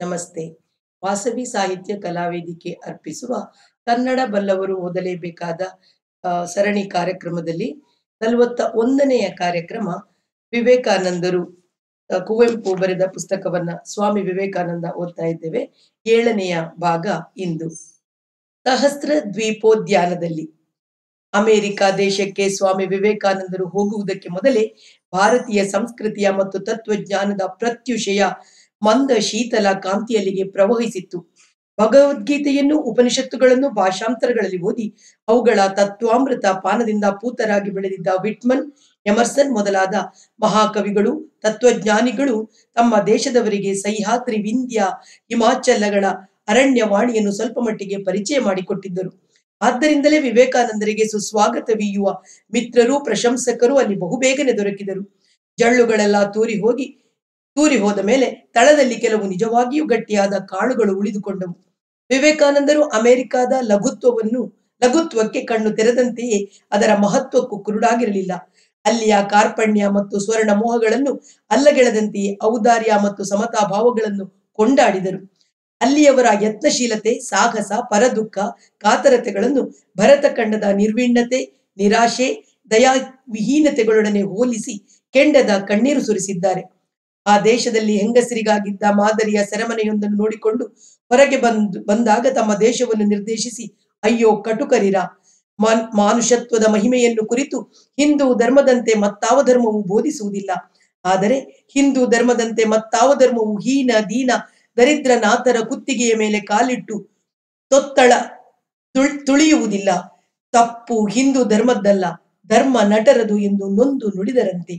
ನಮಸ್ತೆ ವಾಸವಿ ಸಾಹಿತ್ಯ ಕಲಾವೇದಿಕೆ ಅರ್ಪಿಸುವ ಕನ್ನಡ ಬಲ್ಲವರು ಓದಲೇಬೇಕಾದ ಆ, ಸರಣಿ ಕಾರ್ಯಕ್ರಮದಲ್ಲಿ ನಲವತ್ತ ಒಂದನೆಯ ಕಾರ್ಯಕ್ರಮ ವಿವೇಕಾನಂದರು ಆ, ಕುವೆಂಪು ಬರೆದ ಪುಸ್ತಕವನ್ನ ಸ್ವಾಮಿ ವಿವೇಕಾನಂದ ಓದ್ತಾ ಇದ್ದೇವೆ ಏಳನೆಯ ಭಾಗ ಇಂದು ಸಹಸ್ರ ದ್ವೀಪೋದ್ಯಾನದಲ್ಲಿ ಅಮೆರಿಕ ದೇಶಕ್ಕೆ ಸ್ವಾಮಿ ವಿವೇಕಾನಂದರು ಹೋಗುವುದಕ್ಕೆ ಮೊದಲೇ ಭಾರತೀಯ ಸಂಸ್ಕೃತಿಯ ಮತ್ತು ತತ್ವಜ್ಞಾನದ ಪ್ರತ್ಯುಷಯ ಮಂದ ಶೀತಲ ಕಾಂತಿಯಲ್ಲಿಗೆ ಪ್ರವಹಿಸಿತ್ತು ಭಗವದ್ಗೀತೆಯನ್ನು ಉಪನಿಷತ್ತುಗಳನ್ನು ಭಾಷಾಂತರಗಳಲ್ಲಿ ಓದಿ ಅವುಗಳ ತತ್ವಾಮೃತ ಪಾನದಿಂದ ಪೂತರಾಗಿ ಬೆಳೆದಿದ್ದ ವಿಟ್ಮನ್ ಎಮರ್ಸನ್ ಮೊದಲಾದ ಮಹಾಕವಿಗಳು ತತ್ವಜ್ಞಾನಿಗಳು ತಮ್ಮ ದೇಶದವರಿಗೆ ಸಹ್ಯಾದ್ರಿ ವಿಂಧ್ಯ ಹಿಮಾಚಲಗಳ ಅರಣ್ಯವಾಣಿಯನ್ನು ಸ್ವಲ್ಪ ಮಟ್ಟಿಗೆ ಪರಿಚಯ ಮಾಡಿಕೊಟ್ಟಿದ್ದರು ಆದ್ದರಿಂದಲೇ ವಿವೇಕಾನಂದರಿಗೆ ಸುಸ್ವಾಗತವೀಯುವ ಮಿತ್ರರು ಪ್ರಶಂಸಕರು ಅಲ್ಲಿ ಬಹುಬೇಗನೆ ದೊರಕಿದರು ಜಳ್ಳುಗಳೆಲ್ಲ ತೂರಿ ಹೋಗಿ ತೂರಿ ಹೋದ ಮೇಲೆ ತಳದಲ್ಲಿ ಕೆಲವು ನಿಜವಾಗಿಯೂ ಗಟ್ಟಿಯಾದ ಕಾಳುಗಳು ಉಳಿದುಕೊಂಡವು ವಿವೇಕಾನಂದರು ಅಮೆರಿಕಾದ ಲಘುತ್ವವನ್ನು ಲಘುತ್ವಕ್ಕೆ ಕಣ್ಣು ತೆರೆದಂತೆಯೇ ಅದರ ಮಹತ್ವಕ್ಕೂ ಕುರುಡಾಗಿರಲಿಲ್ಲ ಅಲ್ಲಿಯ ಕಾರ್ಪಣ್ಯ ಮತ್ತು ಸ್ವರ್ಣ ಮೋಹಗಳನ್ನು ಅಲ್ಲಗೆಳದಂತೆಯೇ ಔದಾರ್ಯ ಮತ್ತು ಸಮತಾ ಭಾವಗಳನ್ನು ಕೊಂಡಾಡಿದರು ಅಲ್ಲಿಯವರ ಯತ್ನಶೀಲತೆ ಸಾಹಸ ಪರದುಃಖ ಕಾತರತೆಗಳನ್ನು ಭರತ ಖಂಡದ ನಿರ್ವಿಣ್ಣತೆ ನಿರಾಶೆ ದಯಾ ವಿಹೀನತೆಗಳೊಡನೆ ಹೋಲಿಸಿ ಕೆಂಡದ ಕಣ್ಣೀರು ಸುರಿಸಿದ್ದಾರೆ ಆ ದೇಶದಲ್ಲಿ ಹೆಂಗಸರಿಗಾಗಿದ್ದ ಮಾದರಿಯ ಸೆರೆಮನೆಯೊಂದನ್ನು ನೋಡಿಕೊಂಡು ಹೊರಗೆ ಬಂದು ಬಂದಾಗ ತಮ್ಮ ದೇಶವನ್ನು ನಿರ್ದೇಶಿಸಿ ಅಯ್ಯೋ ಕಟುಕರಿರ ಮಾನ್ ಮಾನುಷತ್ವದ ಮಹಿಮೆಯನ್ನು ಕುರಿತು ಹಿಂದೂ ಧರ್ಮದಂತೆ ಮತ್ತಾವ ಧರ್ಮವು ಬೋಧಿಸುವುದಿಲ್ಲ ಆದರೆ ಹಿಂದೂ ಧರ್ಮದಂತೆ ಮತ್ತಾವ ಧರ್ಮವು ಹೀನ ದೀನ ದರಿದ್ರ ನಾಥರ ಕುತ್ತಿಗೆಯ ಮೇಲೆ ಕಾಲಿಟ್ಟು ತೊತ್ತಳ ತುಳ್- ತುಳಿಯುವುದಿಲ್ಲ ತಪ್ಪು ಹಿಂದೂ ಧರ್ಮದ್ದಲ್ಲ ಧರ್ಮ ನಟರದು ಎಂದು ನೊಂದು ನುಡಿದರಂತೆ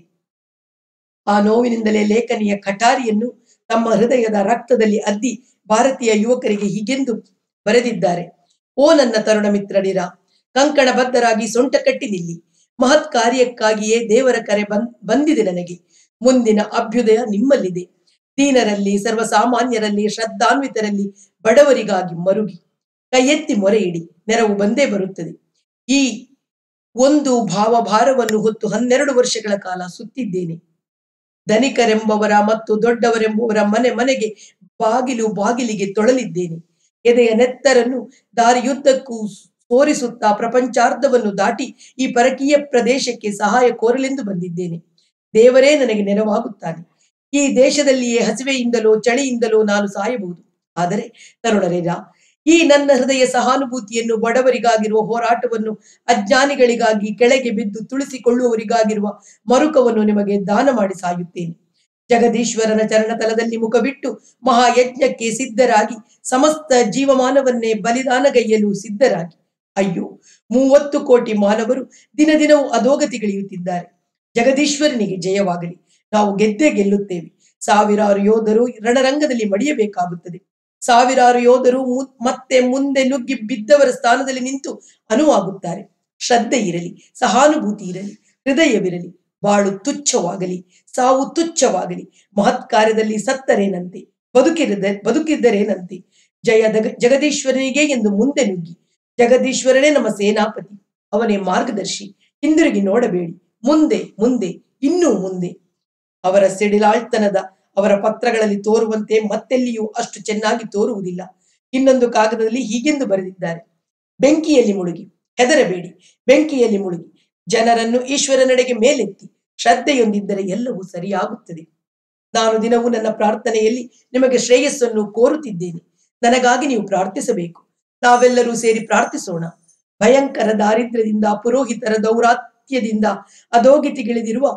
ಆ ನೋವಿನಿಂದಲೇ ಲೇಖನಿಯ ಕಟಾರಿಯನ್ನು ತಮ್ಮ ಹೃದಯದ ರಕ್ತದಲ್ಲಿ ಅದ್ದಿ ಭಾರತೀಯ ಯುವಕರಿಗೆ ಹೀಗೆಂದು ಬರೆದಿದ್ದಾರೆ ಓ ನನ್ನ ತರುಣ ಮಿತ್ರಡಿರ ಕಂಕಣಬದ್ಧರಾಗಿ ಸೊಂಟ ಕಟ್ಟಿ ನಿಲ್ಲಿ ಮಹತ್ ಕಾರ್ಯಕ್ಕಾಗಿಯೇ ದೇವರ ಕರೆ ಬಂದ್ ಬಂದಿದೆ ನನಗೆ ಮುಂದಿನ ಅಭ್ಯುದಯ ನಿಮ್ಮಲ್ಲಿದೆ ದೀನರಲ್ಲಿ ಸರ್ವಸಾಮಾನ್ಯರಲ್ಲಿ ಶ್ರದ್ಧಾನ್ವಿತರಲ್ಲಿ ಬಡವರಿಗಾಗಿ ಮರುಗಿ ಕೈ ಎತ್ತಿ ಮೊರೆ ಇಡಿ ನೆರವು ಬಂದೇ ಬರುತ್ತದೆ ಈ ಒಂದು ಭಾವಭಾರವನ್ನು ಹೊತ್ತು ಹನ್ನೆರಡು ವರ್ಷಗಳ ಕಾಲ ಸುತ್ತಿದ್ದೇನೆ ಧನಿಕರೆಂಬವರ ಮತ್ತು ದೊಡ್ಡವರೆಂಬುವರ ಮನೆ ಮನೆಗೆ ಬಾಗಿಲು ಬಾಗಿಲಿಗೆ ತೊಳಲಿದ್ದೇನೆ ಎದೆಯ ನೆತ್ತರನ್ನು ದಾರಿಯುದ್ದಕ್ಕೂ ಸೋರಿಸುತ್ತಾ ಪ್ರಪಂಚಾರ್ಧವನ್ನು ದಾಟಿ ಈ ಪರಕೀಯ ಪ್ರದೇಶಕ್ಕೆ ಸಹಾಯ ಕೋರಲೆಂದು ಬಂದಿದ್ದೇನೆ ದೇವರೇ ನನಗೆ ನೆರವಾಗುತ್ತಾನೆ ಈ ದೇಶದಲ್ಲಿಯೇ ಹಸಿವೆಯಿಂದಲೋ ಚಳಿಯಿಂದಲೋ ನಾನು ಸಾಯಬಹುದು ಆದರೆ ತರುಣರೇರ ಈ ನನ್ನ ಹೃದಯ ಸಹಾನುಭೂತಿಯನ್ನು ಬಡವರಿಗಾಗಿರುವ ಹೋರಾಟವನ್ನು ಅಜ್ಞಾನಿಗಳಿಗಾಗಿ ಕೆಳಗೆ ಬಿದ್ದು ತುಳಿಸಿಕೊಳ್ಳುವವರಿಗಾಗಿರುವ ಮರುಕವನ್ನು ನಿಮಗೆ ದಾನ ಮಾಡಿ ಸಾಯುತ್ತೇನೆ ಜಗದೀಶ್ವರನ ಚರಣತಲದಲ್ಲಿ ಮುಖವಿಟ್ಟು ಮಹಾಯಜ್ಞಕ್ಕೆ ಸಿದ್ಧರಾಗಿ ಸಮಸ್ತ ಜೀವಮಾನವನ್ನೇ ಬಲಿದಾನಗೈಯಲು ಸಿದ್ಧರಾಗಿ ಅಯ್ಯೋ ಮೂವತ್ತು ಕೋಟಿ ಮಾನವರು ದಿನ ದಿನವೂ ಅಧೋಗತಿಗಿಳಿಯುತ್ತಿದ್ದಾರೆ ಜಗದೀಶ್ವರನಿಗೆ ಜಯವಾಗಲಿ ನಾವು ಗೆದ್ದೇ ಗೆಲ್ಲುತ್ತೇವೆ ಸಾವಿರಾರು ಯೋಧರು ರಣರಂಗದಲ್ಲಿ ಮಡಿಯಬೇಕಾಗುತ್ತದೆ ಸಾವಿರಾರು ಯೋಧರು ಮು- ಮತ್ತೆ ಮುಂದೆ ನುಗ್ಗಿ ಬಿದ್ದವರ ಸ್ಥಾನದಲ್ಲಿ ನಿಂತು ಅನುವಾಗುತ್ತಾರೆ ಶ್ರದ್ಧೆ ಇರಲಿ ಸಹಾನುಭೂತಿ ಇರಲಿ ಹೃದಯವಿರಲಿ ಬಾಳು ತುಚ್ಛವಾಗಲಿ ಸಾವು ತುಚ್ಛವಾಗಲಿ ಮಹತ್ ಕಾರ್ಯದಲ್ಲಿ ಸತ್ತರೇನಂತೆ ಬದುಕಿರದ ಬದುಕಿದ್ದರೇನಂತೆ ಜಯ ದಗ- ಜಗದೀಶ್ವರನಿಗೆ ಎಂದು ಮುಂದೆ ನುಗ್ಗಿ ಜಗದೀಶ್ವರನೇ ನಮ್ಮ ಸೇನಾಪತಿ ಅವನೇ ಮಾರ್ಗದರ್ಶಿ ಹಿಂದಿರುಗಿ ನೋಡಬೇಡಿ ಮುಂದೆ ಮುಂದೆ ಇನ್ನೂ ಮುಂದೆ ಅವರ ಸಿಡಿಲಾಳ್ತನದ ಅವರ ಪತ್ರಗಳಲ್ಲಿ ತೋರುವಂತೆ ಮತ್ತೆಲ್ಲಿಯೂ ಅಷ್ಟು ಚೆನ್ನಾಗಿ ತೋರುವುದಿಲ್ಲ ಇನ್ನೊಂದು ಕಾಗದದಲ್ಲಿ ಹೀಗೆಂದು ಬರೆದಿದ್ದಾರೆ ಬೆಂಕಿಯಲ್ಲಿ ಮುಳುಗಿ ಹೆದರಬೇಡಿ ಬೆಂಕಿಯಲ್ಲಿ ಮುಳುಗಿ ಜನರನ್ನು ಈಶ್ವರನೆಡೆಗೆ ಮೇಲೆತ್ತಿ ಶ್ರದ್ಧೆಯೊಂದಿದ್ದರೆ ಎಲ್ಲವೂ ಸರಿಯಾಗುತ್ತದೆ ನಾನು ದಿನವೂ ನನ್ನ ಪ್ರಾರ್ಥನೆಯಲ್ಲಿ ನಿಮಗೆ ಶ್ರೇಯಸ್ಸನ್ನು ಕೋರುತ್ತಿದ್ದೇನೆ ನನಗಾಗಿ ನೀವು ಪ್ರಾರ್ಥಿಸಬೇಕು ನಾವೆಲ್ಲರೂ ಸೇರಿ ಪ್ರಾರ್ಥಿಸೋಣ ಭಯಂಕರ ದಾರಿದ್ರ್ಯದಿಂದ ಪುರೋಹಿತರ ದೌರಾತ್ಯದಿಂದ ಅಧೋಗತಿಗಿಳಿದಿರುವ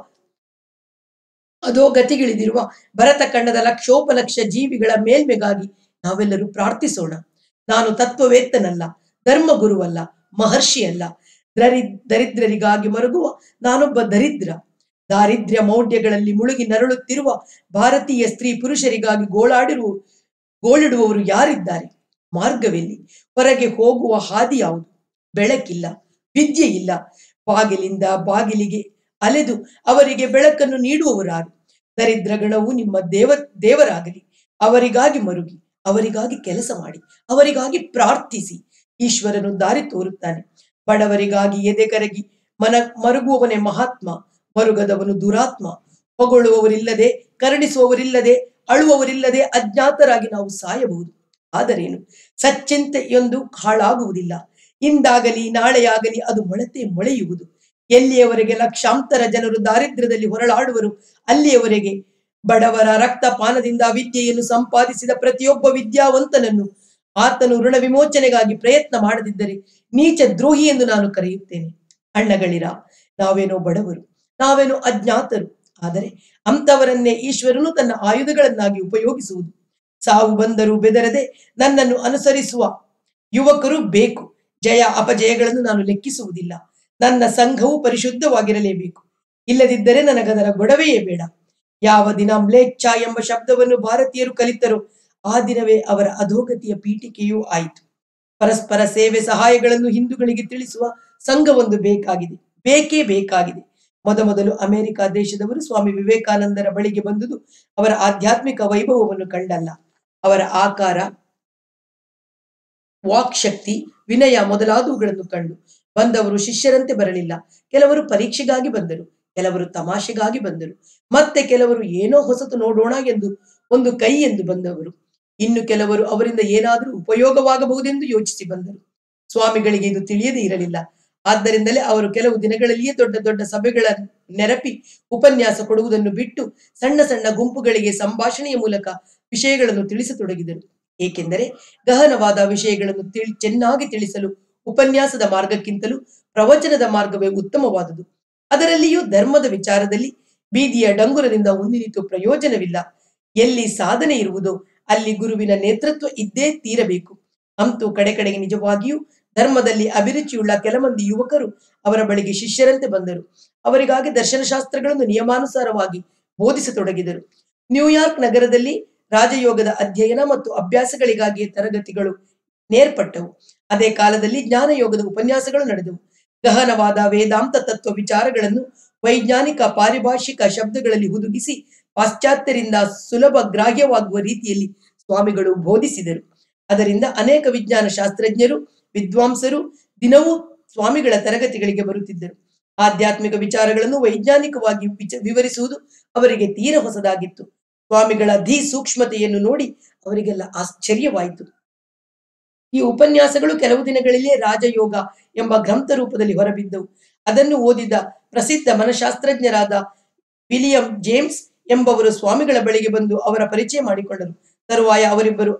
ಅಧೋಗತಿಗಿಳಿದಿರುವ ಭರತ ಖಂಡದ ಲಕ್ಷೋಪಲಕ್ಷ ಜೀವಿಗಳ ಮೇಲ್ಮೆಗಾಗಿ ನಾವೆಲ್ಲರೂ ಪ್ರಾರ್ಥಿಸೋಣ ನಾನು ತತ್ವವೇತ್ತನಲ್ಲ ಧರ್ಮಗುರುವಲ್ಲ ಮಹರ್ಷಿಯಲ್ಲ ದರಿ ದರಿದ್ರರಿಗಾಗಿ ಮರುಗುವ ನಾನೊಬ್ಬ ದರಿದ್ರ ದಾರಿದ್ರ್ಯ ಮೌಢ್ಯಗಳಲ್ಲಿ ಮುಳುಗಿ ನರಳುತ್ತಿರುವ ಭಾರತೀಯ ಸ್ತ್ರೀ ಪುರುಷರಿಗಾಗಿ ಗೋಳಾಡಿರುವ ಗೋಳಿಡುವವರು ಯಾರಿದ್ದಾರೆ ಮಾರ್ಗವೆಲ್ಲಿ ಹೊರಗೆ ಹೋಗುವ ಹಾದಿ ಯಾವುದು ಬೆಳಕಿಲ್ಲ ವಿದ್ಯೆ ಇಲ್ಲ ಬಾಗಿಲಿಂದ ಬಾಗಿಲಿಗೆ ಅಲೆದು ಅವರಿಗೆ ಬೆಳಕನ್ನು ನೀಡುವವರಾರು ದರಿದ್ರ ಗಣವು ನಿಮ್ಮ ದೇವ ದೇವರಾಗಲಿ ಅವರಿಗಾಗಿ ಮರುಗಿ ಅವರಿಗಾಗಿ ಕೆಲಸ ಮಾಡಿ ಅವರಿಗಾಗಿ ಪ್ರಾರ್ಥಿಸಿ ಈಶ್ವರನು ದಾರಿ ತೋರುತ್ತಾನೆ ಬಡವರಿಗಾಗಿ ಎದೆ ಕರಗಿ ಮನ ಮರುಗುವವನೇ ಮಹಾತ್ಮ ಮರುಗದವನು ದುರಾತ್ಮ ಹೊಗಳುವವರಿಲ್ಲದೆ ಕರುಣಿಸುವವರಿಲ್ಲದೆ ಅಳುವವರಿಲ್ಲದೆ ಅಜ್ಞಾತರಾಗಿ ನಾವು ಸಾಯಬಹುದು ಆದರೇನು ಸಚ್ಚಿಂತೆಯೊಂದು ಹಾಳಾಗುವುದಿಲ್ಲ ಇಂದಾಗಲಿ ನಾಳೆಯಾಗಲಿ ಅದು ಮೊಳತೆ ಮೊಳೆಯುವುದು ಎಲ್ಲಿಯವರೆಗೆ ಲಕ್ಷಾಂತರ ಜನರು ದಾರಿದ್ರ್ಯದಲ್ಲಿ ಹೊರಳಾಡುವರು ಅಲ್ಲಿಯವರೆಗೆ ಬಡವರ ರಕ್ತಪಾನದಿಂದ ವಿದ್ಯೆಯನ್ನು ಸಂಪಾದಿಸಿದ ಪ್ರತಿಯೊಬ್ಬ ವಿದ್ಯಾವಂತನನ್ನು ಆತನು ಋಣ ವಿಮೋಚನೆಗಾಗಿ ಪ್ರಯತ್ನ ಮಾಡದಿದ್ದರೆ ನೀಚ ದ್ರೋಹಿ ಎಂದು ನಾನು ಕರೆಯುತ್ತೇನೆ ಅಣ್ಣಗಳಿರ ನಾವೇನೋ ಬಡವರು ನಾವೇನೋ ಅಜ್ಞಾತರು ಆದರೆ ಅಂತವರನ್ನೇ ಈಶ್ವರನು ತನ್ನ ಆಯುಧಗಳನ್ನಾಗಿ ಉಪಯೋಗಿಸುವುದು ಸಾವು ಬಂದರೂ ಬೆದರದೆ ನನ್ನನ್ನು ಅನುಸರಿಸುವ ಯುವಕರು ಬೇಕು ಜಯ ಅಪಜಯಗಳನ್ನು ನಾನು ಲೆಕ್ಕಿಸುವುದಿಲ್ಲ ನನ್ನ ಸಂಘವು ಪರಿಶುದ್ಧವಾಗಿರಲೇಬೇಕು ಇಲ್ಲದಿದ್ದರೆ ನನಗದರ ಗೊಡವೆಯೇ ಬೇಡ ಯಾವ ದಿನ ಮ್ಲೇಚ್ಛ ಎಂಬ ಶಬ್ದವನ್ನು ಭಾರತೀಯರು ಕಲಿತರೋ ಆ ದಿನವೇ ಅವರ ಅಧೋಗತಿಯ ಪೀಠಿಕೆಯೂ ಆಯಿತು ಪರಸ್ಪರ ಸೇವೆ ಸಹಾಯಗಳನ್ನು ಹಿಂದೂಗಳಿಗೆ ತಿಳಿಸುವ ಸಂಘವೊಂದು ಬೇಕಾಗಿದೆ ಬೇಕೇ ಬೇಕಾಗಿದೆ ಮೊದಮೊದಲು ಅಮೆರಿಕ ದೇಶದವರು ಸ್ವಾಮಿ ವಿವೇಕಾನಂದರ ಬಳಿಗೆ ಬಂದುದು ಅವರ ಆಧ್ಯಾತ್ಮಿಕ ವೈಭವವನ್ನು ಕಂಡಲ್ಲ ಅವರ ಆಕಾರ ವಾಕ್ ಶಕ್ತಿ ವಿನಯ ಮೊದಲಾದವುಗಳನ್ನು ಕಂಡು ಬಂದವರು ಶಿಷ್ಯರಂತೆ ಬರಲಿಲ್ಲ ಕೆಲವರು ಪರೀಕ್ಷೆಗಾಗಿ ಬಂದರು ಕೆಲವರು ತಮಾಷೆಗಾಗಿ ಬಂದರು ಮತ್ತೆ ಕೆಲವರು ಏನೋ ಹೊಸತು ನೋಡೋಣ ಎಂದು ಒಂದು ಕೈ ಎಂದು ಬಂದವರು ಇನ್ನು ಕೆಲವರು ಅವರಿಂದ ಏನಾದರೂ ಉಪಯೋಗವಾಗಬಹುದೆಂದು ಯೋಚಿಸಿ ಬಂದರು ಸ್ವಾಮಿಗಳಿಗೆ ಇದು ತಿಳಿಯದೇ ಇರಲಿಲ್ಲ ಆದ್ದರಿಂದಲೇ ಅವರು ಕೆಲವು ದಿನಗಳಲ್ಲಿಯೇ ದೊಡ್ಡ ದೊಡ್ಡ ಸಭೆಗಳ ನೆರಪಿ ಉಪನ್ಯಾಸ ಕೊಡುವುದನ್ನು ಬಿಟ್ಟು ಸಣ್ಣ ಸಣ್ಣ ಗುಂಪುಗಳಿಗೆ ಸಂಭಾಷಣೆಯ ಮೂಲಕ ವಿಷಯಗಳನ್ನು ತಿಳಿಸತೊಡಗಿದರು ಏಕೆಂದರೆ ಗಹನವಾದ ವಿಷಯಗಳನ್ನು ತಿಳಿ ಚೆನ್ನಾಗಿ ತಿಳಿಸಲು ಉಪನ್ಯಾಸದ ಮಾರ್ಗಕ್ಕಿಂತಲೂ ಪ್ರವಚನದ ಮಾರ್ಗವೇ ಉತ್ತಮವಾದುದು ಅದರಲ್ಲಿಯೂ ಧರ್ಮದ ವಿಚಾರದಲ್ಲಿ ಬೀದಿಯ ಡಂಗುರದಿಂದ ಮುಂದಿನಿತು ಪ್ರಯೋಜನವಿಲ್ಲ ಎಲ್ಲಿ ಸಾಧನೆ ಇರುವುದೋ ಅಲ್ಲಿ ಗುರುವಿನ ನೇತೃತ್ವ ಇದ್ದೇ ತೀರಬೇಕು ಅಂತೂ ಕಡೆ ಕಡೆಗೆ ನಿಜವಾಗಿಯೂ ಧರ್ಮದಲ್ಲಿ ಅಭಿರುಚಿಯುಳ್ಳ ಕೆಲಮಂದಿ ಯುವಕರು ಅವರ ಬಳಿಗೆ ಶಿಷ್ಯರಂತೆ ಬಂದರು ಅವರಿಗಾಗಿ ದರ್ಶನಶಾಸ್ತ್ರಗಳನ್ನು ನಿಯಮಾನುಸಾರವಾಗಿ ಬೋಧಿಸತೊಡಗಿದರು ನ್ಯೂಯಾರ್ಕ್ ನಗರದಲ್ಲಿ ರಾಜಯೋಗದ ಅಧ್ಯಯನ ಮತ್ತು ಅಭ್ಯಾಸಗಳಿಗಾಗಿ ತರಗತಿಗಳು ನೇರ್ಪಟ್ಟವು ಅದೇ ಕಾಲದಲ್ಲಿ ಜ್ಞಾನಯೋಗದ ಉಪನ್ಯಾಸಗಳು ನಡೆದವು ಗಹನವಾದ ವೇದಾಂತ ತತ್ವ ವಿಚಾರಗಳನ್ನು ವೈಜ್ಞಾನಿಕ ಪಾರಿಭಾಷಿಕ ಶಬ್ದಗಳಲ್ಲಿ ಹುದುಗಿಸಿ ಪಾಶ್ಚಾತ್ಯರಿಂದ ಸುಲಭ ಗ್ರಾಹ್ಯವಾಗುವ ರೀತಿಯಲ್ಲಿ ಸ್ವಾಮಿಗಳು ಬೋಧಿಸಿದರು ಅದರಿಂದ ಅನೇಕ ವಿಜ್ಞಾನ ಶಾಸ್ತ್ರಜ್ಞರು ವಿದ್ವಾಂಸರು ದಿನವೂ ಸ್ವಾಮಿಗಳ ತರಗತಿಗಳಿಗೆ ಬರುತ್ತಿದ್ದರು ಆಧ್ಯಾತ್ಮಿಕ ವಿಚಾರಗಳನ್ನು ವೈಜ್ಞಾನಿಕವಾಗಿ ವಿಚ- ವಿವರಿಸುವುದು ಅವರಿಗೆ ತೀರ ಹೊಸದಾಗಿತ್ತು ಸ್ವಾಮಿಗಳ ಧೀ ಸೂಕ್ಷ್ಮತೆಯನ್ನು ನೋಡಿ ಅವರಿಗೆಲ್ಲ ಆಶ್ಚರ್ಯವಾಯಿತು ಈ ಉಪನ್ಯಾಸಗಳು ಕೆಲವು ದಿನಗಳಲ್ಲೇ ರಾಜಯೋಗ ಎಂಬ ಗ್ರಂಥ ರೂಪದಲ್ಲಿ ಹೊರಬಿದ್ದವು ಅದನ್ನು ಓದಿದ ಪ್ರಸಿದ್ಧ ಮನಶಾಸ್ತ್ರಜ್ಞರಾದ ವಿಲಿಯಂ ಜೇಮ್ಸ್ ಎಂಬವರು ಸ್ವಾಮಿಗಳ ಬಳಿಗೆ ಬಂದು ಅವರ ಪರಿಚಯ ಮಾಡಿಕೊಂಡರು ತರುವಾಯ ಅವರಿಬ್ಬರು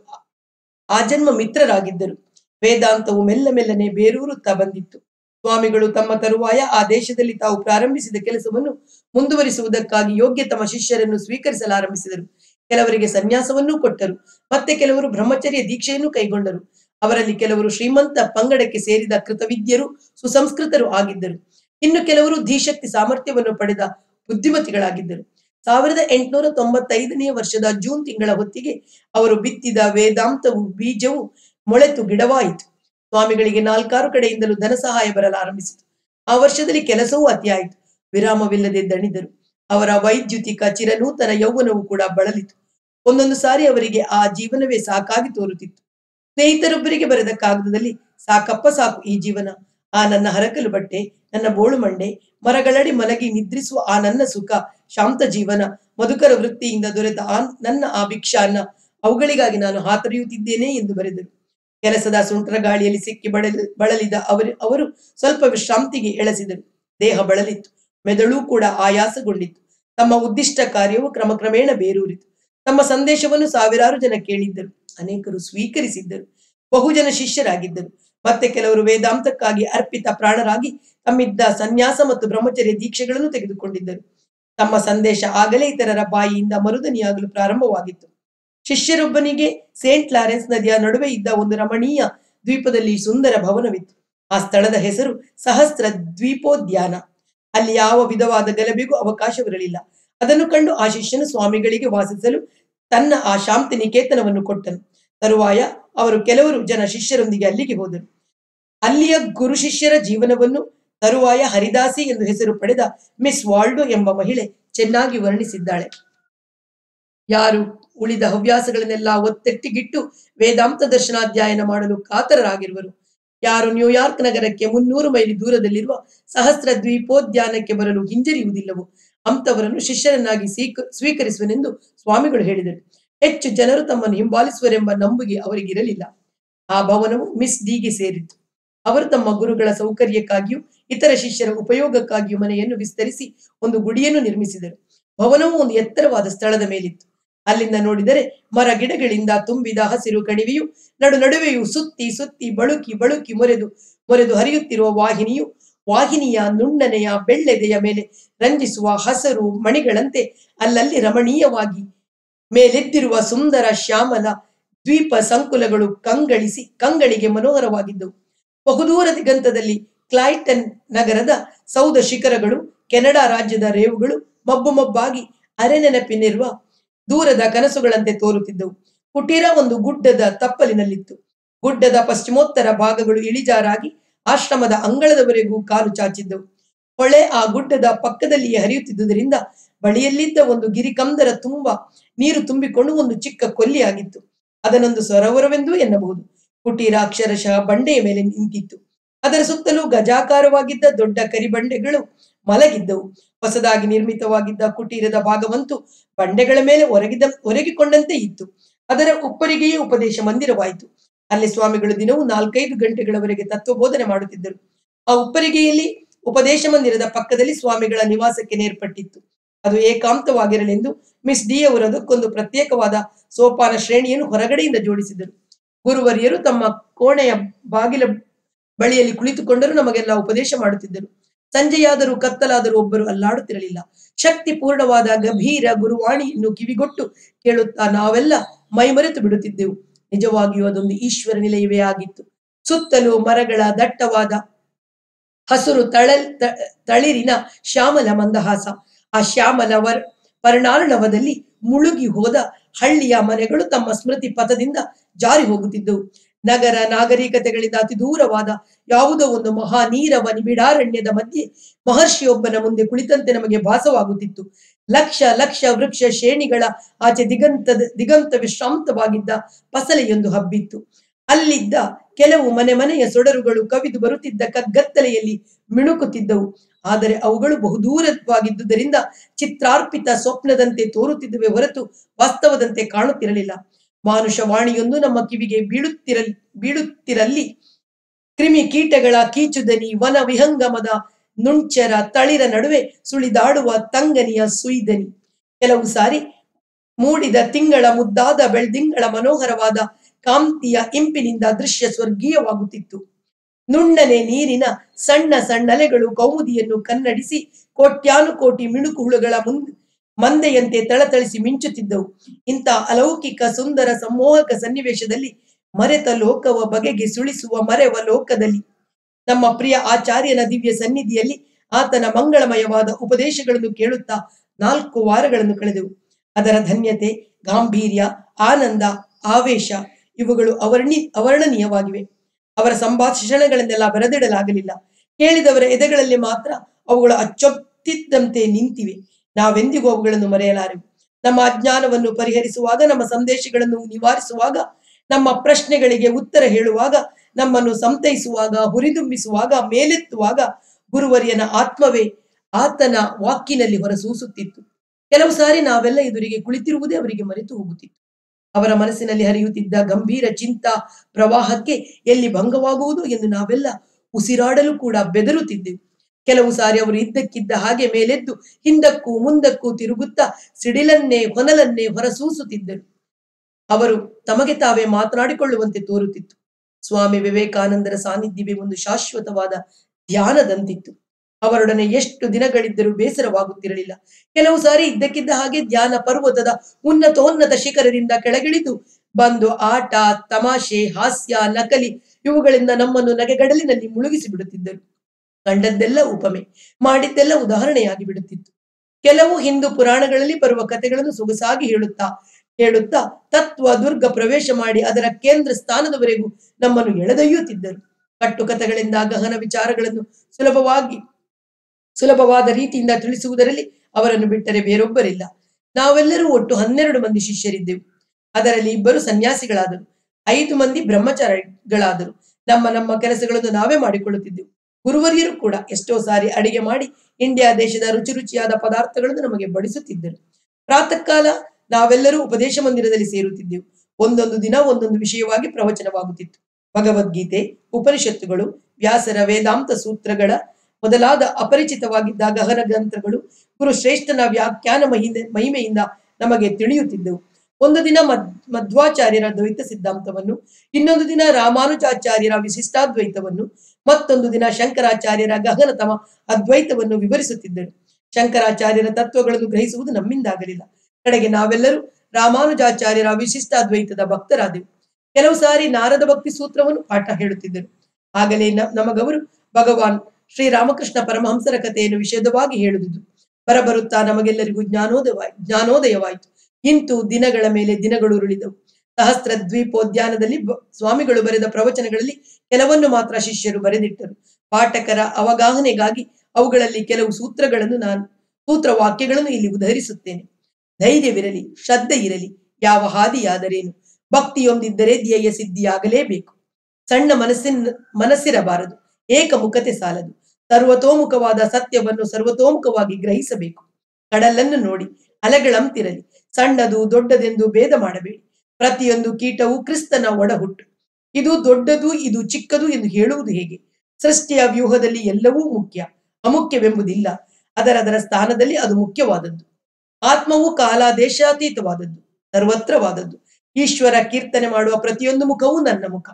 ಆಜನ್ಮ ಮಿತ್ರರಾಗಿದ್ದರು ವೇದಾಂತವು ಮೆಲ್ಲ ಮೆಲ್ಲನೆ ಬೇರೂರುತ್ತಾ ಬಂದಿತ್ತು ಸ್ವಾಮಿಗಳು ತಮ್ಮ ತರುವಾಯ ಆ ದೇಶದಲ್ಲಿ ತಾವು ಪ್ರಾರಂಭಿಸಿದ ಕೆಲಸವನ್ನು ಮುಂದುವರಿಸುವುದಕ್ಕಾಗಿ ಯೋಗ್ಯ ತಮ್ಮ ಶಿಷ್ಯರನ್ನು ಸ್ವೀಕರಿಸಲಾರಂಭಿಸಿದರು ಕೆಲವರಿಗೆ ಸನ್ಯಾಸವನ್ನೂ ಕೊಟ್ಟರು ಮತ್ತೆ ಕೆಲವರು ಬ್ರಹ್ಮಚರ್ಯ ದೀಕ್ಷೆಯನ್ನು ಕೈಗೊಂಡರು ಅವರಲ್ಲಿ ಕೆಲವರು ಶ್ರೀಮಂತ ಪಂಗಡಕ್ಕೆ ಸೇರಿದ ಕೃತವಿದ್ಯರು ಸುಸಂಸ್ಕೃತರು ಆಗಿದ್ದರು ಇನ್ನು ಕೆಲವರು ಧೀಶಕ್ತಿ ಸಾಮರ್ಥ್ಯವನ್ನು ಪಡೆದ ಬುದ್ಧಿಮತಿಗಳಾಗಿದ್ದರು ಸಾವಿರದ ಎಂಟುನೂರ ತೊಂಬತ್ತೈದನೆಯ ವರ್ಷದ ಜೂನ್ ತಿಂಗಳ ಹೊತ್ತಿಗೆ ಅವರು ಬಿತ್ತಿದ ವೇದಾಂತವು ಬೀಜವು ಮೊಳೆತು ಗಿಡವಾಯಿತು ಸ್ವಾಮಿಗಳಿಗೆ ನಾಲ್ಕಾರು ಕಡೆಯಿಂದಲೂ ಧನ ಸಹಾಯ ಬರಲಾರಂಭಿಸಿತು ಆ ವರ್ಷದಲ್ಲಿ ಕೆಲಸವೂ ಅತಿಯಾಯಿತು ವಿರಾಮವಿಲ್ಲದೆ ದಣಿದರು ಅವರ ವೈದ್ಯುತಿಕ ಚಿರನೂತನ ಯೌವನವು ಕೂಡ ಬಳಲಿತು ಒಂದೊಂದು ಸಾರಿ ಅವರಿಗೆ ಆ ಜೀವನವೇ ಸಾಕಾಗಿ ತೋರುತ್ತಿತ್ತು ಸ್ನೇಹಿತರೊಬ್ಬರಿಗೆ ಬರೆದ ಕಾಗದದಲ್ಲಿ ಸಾಕಪ್ಪ ಸಾಕು ಈ ಜೀವನ ಆ ನನ್ನ ಹರಕಲು ಬಟ್ಟೆ ನನ್ನ ಬೋಳು ಮಂಡೆ ಮರಗಳಡಿ ಮಲಗಿ ನಿದ್ರಿಸುವ ಆ ನನ್ನ ಸುಖ ಶಾಂತ ಜೀವನ ಮಧುಕರ ವೃತ್ತಿಯಿಂದ ದೊರೆತ ಆ ನನ್ನ ಆ ಭಿಕ್ಷಾನ್ನ ಅವುಗಳಿಗಾಗಿ ನಾನು ಹಾತೊರೆಯುತ್ತಿದ್ದೇನೆ ಎಂದು ಬರೆದರು ಕೆಲಸದ ಸುಂಟರ ಗಾಳಿಯಲ್ಲಿ ಸಿಕ್ಕಿ ಬಳಲಿ ಬಳಲಿದ ಅವರು ಅವರು ಸ್ವಲ್ಪ ವಿಶ್ರಾಂತಿಗೆ ಎಳಸಿದರು ದೇಹ ಬಳಲಿತ್ತು ಮೆದುಳು ಕೂಡ ಆಯಾಸಗೊಂಡಿತ್ತು ತಮ್ಮ ಉದ್ದಿಷ್ಟ ಕಾರ್ಯವು ಕ್ರಮಕ್ರಮೇಣ ಬೇರೂರಿತು ತಮ್ಮ ಸಂದೇಶವನ್ನು ಸಾವಿರಾರು ಜನ ಕೇಳಿದ್ದರು ಅನೇಕರು ಸ್ವೀಕರಿಸಿದ್ದರು ಬಹುಜನ ಶಿಷ್ಯರಾಗಿದ್ದರು ಮತ್ತೆ ಕೆಲವರು ವೇದಾಂತಕ್ಕಾಗಿ ಅರ್ಪಿತ ಪ್ರಾಣರಾಗಿ ತಮ್ಮಿದ್ದ ಸನ್ಯಾಸ ಮತ್ತು ಬ್ರಹ್ಮಚರ್ಯ ದೀಕ್ಷೆಗಳನ್ನು ತೆಗೆದುಕೊಂಡಿದ್ದರು ತಮ್ಮ ಸಂದೇಶ ಆಗಲೇ ಇತರರ ಬಾಯಿಯಿಂದ ಮರುದನಿಯಾಗಲು ಪ್ರಾರಂಭವಾಗಿತ್ತು ಶಿಷ್ಯರೊಬ್ಬನಿಗೆ ಸೇಂಟ್ ಲಾರೆನ್ಸ್ ನದಿಯ ನಡುವೆ ಇದ್ದ ಒಂದು ರಮಣೀಯ ದ್ವೀಪದಲ್ಲಿ ಸುಂದರ ಭವನವಿತ್ತು ಆ ಸ್ಥಳದ ಹೆಸರು ಸಹಸ್ರ ದ್ವೀಪೋದ್ಯಾನ ಅಲ್ಲಿ ಯಾವ ವಿಧವಾದ ಗಲಭೆಗೂ ಅವಕಾಶವಿರಲಿಲ್ಲ ಅದನ್ನು ಕಂಡು ಆ ಶಿಷ್ಯನು ಸ್ವಾಮಿಗಳಿಗೆ ವಾಸಿಸಲು ತನ್ನ ಆ ಶಾಂತಿ ನಿಕೇತನವನ್ನು ಕೊಟ್ಟನು ತರುವಾಯ ಅವರು ಕೆಲವರು ಜನ ಶಿಷ್ಯರೊಂದಿಗೆ ಅಲ್ಲಿಗೆ ಹೋದರು ಅಲ್ಲಿಯ ಗುರು ಶಿಷ್ಯರ ಜೀವನವನ್ನು ತರುವಾಯ ಹರಿದಾಸಿ ಎಂದು ಹೆಸರು ಪಡೆದ ಮಿಸ್ ವಾಲ್ಡೋ ಎಂಬ ಮಹಿಳೆ ಚೆನ್ನಾಗಿ ವರ್ಣಿಸಿದ್ದಾಳೆ ಯಾರು ಉಳಿದ ಹವ್ಯಾಸಗಳನ್ನೆಲ್ಲ ಒತ್ತೆಟ್ಟಿಗಿಟ್ಟು ವೇದಾಂತ ದರ್ಶನಾಧ್ಯಯನ ಮಾಡಲು ಕಾತರರಾಗಿರುವರು ಯಾರು ನ್ಯೂಯಾರ್ಕ್ ನಗರಕ್ಕೆ ಮುನ್ನೂರು ಮೈಲಿ ದೂರದಲ್ಲಿರುವ ಸಹಸ್ರ ದ್ವೀಪೋದ್ಯಾನಕ್ಕೆ ಬರಲು ಹಿಂಜರಿಯುವುದಿಲ್ಲವೋ ಅಂತವರನ್ನು ಶಿಷ್ಯರನ್ನಾಗಿ ಸ್ವೀಕ ಸ್ವೀಕರಿಸುವನೆಂದು ಸ್ವಾಮಿಗಳು ಹೇಳಿದರು ಹೆಚ್ಚು ಜನರು ತಮ್ಮನ್ನು ಹಿಂಬಾಲಿಸುವರೆಂಬ ನಂಬಿಕೆ ಅವರಿಗಿರಲಿಲ್ಲ ಆ ಭವನವು ಮಿಸ್ ಡಿಗೆ ಸೇರಿತ್ತು ಅವರು ತಮ್ಮ ಗುರುಗಳ ಸೌಕರ್ಯಕ್ಕಾಗಿಯೂ ಇತರ ಶಿಷ್ಯರ ಉಪಯೋಗಕ್ಕಾಗಿಯೂ ಮನೆಯನ್ನು ವಿಸ್ತರಿಸಿ ಒಂದು ಗುಡಿಯನ್ನು ನಿರ್ಮಿಸಿದರು ಭವನವು ಒಂದು ಎತ್ತರವಾದ ಸ್ಥಳದ ಮೇಲಿತ್ತು ಅಲ್ಲಿಂದ ನೋಡಿದರೆ ಮರ ಗಿಡಗಳಿಂದ ತುಂಬಿದ ಹಸಿರು ಕಣಿವೆಯು ನಡು ನಡುವೆಯೂ ಸುತ್ತಿ ಸುತ್ತಿ ಬಳುಕಿ ಬಳುಕಿ ಮೊರೆದು ಮೊರೆದು ಹರಿಯುತ್ತಿರುವ ವಾಹಿನಿಯು ವಾಹಿನಿಯ ನುಣ್ಣನೆಯ ಬೆಳ್ಳೆದೆಯ ಮೇಲೆ ರಂಜಿಸುವ ಹಸರು ಮಣಿಗಳಂತೆ ಅಲ್ಲಲ್ಲಿ ರಮಣೀಯವಾಗಿ ಮೇಲೆದ್ದಿರುವ ಸುಂದರ ಶ್ಯಾಮಲ ದ್ವೀಪ ಸಂಕುಲಗಳು ಕಂಗಳಿಸಿ ಕಂಗಳಿಗೆ ಮನೋಹರವಾಗಿದ್ದವು ಬಹುದೂರ ದಿಗಂತದಲ್ಲಿ ಕ್ಲೈಟನ್ ನಗರದ ಸೌಧ ಶಿಖರಗಳು ಕೆನಡಾ ರಾಜ್ಯದ ರೇವುಗಳು ಮಬ್ಬು ಮಬ್ಬಾಗಿ ಅರೆನೆನಪಿನಿರುವ ದೂರದ ಕನಸುಗಳಂತೆ ತೋರುತ್ತಿದ್ದವು ಕುಟೀರ ಒಂದು ಗುಡ್ಡದ ತಪ್ಪಲಿನಲ್ಲಿತ್ತು ಗುಡ್ಡದ ಪಶ್ಚಿಮೋತ್ತರ ಭಾಗಗಳು ಇಳಿಜಾರಾಗಿ ಆಶ್ರಮದ ಅಂಗಳದವರೆಗೂ ಕಾಲು ಚಾಚಿದ್ದವು ಹೊಳೆ ಆ ಗುಡ್ಡದ ಪಕ್ಕದಲ್ಲಿಯೇ ಹರಿಯುತ್ತಿದ್ದುದರಿಂದ ಬಳಿಯಲ್ಲಿದ್ದ ಒಂದು ಗಿರಿಕಂದರ ತುಂಬ ನೀರು ತುಂಬಿಕೊಂಡು ಒಂದು ಚಿಕ್ಕ ಕೊಲ್ಲಿಯಾಗಿತ್ತು ಅದನ್ನೊಂದು ಸರೋವರವೆಂದೂ ಎನ್ನಬಹುದು ಕುಟೀರ ಅಕ್ಷರಶಃ ಬಂಡೆಯ ಮೇಲೆ ನಿಂತಿತ್ತು ಅದರ ಸುತ್ತಲೂ ಗಜಾಕಾರವಾಗಿದ್ದ ದೊಡ್ಡ ಕರಿಬಂಡೆಗಳು ಮಲಗಿದ್ದವು ಹೊಸದಾಗಿ ನಿರ್ಮಿತವಾಗಿದ್ದ ಕುಟೀರದ ಭಾಗವಂತೂ ಬಂಡೆಗಳ ಮೇಲೆ ಒರಗಿದ ಒರಗಿಕೊಂಡಂತೆ ಇತ್ತು ಅದರ ಉಪ್ಪರಿಗೆಯೇ ಉಪದೇಶ ಮಂದಿರವಾಯಿತು ಅಲ್ಲಿ ಸ್ವಾಮಿಗಳು ದಿನವೂ ನಾಲ್ಕೈದು ಗಂಟೆಗಳವರೆಗೆ ತತ್ವಬೋಧನೆ ಮಾಡುತ್ತಿದ್ದರು ಆ ಉಪ್ಪರಿಗೆಯಲ್ಲಿ ಉಪದೇಶ ಮಂದಿರದ ಪಕ್ಕದಲ್ಲಿ ಸ್ವಾಮಿಗಳ ನಿವಾಸಕ್ಕೆ ನೇರ್ಪಟ್ಟಿತ್ತು ಅದು ಏಕಾಂತವಾಗಿರಲೆಂದು ಮಿಸ್ ಡಿ ಅವರು ಅದಕ್ಕೊಂದು ಪ್ರತ್ಯೇಕವಾದ ಸೋಪಾನ ಶ್ರೇಣಿಯನ್ನು ಹೊರಗಡೆಯಿಂದ ಜೋಡಿಸಿದರು ಗುರುವರಿಯರು ತಮ್ಮ ಕೋಣೆಯ ಬಾಗಿಲ ಬಳಿಯಲ್ಲಿ ಕುಳಿತುಕೊಂಡರೂ ನಮಗೆಲ್ಲ ಉಪದೇಶ ಮಾಡುತ್ತಿದ್ದರು ಸಂಜೆಯಾದರೂ ಕತ್ತಲಾದರೂ ಒಬ್ಬರು ಅಲ್ಲಾಡುತ್ತಿರಲಿಲ್ಲ ಶಕ್ತಿ ಪೂರ್ಣವಾದ ಗಂಭೀರ ಗುರುವಾಣಿಯನ್ನು ಕಿವಿಗೊಟ್ಟು ಕೇಳುತ್ತಾ ನಾವೆಲ್ಲ ಮೈಮರೆತು ಬಿಡುತ್ತಿದ್ದೆವು ನಿಜವಾಗಿಯೂ ಅದೊಂದು ಈಶ್ವರ ನಿಲಯವೇ ಆಗಿತ್ತು ಸುತ್ತಲೂ ಮರಗಳ ದಟ್ಟವಾದ ಹಸುರು ತಳ ತ- ತಳಿರಿನ ಶ್ಯಾಮಲ ಮಂದಹಾಸ ಆ ಶ್ಯಾಮಲ ವರ್ ವರ್ಣಾರ್ಣವದಲ್ಲಿ ಮುಳುಗಿ ಹೋದ ಹಳ್ಳಿಯ ಮನೆಗಳು ತಮ್ಮ ಸ್ಮೃತಿ ಪಥದಿಂದ ಜಾರಿ ಹೋಗುತ್ತಿದ್ದವು ನಗರ ನಾಗರಿಕತೆಗಳಿಂದ ಅತಿ ದೂರವಾದ ಯಾವುದೋ ಒಂದು ಮಹಾ ನೀರವ ನಿಬಿಡಾರಣ್ಯದ ಮಧ್ಯೆ ಮಹರ್ಷಿಯೊಬ್ಬನ ಮುಂದೆ ಕುಳಿತಂತೆ ನಮಗೆ ಭಾಸವಾಗುತ್ತಿತ್ತು ಲಕ್ಷ ಲಕ್ಷ ವೃಕ್ಷ ಶ್ರೇಣಿಗಳ ಆಚೆ ದಿಗಂತದ ದಿಗಂತ ವಿಶ್ರಾಂತವಾಗಿದ್ದ ಪಸಲೆಯೊಂದು ಹಬ್ಬಿತ್ತು ಅಲ್ಲಿದ್ದ ಕೆಲವು ಮನೆ ಮನೆಯ ಸೊಡರುಗಳು ಕವಿದು ಬರುತ್ತಿದ್ದ ಕಗ್ಗತ್ತಲೆಯಲ್ಲಿ ಮಿಣುಕುತ್ತಿದ್ದವು ಆದರೆ ಅವುಗಳು ಬಹುದೂರವಾಗಿದ್ದುದರಿಂದ ಚಿತ್ರಾರ್ಪಿತ ಸ್ವಪ್ನದಂತೆ ತೋರುತ್ತಿದ್ದುವೆ ಹೊರತು ವಾಸ್ತವದಂತೆ ಕಾಣುತ್ತಿರಲಿಲ್ಲ ಮಾನುಷ ವಾಣಿಯೊಂದು ನಮ್ಮ ಕಿವಿಗೆ ಬೀಳುತ್ತಿರಲಿ ಬೀಳುತ್ತಿರಲ್ಲಿ ಕ್ರಿಮಿ ಕೀಟಗಳ ಕೀಚುದನಿ ವನ ವಿಹಂಗಮದ ನುಂಚರ ತಳಿರ ನಡುವೆ ಸುಳಿದಾಡುವ ತಂಗನಿಯ ಸುಯ್ದನಿ ಕೆಲವು ಸಾರಿ ಮೂಡಿದ ತಿಂಗಳ ಮುದ್ದಾದ ಬೆಳ್ದಿಂಗಳ ಮನೋಹರವಾದ ಕಾಂತಿಯ ಇಂಪಿನಿಂದ ದೃಶ್ಯ ಸ್ವರ್ಗೀಯವಾಗುತ್ತಿತ್ತು ನುಣ್ಣನೆ ನೀರಿನ ಸಣ್ಣ ಸಣ್ಣ ಅಲೆಗಳು ಕೌಮುದಿಯನ್ನು ಕನ್ನಡಿಸಿ ಕೋಟ್ಯಾನುಕೋಟಿ ಮಿಣುಕು ಹುಳುಗಳ ಮುಂದೆ ಮಂದೆಯಂತೆ ತಳತಳಿಸಿ ಮಿಂಚುತ್ತಿದ್ದವು ಇಂಥ ಅಲೌಕಿಕ ಸುಂದರ ಸಂಮೋಹಕ ಸನ್ನಿವೇಶದಲ್ಲಿ ಮರೆತ ಲೋಕವ ಬಗೆಗೆ ಸುಳಿಸುವ ಮರೆವ ಲೋಕದಲ್ಲಿ ನಮ್ಮ ಪ್ರಿಯ ಆಚಾರ್ಯನ ದಿವ್ಯ ಸನ್ನಿಧಿಯಲ್ಲಿ ಆತನ ಮಂಗಳಮಯವಾದ ಉಪದೇಶಗಳನ್ನು ಕೇಳುತ್ತಾ ನಾಲ್ಕು ವಾರಗಳನ್ನು ಕಳೆದೆವು ಅದರ ಧನ್ಯತೆ ಗಾಂಭೀರ್ಯ ಆನಂದ ಆವೇಶ ಇವುಗಳು ಅವರ್ಣಿ ಅವರ್ಣನೀಯವಾಗಿವೆ ಅವರ ಸಂಭಾಷಣೆಗಳನ್ನೆಲ್ಲ ಬರೆದಿಡಲಾಗಲಿಲ್ಲ ಕೇಳಿದವರ ಎದೆಗಳಲ್ಲಿ ಮಾತ್ರ ಅವುಗಳು ಅಚ್ಚೊತ್ತಿದ್ದಂತೆ ನಿಂತಿವೆ ನಾವೆಂದಿಗೂ ಅವುಗಳನ್ನು ಮರೆಯಲಾರೆವು ನಮ್ಮ ಅಜ್ಞಾನವನ್ನು ಪರಿಹರಿಸುವಾಗ ನಮ್ಮ ಸಂದೇಶಗಳನ್ನು ನಿವಾರಿಸುವಾಗ ನಮ್ಮ ಪ್ರಶ್ನೆಗಳಿಗೆ ಉತ್ತರ ಹೇಳುವಾಗ ನಮ್ಮನ್ನು ಸಂತೈಸುವಾಗ ಹುರಿದುಂಬಿಸುವಾಗ ಮೇಲೆತ್ತುವಾಗ ಗುರುವರಿಯನ ಆತ್ಮವೇ ಆತನ ವಾಕಿನಲ್ಲಿ ಹೊರಸೂಸುತ್ತಿತ್ತು ಕೆಲವು ಸಾರಿ ನಾವೆಲ್ಲ ಎದುರಿಗೆ ಕುಳಿತಿರುವುದೇ ಅವರಿಗೆ ಮರೆತು ಹೋಗುತ್ತಿತ್ತು ಅವರ ಮನಸ್ಸಿನಲ್ಲಿ ಹರಿಯುತ್ತಿದ್ದ ಗಂಭೀರ ಚಿಂತಾ ಪ್ರವಾಹಕ್ಕೆ ಎಲ್ಲಿ ಭಂಗವಾಗುವುದು ಎಂದು ನಾವೆಲ್ಲ ಉಸಿರಾಡಲು ಕೂಡ ಬೆದರುತ್ತಿದ್ದೆವು ಕೆಲವು ಸಾರಿ ಅವರು ಇದ್ದಕ್ಕಿದ್ದ ಹಾಗೆ ಮೇಲೆದ್ದು ಹಿಂದಕ್ಕೂ ಮುಂದಕ್ಕೂ ತಿರುಗುತ್ತಾ ಸಿಡಿಲನ್ನೇ ಹೊನಲನ್ನೇ ಹೊರಸೂಸುತ್ತಿದ್ದರು ಅವರು ತಮಗೆ ತಾವೇ ಮಾತನಾಡಿಕೊಳ್ಳುವಂತೆ ತೋರುತ್ತಿತ್ತು ಸ್ವಾಮಿ ವಿವೇಕಾನಂದರ ಸಾನ್ನಿಧ್ಯವೇ ಒಂದು ಶಾಶ್ವತವಾದ ಧ್ಯಾನದಂತಿತ್ತು ಅವರೊಡನೆ ಎಷ್ಟು ದಿನಗಳಿದ್ದರೂ ಬೇಸರವಾಗುತ್ತಿರಲಿಲ್ಲ ಕೆಲವು ಸಾರಿ ಇದ್ದಕ್ಕಿದ್ದ ಹಾಗೆ ಧ್ಯಾನ ಪರ್ವತದ ಉನ್ನತೋನ್ನತ ಶಿಖರದಿಂದ ಕೆಳಗಿಳಿದು ಬಂದು ಆಟ ತಮಾಷೆ ಹಾಸ್ಯ ನಕಲಿ ಇವುಗಳಿಂದ ನಮ್ಮನ್ನು ನಗೆಗಡಲಿನಲ್ಲಿ ಮುಳುಗಿಸಿ ಬಿಡುತ್ತಿದ್ದರು ಕಂಡದ್ದೆಲ್ಲ ಉಪಮೆ ಮಾಡಿದ್ದೆಲ್ಲ ಉದಾಹರಣೆಯಾಗಿ ಬಿಡುತ್ತಿತ್ತು ಕೆಲವು ಹಿಂದೂ ಪುರಾಣಗಳಲ್ಲಿ ಬರುವ ಕಥೆಗಳನ್ನು ಸೊಗಸಾಗಿ ಹೇಳುತ್ತಾ ಹೇಳುತ್ತಾ ತತ್ವ ದುರ್ಗ ಪ್ರವೇಶ ಮಾಡಿ ಅದರ ಕೇಂದ್ರ ಸ್ಥಾನದವರೆಗೂ ನಮ್ಮನ್ನು ಎಳೆದೊಯ್ಯುತ್ತಿದ್ದರು ಕಟ್ಟುಕಥೆಗಳಿಂದ ಗಹನ ವಿಚಾರಗಳನ್ನು ಸುಲಭವಾಗಿ ಸುಲಭವಾದ ರೀತಿಯಿಂದ ತಿಳಿಸುವುದರಲ್ಲಿ ಅವರನ್ನು ಬಿಟ್ಟರೆ ಬೇರೊಬ್ಬರಿಲ್ಲ ನಾವೆಲ್ಲರೂ ಒಟ್ಟು ಹನ್ನೆರಡು ಮಂದಿ ಶಿಷ್ಯರಿದ್ದೆವು ಅದರಲ್ಲಿ ಇಬ್ಬರು ಸನ್ಯಾಸಿಗಳಾದರು ಐದು ಮಂದಿ ಬ್ರಹ್ಮಚಾರಿಗಳಾದರು ನಮ್ಮ ನಮ್ಮ ಕೆಲಸಗಳನ್ನು ನಾವೇ ಮಾಡಿಕೊಳ್ಳುತ್ತಿದ್ದೆವು ಗುರುವರಿಯರು ಕೂಡ ಎಷ್ಟೋ ಸಾರಿ ಅಡಿಗೆ ಮಾಡಿ ಇಂಡಿಯಾ ದೇಶದ ರುಚಿ ರುಚಿಯಾದ ಪದಾರ್ಥಗಳನ್ನು ನಮಗೆ ಬಡಿಸುತ್ತಿದ್ದರು ಪ್ರಾತಃ ಕಾಲ ನಾವೆಲ್ಲರೂ ಉಪದೇಶ ಮಂದಿರದಲ್ಲಿ ಸೇರುತ್ತಿದ್ದೆವು ಒಂದೊಂದು ದಿನ ಒಂದೊಂದು ವಿಷಯವಾಗಿ ಪ್ರವಚನವಾಗುತ್ತಿತ್ತು ಭಗವದ್ಗೀತೆ ಉಪನಿಷತ್ತುಗಳು ವ್ಯಾಸರ ವೇದಾಂತ ಸೂತ್ರಗಳ ಮೊದಲಾದ ಅಪರಿಚಿತವಾಗಿದ್ದ ಗಹನ ಗ್ರಂಥಗಳು ಗುರು ಶ್ರೇಷ್ಠನ ವ್ಯಾಖ್ಯಾನ ಮಹಿಮೆ ಮಹಿಮೆಯಿಂದ ನಮಗೆ ತಿಳಿಯುತ್ತಿದ್ದವು ಒಂದು ದಿನ ಮದ್ ಮಧ್ವಾಚಾರ್ಯರ ದ್ವೈತ ಸಿದ್ಧಾಂತವನ್ನು ಇನ್ನೊಂದು ದಿನ ರಾಮಾನುಜಾಚಾರ್ಯರ ವಿಶಿಷ್ಟಾದ್ವೈತವನ್ನು ಮತ್ತೊಂದು ದಿನ ಶಂಕರಾಚಾರ್ಯರ ಗಹನತಮ ಅದ್ವೈತವನ್ನು ವಿವರಿಸುತ್ತಿದ್ದರು ಶಂಕರಾಚಾರ್ಯರ ತತ್ವಗಳನ್ನು ಗ್ರಹಿಸುವುದು ನಮ್ಮಿಂದಾಗಲಿಲ್ಲ ಕಡೆಗೆ ನಾವೆಲ್ಲರೂ ರಾಮಾನುಜಾಚಾರ್ಯರ ವಿಶಿಷ್ಟಾದ್ವೈತದ ಭಕ್ತರಾದೆವು ಕೆಲವು ಸಾರಿ ನಾರದ ಭಕ್ತಿ ಸೂತ್ರವನ್ನು ಪಾಠ ಹೇಳುತ್ತಿದ್ದರು ಆಗಲೇ ನ- ನಮಗವರು ಭಗವಾನ್ ಶ್ರೀರಾಮಕೃಷ್ಣ ಪರಮಹಂಸರ ಕಥೆಯನ್ನು ವಿಷದವಾಗಿ ಹೇಳುತ್ತಿದ್ದು ಬರಬರುತ್ತಾ ನಮಗೆಲ್ಲರಿಗೂ ಜ್ಞಾನೋದಯವಾಯಿ ಜ್ಞಾನೋದಯವಾಯಿತು ಇಂತು ದಿನಗಳ ಮೇಲೆ ದಿನಗಳು ಉರುಳಿದವು ಸಹಸ್ರ ದ್ವೀಪೋದ್ಯಾನದಲ್ಲಿ ಬ- ಸ್ವಾಮಿಗಳು ಬರೆದ ಪ್ರವಚನಗಳಲ್ಲಿ ಕೆಲವನ್ನು ಮಾತ್ರ ಶಿಷ್ಯರು ಬರೆದಿಟ್ಟರು ಪಾಠಕರ ಅವಗಾಹನೆಗಾಗಿ ಅವುಗಳಲ್ಲಿ ಕೆಲವು ಸೂತ್ರಗಳನ್ನು ನಾನು ಸೂತ್ರ ವಾಕ್ಯಗಳನ್ನು ಇಲ್ಲಿ ಉದಹರಿಸುತ್ತೇನೆ ಧೈರ್ಯವಿರಲಿ ಶ್ರದ್ಧೆ ಇರಲಿ ಯಾವ ಹಾದಿಯಾದರೇನು ಭಕ್ತಿಯೊಂದಿದ್ದರೆ ಧ್ಯೇಯ ಸಿದ್ಧಿಯಾಗಲೇಬೇಕು ಸಣ್ಣ ಮನಸ್ಸಿನ ಮನಸ್ಸಿರಬಾರದು ಏಕಮುಖತೆ ಸಾಲದು ಸರ್ವತೋಮುಖವಾದ ಸತ್ಯವನ್ನು ಸರ್ವತೋಮುಖವಾಗಿ ಗ್ರಹಿಸಬೇಕು ಕಡಲನ್ನು ನೋಡಿ ಅಲೆಗಳಂತಿರಲಿ ಸಣ್ಣದು ದೊಡ್ಡದೆಂದು ಭೇದ ಮಾಡಬೇಡಿ ಪ್ರತಿಯೊಂದು ಕೀಟವು ಕ್ರಿಸ್ತನ ಒಡಹುಟ್ಟು ಇದು ದೊಡ್ಡದು ಇದು ಚಿಕ್ಕದು ಎಂದು ಹೇಳುವುದು ಹೇಗೆ ಸೃಷ್ಟಿಯ ವ್ಯೂಹದಲ್ಲಿ ಎಲ್ಲವೂ ಮುಖ್ಯ ಅಮುಖ್ಯವೆಂಬುದಿಲ್ಲ ಅದರದರ ಸ್ಥಾನದಲ್ಲಿ ಅದು ಮುಖ್ಯವಾದದ್ದು ಆತ್ಮವು ಕಾಲಾದೇಶಾತೀತವಾದದ್ದು ಸರ್ವತ್ರವಾದದ್ದು ಈಶ್ವರ ಕೀರ್ತನೆ ಮಾಡುವ ಪ್ರತಿಯೊಂದು ಮುಖವೂ ನನ್ನ ಮುಖ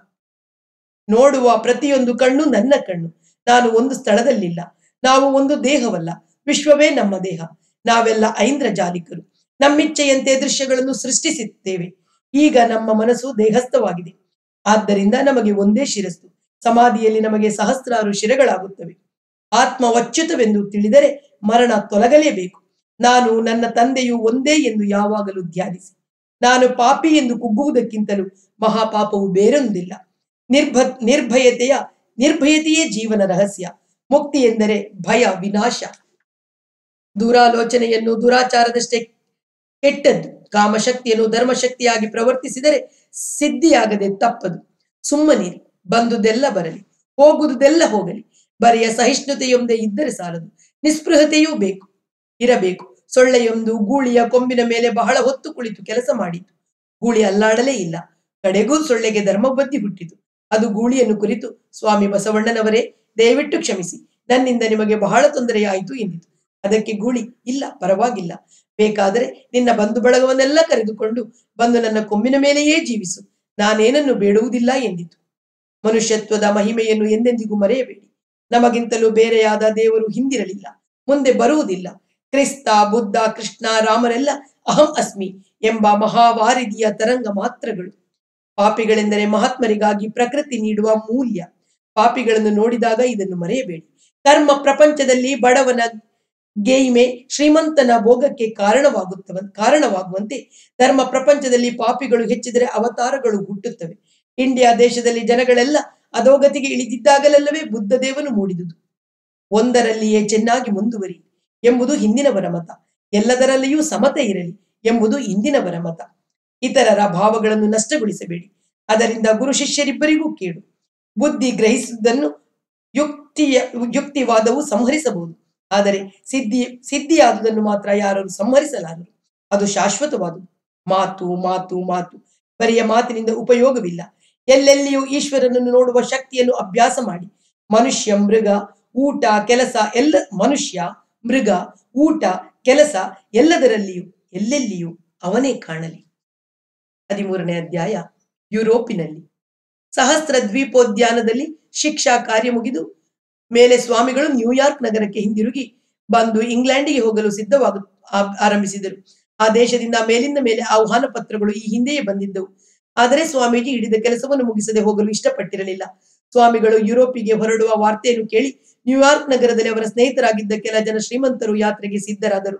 ನೋಡುವ ಪ್ರತಿಯೊಂದು ಕಣ್ಣು ನನ್ನ ಕಣ್ಣು ನಾನು ಒಂದು ಸ್ಥಳದಲ್ಲಿಲ್ಲ ನಾವು ಒಂದು ದೇಹವಲ್ಲ ವಿಶ್ವವೇ ನಮ್ಮ ದೇಹ ನಾವೆಲ್ಲ ಐಂದ್ರಜಾಲಿಕರು ನಮ್ಮಿಚ್ಛೆಯಂತೆ ದೃಶ್ಯಗಳನ್ನು ಸೃಷ್ಟಿಸುತ್ತೇವೆ ಈಗ ನಮ್ಮ ಮನಸ್ಸು ದೇಹಸ್ಥವಾಗಿದೆ ಆದ್ದರಿಂದ ನಮಗೆ ಒಂದೇ ಶಿರಸ್ಸು ಸಮಾಧಿಯಲ್ಲಿ ನಮಗೆ ಸಹಸ್ರಾರು ಶಿರಗಳಾಗುತ್ತವೆ ಆತ್ಮ ವಚ್ಯುತವೆಂದು ತಿಳಿದರೆ ಮರಣ ತೊಲಗಲೇಬೇಕು ನಾನು ನನ್ನ ತಂದೆಯು ಒಂದೇ ಎಂದು ಯಾವಾಗಲೂ ಧ್ಯಾನಿಸಿ ನಾನು ಪಾಪಿ ಎಂದು ಕುಗ್ಗುವುದಕ್ಕಿಂತಲೂ ಮಹಾಪಾಪವು ಬೇರೊಂದಿಲ್ಲ ನಿರ್ಭ ನಿರ್ಭಯತೆಯ ನಿರ್ಭಯತೆಯೇ ಜೀವನ ರಹಸ್ಯ ಮುಕ್ತಿ ಎಂದರೆ ಭಯ ವಿನಾಶ ದುರಾಲೋಚನೆಯನ್ನು ದುರಾಚಾರದಷ್ಟೇ ಕೆಟ್ಟದ್ದು ಕಾಮಶಕ್ತಿಯನ್ನು ಧರ್ಮಶಕ್ತಿಯಾಗಿ ಪ್ರವರ್ತಿಸಿದರೆ ಸಿದ್ಧಿಯಾಗದೆ ತಪ್ಪದು ಸುಮ್ಮನಿರಿ ಬಂದುದೆಲ್ಲ ಬರಲಿ ಹೋಗುವುದೆಲ್ಲ ಹೋಗಲಿ ಬರೆಯ ಸಹಿಷ್ಣುತೆಯೊಂದೇ ಇದ್ದರೆ ಸಾಲದು ನಿಸ್ಪೃಹತೆಯೂ ಬೇಕು ಇರಬೇಕು ಸೊಳ್ಳೆಯೊಂದು ಗೂಳಿಯ ಕೊಂಬಿನ ಮೇಲೆ ಬಹಳ ಹೊತ್ತು ಕುಳಿತು ಕೆಲಸ ಮಾಡಿತು ಗೂಳಿ ಅಲ್ಲಾಡಲೇ ಇಲ್ಲ ಕಡೆಗೂ ಸೊಳ್ಳೆಗೆ ಧರ್ಮಬದ್ಧಿ ಹುಟ್ಟಿತು ಅದು ಗೂಳಿಯನ್ನು ಕುರಿತು ಸ್ವಾಮಿ ಬಸವಣ್ಣನವರೇ ದಯವಿಟ್ಟು ಕ್ಷಮಿಸಿ ನನ್ನಿಂದ ನಿಮಗೆ ಬಹಳ ತೊಂದರೆಯಾಯಿತು ಎಂದಿತು ಅದಕ್ಕೆ ಗೂಳಿ ಇಲ್ಲ ಪರವಾಗಿಲ್ಲ ಬೇಕಾದರೆ ನಿನ್ನ ಬಂಧು ಬಳಗವನ್ನೆಲ್ಲ ಕರೆದುಕೊಂಡು ಬಂದು ನನ್ನ ಕೊಂಬಿನ ಮೇಲೆಯೇ ಜೀವಿಸು ನಾನೇನನ್ನು ಬೇಡುವುದಿಲ್ಲ ಎಂದಿತು ಮನುಷ್ಯತ್ವದ ಮಹಿಮೆಯನ್ನು ಎಂದೆಂದಿಗೂ ಮರೆಯಬೇಡಿ ನಮಗಿಂತಲೂ ಬೇರೆಯಾದ ದೇವರು ಹಿಂದಿರಲಿಲ್ಲ ಮುಂದೆ ಬರುವುದಿಲ್ಲ ಕ್ರಿಸ್ತ ಬುದ್ಧ ಕೃಷ್ಣ ರಾಮರೆಲ್ಲ ಅಹಂ ಅಸ್ಮಿ ಎಂಬ ಮಹಾವಾರಿದಿಯ ತರಂಗ ಮಾತ್ರಗಳು ಪಾಪಿಗಳೆಂದರೆ ಮಹಾತ್ಮರಿಗಾಗಿ ಪ್ರಕೃತಿ ನೀಡುವ ಮೂಲ್ಯ ಪಾಪಿಗಳನ್ನು ನೋಡಿದಾಗ ಇದನ್ನು ಮರೆಯಬೇಡಿ ಕರ್ಮ ಪ್ರಪಂಚದಲ್ಲಿ ಬಡವನ ಗೇಯ್ಮೆ ಶ್ರೀಮಂತನ ಭೋಗಕ್ಕೆ ಕಾರಣವಾಗುತ್ತವ ಕಾರಣವಾಗುವಂತೆ ಧರ್ಮ ಪ್ರಪಂಚದಲ್ಲಿ ಪಾಪಿಗಳು ಹೆಚ್ಚಿದರೆ ಅವತಾರಗಳು ಹುಟ್ಟುತ್ತವೆ ಇಂಡಿಯಾ ದೇಶದಲ್ಲಿ ಜನಗಳೆಲ್ಲ ಅಧೋಗತಿಗೆ ಇಳಿದಿದ್ದಾಗಲೆಲ್ಲವೇ ಬುದ್ಧ ದೇವನು ಮೂಡಿದುದು ಒಂದರಲ್ಲಿಯೇ ಚೆನ್ನಾಗಿ ಮುಂದುವರಿ ಎಂಬುದು ಹಿಂದಿನವರ ಮತ ಎಲ್ಲದರಲ್ಲಿಯೂ ಸಮತೆ ಇರಲಿ ಎಂಬುದು ಇಂದಿನವರ ಮತ ಇತರರ ಭಾವಗಳನ್ನು ನಷ್ಟಗೊಳಿಸಬೇಡಿ ಅದರಿಂದ ಗುರು ಶಿಷ್ಯರಿಬ್ಬರಿಗೂ ಕೇಡು ಬುದ್ಧಿ ಗ್ರಹಿಸುವುದನ್ನು ಯುಕ್ತಿಯ ಯುಕ್ತಿವಾದವು ಸಂಹರಿಸಬಹುದು ಆದರೆ ಸಿದ್ಧಿ ಸಿದ್ಧಿಯಾದುದನ್ನು ಮಾತ್ರ ಯಾರು ಸಂಹರಿಸಲಾರರು ಅದು ಶಾಶ್ವತವಾದುದು ಮಾತು ಮಾತು ಮಾತು ಬರಿಯ ಮಾತಿನಿಂದ ಉಪಯೋಗವಿಲ್ಲ ಎಲ್ಲೆಲ್ಲಿಯೂ ಈಶ್ವರನನ್ನು ನೋಡುವ ಶಕ್ತಿಯನ್ನು ಅಭ್ಯಾಸ ಮಾಡಿ ಮನುಷ್ಯ ಮೃಗ ಊಟ ಕೆಲಸ ಎಲ್ಲ ಮನುಷ್ಯ ಮೃಗ ಊಟ ಕೆಲಸ ಎಲ್ಲದರಲ್ಲಿಯೂ ಎಲ್ಲೆಲ್ಲಿಯೂ ಅವನೇ ಕಾಣಲಿ ಹದಿಮೂರನೇ ಅಧ್ಯಾಯ ಯುರೋಪಿನಲ್ಲಿ ಸಹಸ್ರ ದ್ವೀಪೋದ್ಯಾನದಲ್ಲಿ ಶಿಕ್ಷಾ ಕಾರ್ಯ ಮುಗಿದು ಮೇಲೆ ಸ್ವಾಮಿಗಳು ನ್ಯೂಯಾರ್ಕ್ ನಗರಕ್ಕೆ ಹಿಂದಿರುಗಿ ಬಂದು ಇಂಗ್ಲೆಂಡಿಗೆ ಹೋಗಲು ಸಿದ್ಧವಾಗ ಆ- ಆರಂಭಿಸಿದರು ಆ ದೇಶದಿಂದ ಮೇಲಿಂದ ಮೇಲೆ ಆಹ್ವಾನ ಪತ್ರಗಳು ಈ ಹಿಂದೆಯೇ ಬಂದಿದ್ದವು ಆದರೆ ಸ್ವಾಮೀಜಿ ಹಿಡಿದ ಕೆಲಸವನ್ನು ಮುಗಿಸದೆ ಹೋಗಲು ಇಷ್ಟಪಟ್ಟಿರಲಿಲ್ಲ ಸ್ವಾಮಿಗಳು ಯುರೋಪಿಗೆ ಹೊರಡುವ ವಾರ್ತೆಯನ್ನು ಕೇಳಿ ನ್ಯೂಯಾರ್ಕ್ ನಗರದಲ್ಲಿ ಅವರ ಸ್ನೇಹಿತರಾಗಿದ್ದ ಕೆಲ ಜನ ಶ್ರೀಮಂತರು ಯಾತ್ರೆಗೆ ಸಿದ್ಧರಾದರು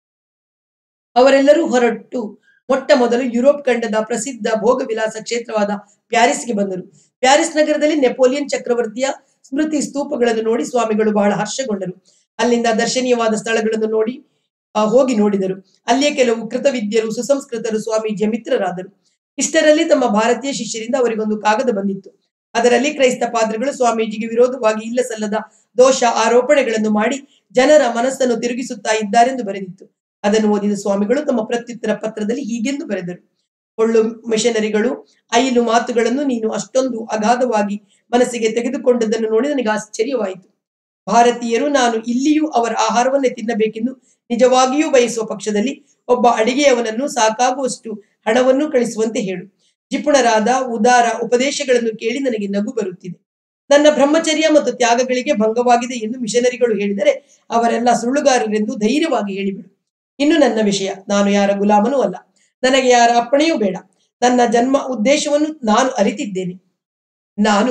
ಅವರೆಲ್ಲರೂ ಹೊರಟು ಮೊಟ್ಟ ಮೊದಲು ಯುರೋಪ್ ಖಂಡದ ಪ್ರಸಿದ್ಧ ಭೋಗವಿಲಾಸ ಕ್ಷೇತ್ರವಾದ ಪ್ಯಾರಿಸ್ಗೆ ಬಂದರು ಪ್ಯಾರಿಸ್ ನಗರದಲ್ಲಿ ನೆಪೋಲಿಯನ್ ಚಕ್ರವರ್ತಿಯ ಸ್ಮೃತಿ ಸ್ತೂಪಗಳನ್ನು ನೋಡಿ ಸ್ವಾಮಿಗಳು ಬಹಳ ಹರ್ಷಗೊಂಡರು ಅಲ್ಲಿಂದ ದರ್ಶನೀಯವಾದ ಸ್ಥಳಗಳನ್ನು ನೋಡಿ ಆ, ಹೋಗಿ ನೋಡಿದರು ಅಲ್ಲಿಯೇ ಕೆಲವು ಕೃತವಿದ್ಯರು ಸುಸಂಸ್ಕೃತರು ಸ್ವಾಮೀಜಿಯ ಮಿತ್ರರಾದರು ಇಷ್ಟರಲ್ಲಿ ತಮ್ಮ ಭಾರತೀಯ ಶಿಷ್ಯರಿಂದ ಅವರಿಗೊಂದು ಕಾಗದ ಬಂದಿತ್ತು ಅದರಲ್ಲಿ ಕ್ರೈಸ್ತ ಪಾದ್ರಿಗಳು ಸ್ವಾಮೀಜಿಗೆ ವಿರೋಧವಾಗಿ ಇಲ್ಲ ಸಲ್ಲದ ದೋಷ ಆರೋಪಣೆಗಳನ್ನು ಮಾಡಿ ಜನರ ಮನಸ್ಸನ್ನು ತಿರುಗಿಸುತ್ತಾ ಇದ್ದಾರೆಂದು ಬರೆದಿತ್ತು ಅದನ್ನು ಓದಿದ ಸ್ವಾಮಿಗಳು ತಮ್ಮ ಪ್ರತ್ಯುತ್ತರ ಪತ್ರದಲ್ಲಿ ಹೀಗೆಂದು ಬರೆದರು ಕೊಳ್ಳು ಮಿಷನರಿಗಳು ಐಲು ಮಾತುಗಳನ್ನು ನೀನು ಅಷ್ಟೊಂದು ಅಗಾಧವಾಗಿ ಮನಸ್ಸಿಗೆ ತೆಗೆದುಕೊಂಡದ್ದನ್ನು ನೋಡಿ ನನಗೆ ಆಶ್ಚರ್ಯವಾಯಿತು ಭಾರತೀಯರು ನಾನು ಇಲ್ಲಿಯೂ ಅವರ ಆಹಾರವನ್ನೇ ತಿನ್ನಬೇಕೆಂದು ನಿಜವಾಗಿಯೂ ಬಯಸುವ ಪಕ್ಷದಲ್ಲಿ ಒಬ್ಬ ಅಡಿಗೆಯವನನ್ನು ಸಾಕಾಗುವಷ್ಟು ಹಣವನ್ನು ಕಳಿಸುವಂತೆ ಹೇಳು ಜಿಪುಣರಾದ ಉದಾರ ಉಪದೇಶಗಳನ್ನು ಕೇಳಿ ನನಗೆ ನಗು ಬರುತ್ತಿದೆ ನನ್ನ ಬ್ರಹ್ಮಚರ್ಯ ಮತ್ತು ತ್ಯಾಗಗಳಿಗೆ ಭಂಗವಾಗಿದೆ ಎಂದು ಮಿಷನರಿಗಳು ಹೇಳಿದರೆ ಅವರೆಲ್ಲ ಸುಳ್ಳುಗಾರರೆಂದು ಧೈರ್ಯವಾಗಿ ಹೇಳಿಬಿಡು ಇನ್ನು ನನ್ನ ವಿಷಯ ನಾನು ಯಾರ ಗುಲಾಮನೂ ಅಲ್ಲ ನನಗೆ ಯಾರ ಅಪ್ಪಣೆಯೂ ಬೇಡ ನನ್ನ ಜನ್ಮ ಉದ್ದೇಶವನ್ನು ನಾನು ಅರಿತಿದ್ದೇನೆ ನಾನು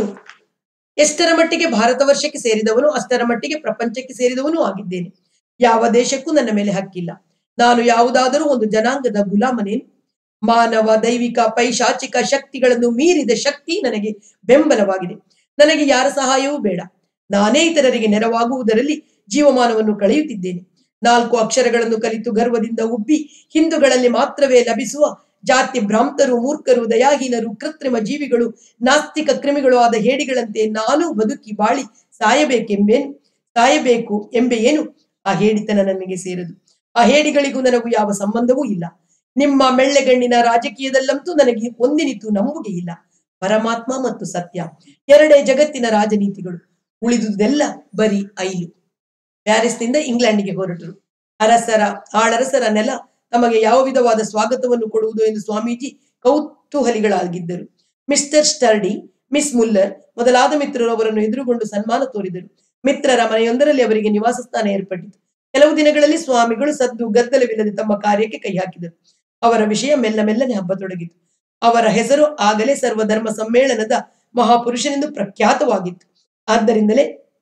ಎಷ್ಟರ ಮಟ್ಟಿಗೆ ಭಾರತ ವರ್ಷಕ್ಕೆ ಸೇರಿದವನು ಅಷ್ಟರ ಮಟ್ಟಿಗೆ ಪ್ರಪಂಚಕ್ಕೆ ಸೇರಿದವನೂ ಆಗಿದ್ದೇನೆ ಯಾವ ದೇಶಕ್ಕೂ ನನ್ನ ಮೇಲೆ ಹಕ್ಕಿಲ್ಲ ನಾನು ಯಾವುದಾದರೂ ಒಂದು ಜನಾಂಗದ ಗುಲಾಮನೇನು ಮಾನವ ದೈವಿಕ ಪೈಶಾಚಿಕ ಶಕ್ತಿಗಳನ್ನು ಮೀರಿದ ಶಕ್ತಿ ನನಗೆ ಬೆಂಬಲವಾಗಿದೆ ನನಗೆ ಯಾರ ಸಹಾಯವೂ ಬೇಡ ನಾನೇ ಇತರರಿಗೆ ನೆರವಾಗುವುದರಲ್ಲಿ ಜೀವಮಾನವನ್ನು ಕಳೆಯುತ್ತಿದ್ದೇನೆ ನಾಲ್ಕು ಅಕ್ಷರಗಳನ್ನು ಕಲಿತು ಗರ್ವದಿಂದ ಉಬ್ಬಿ ಹಿಂದೂಗಳಲ್ಲಿ ಮಾತ್ರವೇ ಲಭಿಸುವ ಜಾತಿ ಭ್ರಾಂತರು ಮೂರ್ಖರು ದಯಾಹೀನರು ಕೃತ್ರಿಮ ಜೀವಿಗಳು ನಾಸ್ತಿಕ ಕ್ರಿಮಿಗಳು ಆದ ಹೇಡಿಗಳಂತೆ ನಾನು ಬದುಕಿ ಬಾಳಿ ಸಾಯಬೇಕೆಂಬೇನು ಸಾಯಬೇಕು ಎಂಬೆಯೇನು ಆ ಹೇಡಿತನ ನನಗೆ ಸೇರದು ಆ ಹೇಡಿಗಳಿಗೂ ನನಗೂ ಯಾವ ಸಂಬಂಧವೂ ಇಲ್ಲ ನಿಮ್ಮ ಮೆಳ್ಳೆಗಣ್ಣಿನ ರಾಜಕೀಯದಲ್ಲಂತೂ ನನಗೆ ಒಂದಿನಿತು ನಂಬುಗೆ ಇಲ್ಲ ಪರಮಾತ್ಮ ಮತ್ತು ಸತ್ಯ ಎರಡೇ ಜಗತ್ತಿನ ರಾಜನೀತಿಗಳು ಉಳಿದುದೆಲ್ಲ ಬರೀ ಐಲು ಪ್ಯಾರಿಸ್ನಿಂದ ಇಂಗ್ಲೆಂಡಿಗೆ ಹೊರಟರು ಅರಸರ ಆಳರಸರ ನೆಲ ತಮಗೆ ಯಾವ ವಿಧವಾದ ಸ್ವಾಗತವನ್ನು ಕೊಡುವುದು ಎಂದು ಸ್ವಾಮೀಜಿ ಕೌತೂಹಲಿಗಳಾಗಿದ್ದರು ಮಿಸ್ಟರ್ ಸ್ಟರ್ಡಿ ಮಿಸ್ ಮುಲ್ಲರ್ ಮೊದಲಾದ ಮಿತ್ರರು ಅವರನ್ನು ಎದುರುಗೊಂಡು ಸನ್ಮಾನ ತೋರಿದರು ಮಿತ್ರರ ಮನೆಯೊಂದರಲ್ಲಿ ಅವರಿಗೆ ನಿವಾಸ ಸ್ಥಾನ ಏರ್ಪಟ್ಟಿತು ಕೆಲವು ದಿನಗಳಲ್ಲಿ ಸ್ವಾಮಿಗಳು ಸದ್ದು ಗದ್ದಲವಿಲ್ಲದೆ ತಮ್ಮ ಕಾರ್ಯಕ್ಕೆ ಕೈ ಹಾಕಿದರು ಅವರ ವಿಷಯ ಮೆಲ್ಲ ಮೆಲ್ಲನೆ ಹಬ್ಬತೊಡಗಿತು ಅವರ ಹೆಸರು ಆಗಲೇ ಸರ್ವಧರ್ಮ ಸಮ್ಮೇಳನದ ಮಹಾಪುರುಷನೆಂದು ಪ್ರಖ್ಯಾತವಾಗಿತ್ತು ಆದ್ದರಿಂದಲೇ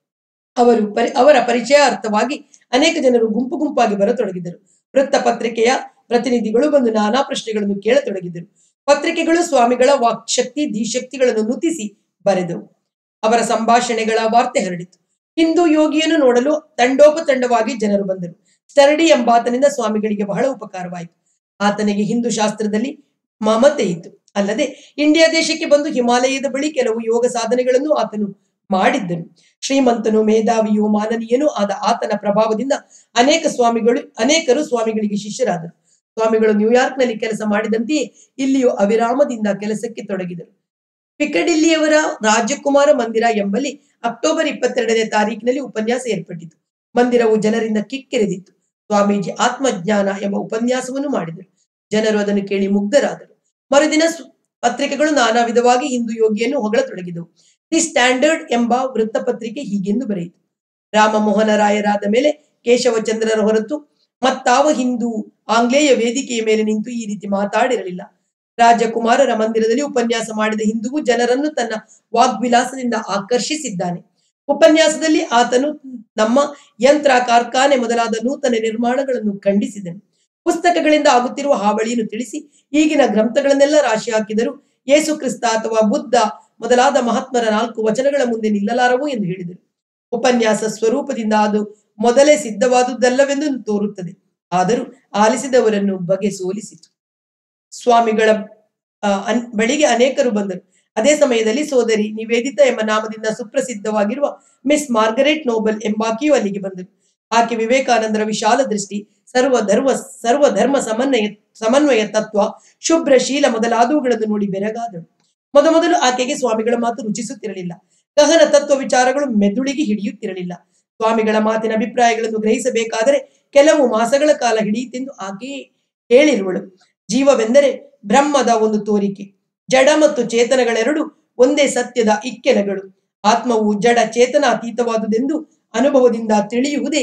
ಅವರು ಪರಿ ಅವರ ಪರಿಚಯಾರ್ಥವಾಗಿ ಅನೇಕ ಜನರು ಗುಂಪು ಗುಂಪಾಗಿ ಬರತೊಡಗಿದರು ವೃತ್ತಪತ್ರಿಕೆಯ ಪ್ರತಿನಿಧಿಗಳು ಬಂದು ನಾನಾ ಪ್ರಶ್ನೆಗಳನ್ನು ಕೇಳತೊಡಗಿದರು ಪತ್ರಿಕೆಗಳು ಸ್ವಾಮಿಗಳ ವಾಕ್ಶಕ್ತಿ ಧೀಶಕ್ತಿಗಳನ್ನು ನುತಿಸಿ ಬರೆದವು ಅವರ ಸಂಭಾಷಣೆಗಳ ವಾರ್ತೆ ಹರಡಿತು ಹಿಂದೂ ಯೋಗಿಯನ್ನು ನೋಡಲು ತಂಡೋಪತಂಡವಾಗಿ ಜನರು ಬಂದರು ಸ್ಟರ್ಡಿ ಎಂಬಾತನಿಂದ ಸ್ವಾಮಿಗಳಿಗೆ ಬಹಳ ಉಪಕಾರವಾಯಿತು ಆತನಿಗೆ ಹಿಂದೂ ಶಾಸ್ತ್ರದಲ್ಲಿ ಮಮತೆ ಇತ್ತು ಅಲ್ಲದೆ ಇಂಡಿಯಾ ದೇಶಕ್ಕೆ ಬಂದು ಹಿಮಾಲಯದ ಬಳಿ ಕೆಲವು ಯೋಗ ಸಾಧನೆಗಳನ್ನು ಆತನು ಮಾಡಿದ್ದನು ಶ್ರೀಮಂತನು ಮೇಧಾವಿಯು ಮಾನನೀಯನೂ ಆದ ಆತನ ಪ್ರಭಾವದಿಂದ ಅನೇಕ ಸ್ವಾಮಿಗಳು ಅನೇಕರು ಸ್ವಾಮಿಗಳಿಗೆ ಶಿಷ್ಯರಾದರು ಸ್ವಾಮಿಗಳು ನ್ಯೂಯಾರ್ಕ್ನಲ್ಲಿ ಕೆಲಸ ಮಾಡಿದಂತೆಯೇ ಇಲ್ಲಿಯೂ ಅವಿರಾಮದಿಂದ ಕೆಲಸಕ್ಕೆ ತೊಡಗಿದರು ಪಿಕಡಿಲ್ಲಿಯವರ ರಾಜಕುಮಾರ ಮಂದಿರ ಎಂಬಲ್ಲಿ ಅಕ್ಟೋಬರ್ ಇಪ್ಪತ್ತೆರಡನೇ ತಾರೀಕಿನಲ್ಲಿ ಉಪನ್ಯಾಸ ಏರ್ಪಟ್ಟಿತು ಮಂದಿರವು ಜನರಿಂದ ಕಿಕ್ಕಿರಿದಿತ್ತು ಸ್ವಾಮೀಜಿ ಆತ್ಮಜ್ಞಾನ ಎಂಬ ಉಪನ್ಯಾಸವನ್ನು ಮಾಡಿದರು ಜನರು ಅದನ್ನು ಕೇಳಿ ಮುಗ್ಧರಾದರು ಮರುದಿನ ಸು- ಪತ್ರಿಕೆಗಳು ನಾನಾ ವಿಧವಾಗಿ ಹಿಂದೂ ಯೋಗಿಯನ್ನು ಹೊಗಳತೊಡಗಿದವು ದಿ ಸ್ಟ್ಯಾಂಡರ್ಡ್ ಎಂಬ ವೃತ್ತಪತ್ರಿಕೆ ಹೀಗೆಂದು ಬರೆಯಿತು ರಾಮಮೋಹನ ರಾಯರಾದ ಮೇಲೆ ಕೇಶವಚಂದ್ರರ ಹೊರತು ಮತ್ತಾವ ಹಿಂದೂ ಆಂಗ್ಲೇಯ ವೇದಿಕೆಯ ಮೇಲೆ ನಿಂತು ಈ ರೀತಿ ಮಾತಾಡಿರಲಿಲ್ಲ ರಾಜಕುಮಾರರ ಮಂದಿರದಲ್ಲಿ ಉಪನ್ಯಾಸ ಮಾಡಿದ ಹಿಂದುವು ಜನರನ್ನು ತನ್ನ ವಾಗ್ವಿಲಾಸದಿಂದ ಆಕರ್ಷಿಸಿದ್ದಾನೆ ಉಪನ್ಯಾಸದಲ್ಲಿ ಆತನು ನಮ್ಮ ಯಂತ್ರ ಕಾರ್ಖಾನೆ ಮೊದಲಾದ ನೂತನ ನಿರ್ಮಾಣಗಳನ್ನು ಖಂಡಿಸಿದನು ಪುಸ್ತಕಗಳಿಂದ ಆಗುತ್ತಿರುವ ಹಾವಳಿಯನ್ನು ತಿಳಿಸಿ ಈಗಿನ ಗ್ರಂಥಗಳನ್ನೆಲ್ಲ ರಾಶಿ ಹಾಕಿದರು ಯೇಸು ಕ್ರಿಸ್ತ ಅಥವಾ ಬುದ್ಧ ಮೊದಲಾದ ಮಹಾತ್ಮರ ನಾಲ್ಕು ವಚನಗಳ ಮುಂದೆ ನಿಲ್ಲಲಾರವು ಎಂದು ಹೇಳಿದರು ಉಪನ್ಯಾಸ ಸ್ವರೂಪದಿಂದ ಅದು ಮೊದಲೇ ಸಿದ್ಧವಾದುದಲ್ಲವೆಂದು ತೋರುತ್ತದೆ ಆದರೂ ಆಲಿಸಿದವರನ್ನು ಬಗೆ ಸೋಲಿಸಿತು ಸ್ವಾಮಿಗಳ ಆ, ಅನ್- ಬಳಿಗೆ ಅನೇಕರು ಬಂದರು ಅದೇ ಸಮಯದಲ್ಲಿ ಸೋದರಿ ನಿವೇದಿತಾ ಎಂಬ ನಾಮದಿಂದ ಸುಪ್ರಸಿದ್ಧವಾಗಿರುವ ಮಿಸ್ ಮಾರ್ಗರೆಟ್ ನೋಬಲ್ ಎಂಬಾಕೆಯೂ ಅಲ್ಲಿಗೆ ಬಂದರು ಆಕೆ ವಿವೇಕಾನಂದರ ವಿಶಾಲ ದೃಷ್ಟಿ ಸರ್ವ ಧರ್ಮ ಸರ್ವ ಧರ್ಮ ಸಮನ್ವಯ ಸಮನ್ವಯ ತತ್ವ ಶುಭ್ರ ಶೀಲ ಮೊದಲಾದವುಗಳನ್ನು ನೋಡಿ ಬೆರಗಾದಳು ಮೊದಮೊದಲು ಆಕೆಗೆ ಸ್ವಾಮಿಗಳ ಮಾತು ರುಚಿಸುತ್ತಿರಲಿಲ್ಲ ಗಹನ ತತ್ವ ವಿಚಾರಗಳು ಮೆದುಳಿಗೆ ಹಿಡಿಯುತ್ತಿರಲಿಲ್ಲ ಸ್ವಾಮಿಗಳ ಮಾತಿನ ಅಭಿಪ್ರಾಯಗಳನ್ನು ಗ್ರಹಿಸಬೇಕಾದರೆ ಕೆಲವು ಮಾಸಗಳ ಕಾಲ ಹಿಡಿಯಿತೆಂದು ಆಕೆ ಹೇಳಿರುವಳು ಜೀವವೆಂದರೆ ಬ್ರಹ್ಮದ ಒಂದು ತೋರಿಕೆ ಜಡ ಮತ್ತು ಚೇತನಗಳೆರಡು ಒಂದೇ ಸತ್ಯದ ಇಕ್ಕೆಲಗಳು ಆತ್ಮವು ಜಡ ಚೇತನಾತೀತವಾದುದೆಂದು ಅನುಭವದಿಂದ ತಿಳಿಯುವುದೇ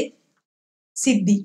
ಸಿದ್ಧಿ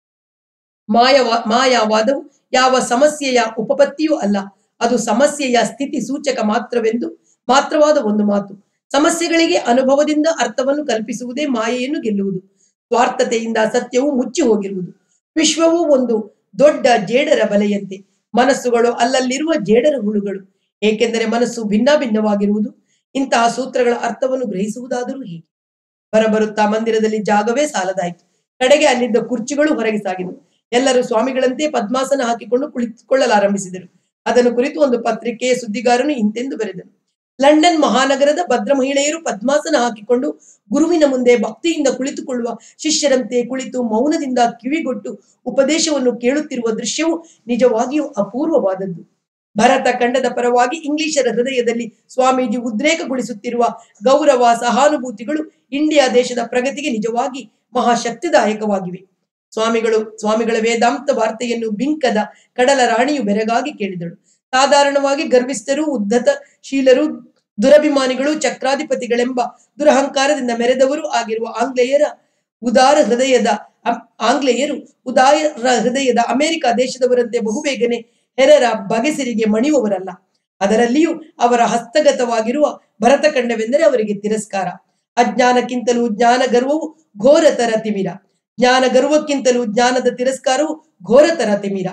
ಮಾಯವಾ ಮಾಯಾವಾದವು ಯಾವ ಸಮಸ್ಯೆಯ ಉಪಪತ್ತಿಯೂ ಅಲ್ಲ ಅದು ಸಮಸ್ಯೆಯ ಸ್ಥಿತಿ ಸೂಚಕ ಮಾತ್ರವೆಂದು ಮಾತ್ರವಾದ ಒಂದು ಮಾತು ಸಮಸ್ಯೆಗಳಿಗೆ ಅನುಭವದಿಂದ ಅರ್ಥವನ್ನು ಕಲ್ಪಿಸುವುದೇ ಮಾಯೆಯನ್ನು ಗೆಲ್ಲುವುದು ಸ್ವಾರ್ಥತೆಯಿಂದ ಸತ್ಯವು ಮುಚ್ಚಿ ಹೋಗಿರುವುದು ವಿಶ್ವವು ಒಂದು ದೊಡ್ಡ ಜೇಡರ ಬಲೆಯಂತೆ ಮನಸ್ಸುಗಳು ಅಲ್ಲಲ್ಲಿರುವ ಜೇಡರ ಹುಳುಗಳು ಏಕೆಂದರೆ ಮನಸ್ಸು ಭಿನ್ನ ಭಿನ್ನವಾಗಿರುವುದು ಇಂತಹ ಸೂತ್ರಗಳ ಅರ್ಥವನ್ನು ಗ್ರಹಿಸುವುದಾದರೂ ಹೇಗೆ ಬರಬರುತ್ತಾ ಮಂದಿರದಲ್ಲಿ ಜಾಗವೇ ಸಾಲದಾಯಿತು ಕಡೆಗೆ ಅಲ್ಲಿದ್ದ ಕುರ್ಚಿಗಳು ಹೊರಗೆ ಸಾಗಿದವು ಎಲ್ಲರೂ ಸ್ವಾಮಿಗಳಂತೆ ಪದ್ಮಾಸನ ಹಾಕಿಕೊಂಡು ಕುಳಿತುಕೊಳ್ಳಲಾರಂಭಿಸಿದರು ಅದನ್ನು ಕುರಿತು ಒಂದು ಪತ್ರಿಕೆಯ ಸುದ್ದಿಗಾರನು ಇಂತೆಂದು ಬರೆದನು ಲಂಡನ್ ಮಹಾನಗರದ ಭದ್ರ ಮಹಿಳೆಯರು ಪದ್ಮಾಸನ ಹಾಕಿಕೊಂಡು ಗುರುವಿನ ಮುಂದೆ ಭಕ್ತಿಯಿಂದ ಕುಳಿತುಕೊಳ್ಳುವ ಶಿಷ್ಯರಂತೆ ಕುಳಿತು ಮೌನದಿಂದ ಕಿವಿಗೊಟ್ಟು ಉಪದೇಶವನ್ನು ಕೇಳುತ್ತಿರುವ ದೃಶ್ಯವು ನಿಜವಾಗಿಯೂ ಅಪೂರ್ವವಾದದ್ದು ಭರತ ಖಂಡದ ಪರವಾಗಿ ಇಂಗ್ಲಿಷರ ಹೃದಯದಲ್ಲಿ ಸ್ವಾಮೀಜಿ ಉದ್ರೇಕಗೊಳಿಸುತ್ತಿರುವ ಗೌರವ ಸಹಾನುಭೂತಿಗಳು ಇಂಡಿಯಾ ದೇಶದ ಪ್ರಗತಿಗೆ ನಿಜವಾಗಿ ಮಹಾಶಕ್ತಿದಾಯಕವಾಗಿವೆ ಸ್ವಾಮಿಗಳು ಸ್ವಾಮಿಗಳ ವೇದಾಂತ ವಾರ್ತೆಯನ್ನು ಬಿಂಕದ ಕಡಲ ರಾಣಿಯು ಬೆರಗಾಗಿ ಕೇಳಿದಳು ಸಾಧಾರಣವಾಗಿ ಗರ್ವಿಷ್ಠರು ಉದ್ದತ ಶೀಲರು ದುರಭಿಮಾನಿಗಳು ಚಕ್ರಾಧಿಪತಿಗಳೆಂಬ ದುರಹಂಕಾರದಿಂದ ಮೆರೆದವರು ಆಗಿರುವ ಆಂಗ್ಲೇಯರ ಉದಾರ ಹೃದಯದ ಅಂ- ಆಂಗ್ಲೇಯರು ಉದಾರ ಹೃದಯದ ಅಮೆರಿಕ ದೇಶದವರಂತೆ ಬಹುಬೇಗನೆ ಹೆರರ ಬಗೆಸಿರಿಗೆ ಮಣಿಯುವವರಲ್ಲ ಅದರಲ್ಲಿಯೂ ಅವರ ಹಸ್ತಗತವಾಗಿರುವ ಭರತಖಂಡವೆಂದರೆ ಅವರಿಗೆ ತಿರಸ್ಕಾರ ಅಜ್ಞಾನಕ್ಕಿಂತಲೂ ಜ್ಞಾನ ಗರ್ವವು ಘೋರತರ ತಿಮಿರ ಜ್ಞಾನ ಗರ್ವಕ್ಕಿಂತಲೂ ಜ್ಞಾನದ ತಿರಸ್ಕಾರವು ಘೋರತರ ತಿಮಿರ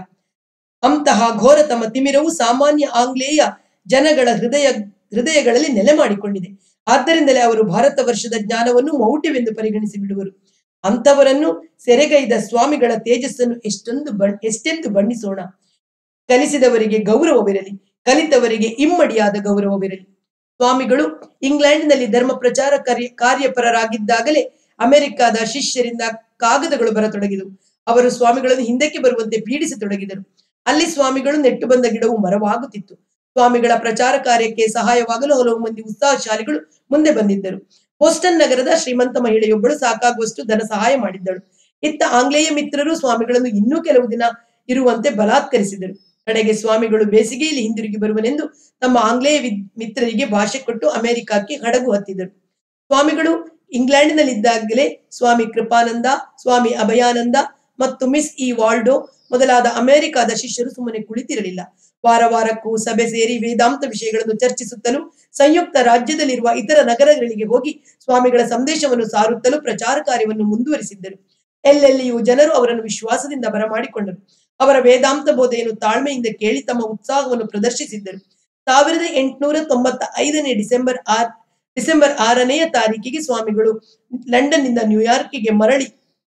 ಅಂತಹ ಘೋರತಮ ತಿಮಿರವು ಸಾಮಾನ್ಯ ಆಂಗ್ಲೇಯ ಜನಗಳ ಹೃದಯ ಹೃದಯಗಳಲ್ಲಿ ನೆಲೆ ಮಾಡಿಕೊಂಡಿದೆ ಆದ್ದರಿಂದಲೇ ಅವರು ಭಾರತ ವರ್ಷದ ಜ್ಞಾನವನ್ನು ಮೌಢ್ಯವೆಂದು ಪರಿಗಣಿಸಿ ಬಿಡುವರು ಅಂಥವರನ್ನು ಸೆರೆಗೈದ ಸ್ವಾಮಿಗಳ ತೇಜಸ್ಸನ್ನು ಎಷ್ಟೊಂದು ಬಣ್ ಎಷ್ಟೆಂದು ಬಣ್ಣಿಸೋಣ ಕಲಿಸಿದವರಿಗೆ ಗೌರವವಿರಲಿ ಕಲಿತವರಿಗೆ ಇಮ್ಮಡಿಯಾದ ಗೌರವವಿರಲಿ ಸ್ವಾಮಿಗಳು ಇಂಗ್ಲೆಂಡ್ನಲ್ಲಿ ಧರ್ಮ ಪ್ರಚಾರ ಕಾರ್ಯ ಕಾರ್ಯಪರರಾಗಿದ್ದಾಗಲೇ ಅಮೆರಿಕಾದ ಶಿಷ್ಯರಿಂದ ಕಾಗದಗಳು ಬರತೊಡಗಿದವು ಅವರು ಸ್ವಾಮಿಗಳನ್ನು ಹಿಂದಕ್ಕೆ ಬರುವಂತೆ ಪೀಡಿಸತೊಡಗಿದರು ಅಲ್ಲಿ ಸ್ವಾಮಿಗಳು ನೆಟ್ಟು ಬಂದ ಗಿಡವು ಮರವಾಗುತ್ತಿತ್ತು ಸ್ವಾಮಿಗಳ ಪ್ರಚಾರ ಕಾರ್ಯಕ್ಕೆ ಸಹಾಯವಾಗಲು ಹಲವು ಮಂದಿ ಉತ್ಸಾಹಶಾಲಿಗಳು ಮುಂದೆ ಬಂದಿದ್ದರು ಬೋಸ್ಟನ್ ನಗರದ ಶ್ರೀಮಂತ ಮಹಿಳೆಯೊಬ್ಬಳು ಸಾಕಾಗುವಷ್ಟು ಧನ ಸಹಾಯ ಮಾಡಿದ್ದಳು ಇತ್ತ ಆಂಗ್ಲೇಯ ಮಿತ್ರರು ಸ್ವಾಮಿಗಳನ್ನು ಇನ್ನೂ ಕೆಲವು ದಿನ ಇರುವಂತೆ ಬಲಾತ್ಕರಿಸಿದರು ಕಡೆಗೆ ಸ್ವಾಮಿಗಳು ಬೇಸಿಗೆಯಲ್ಲಿ ಹಿಂದಿರುಗಿ ಬರುವನೆಂದು ತಮ್ಮ ಆಂಗ್ಲೇಯ ವಿದ್- ಮಿತ್ರರಿಗೆ ಭಾಷೆ ಕೊಟ್ಟು ಅಮೆರಿಕಕ್ಕೆ ಹಡಗು ಹತ್ತಿದರು ಸ್ವಾಮಿಗಳು ಇಂಗ್ಲೆಂಡ್ನಲ್ಲಿದ್ದಾಗಲೇ ಸ್ವಾಮಿ ಕೃಪಾನಂದ ಸ್ವಾಮಿ ಅಭಯಾನಂದ ಮತ್ತು ಮಿಸ್ ಇ ವಾಲ್ಡೋ ಮೊದಲಾದ ಅಮೆರಿಕಾದ ಶಿಷ್ಯರು ಸುಮ್ಮನೆ ಕುಳಿತಿರಲಿಲ್ಲ ವಾರ ವಾರಕ್ಕೂ ಸಭೆ ಸೇರಿ ವೇದಾಂತ ವಿಷಯಗಳನ್ನು ಚರ್ಚಿಸುತ್ತಲೂ ಸಂಯುಕ್ತ ರಾಜ್ಯದಲ್ಲಿರುವ ಇತರ ನಗರಗಳಿಗೆ ಹೋಗಿ ಸ್ವಾಮಿಗಳ ಸಂದೇಶವನ್ನು ಸಾರುತ್ತಲೂ ಪ್ರಚಾರ ಕಾರ್ಯವನ್ನು ಮುಂದುವರಿಸಿದ್ದರು ಎಲ್ಲೆಲ್ಲಿಯೂ ಜನರು ಅವರನ್ನು ವಿಶ್ವಾಸದಿಂದ ಬರಮಾಡಿಕೊಂಡರು ಅವರ ವೇದಾಂತ ಬೋಧೆಯನ್ನು ತಾಳ್ಮೆಯಿಂದ ಕೇಳಿ ತಮ್ಮ ಉತ್ಸಾಹವನ್ನು ಪ್ರದರ್ಶಿಸಿದ್ದರು ಸಾವಿರದ ಎಂಟುನೂರ ತೊಂಬತ್ತ ಐದನೇ ಡಿಸೆಂಬರ್ ಆರ್ ಡಿಸೆಂಬರ್ ಆರನೆಯ ತಾರೀಕಿಗೆ ಸ್ವಾಮಿಗಳು ಲಂಡನ್ನಿಂದ ನ್ಯೂಯಾರ್ಕಿಗೆ ಮರಳಿ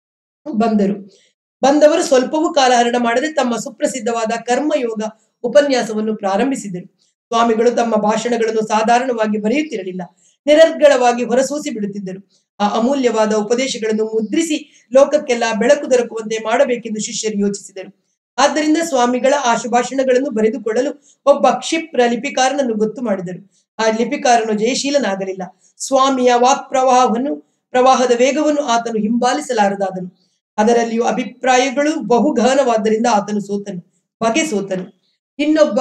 ಬಂದರು ಬಂದವರು ಸ್ವಲ್ಪವೂ ಕಾಲಹರಣ ಮಾಡದೆ ತಮ್ಮ ಸುಪ್ರಸಿದ್ಧವಾದ ಕರ್ಮಯೋಗ ಉಪನ್ಯಾಸವನ್ನು ಪ್ರಾರಂಭಿಸಿದರು ಸ್ವಾಮಿಗಳು ತಮ್ಮ ಭಾಷಣಗಳನ್ನು ಸಾಧಾರಣವಾಗಿ ಬರೆಯುತ್ತಿರಲಿಲ್ಲ ನಿರರ್ಗಳವಾಗಿ ಹೊರಸೂಸಿ ಬಿಡುತ್ತಿದ್ದರು ಆ ಅಮೂಲ್ಯವಾದ ಉಪದೇಶಗಳನ್ನು ಮುದ್ರಿಸಿ ಲೋಕಕ್ಕೆಲ್ಲ ಬೆಳಕು ದೊರಕುವಂತೆ ಮಾಡಬೇಕೆಂದು ಶಿಷ್ಯರು ಯೋಚಿಸಿದರು ಆದ್ದರಿಂದ ಸ್ವಾಮಿಗಳ ಆ ಶುಭಾಷಣಗಳನ್ನು ಬರೆದುಕೊಳ್ಳಲು ಒಬ್ಬ ಕ್ಷಿಪ್ರ ಲಿಪಿಕಾರನನ್ನು ಗೊತ್ತು ಮಾಡಿದರು ಆ ಲಿಪಿಕಾರನು ಜಯಶೀಲನಾಗಲಿಲ್ಲ ಸ್ವಾಮಿಯ ವಾಕ್ ಪ್ರವಾಹವನ್ನು ಪ್ರವಾಹದ ವೇಗವನ್ನು ಆತನು ಹಿಂಬಾಲಿಸಲಾರದಾದನು ಅದರಲ್ಲಿಯೂ ಅಭಿಪ್ರಾಯಗಳು ಬಹುಗಹನವಾದ್ದರಿಂದ ಆತನು ಸೋತನು ಬಗೆ ಸೋತನು ಇನ್ನೊಬ್ಬ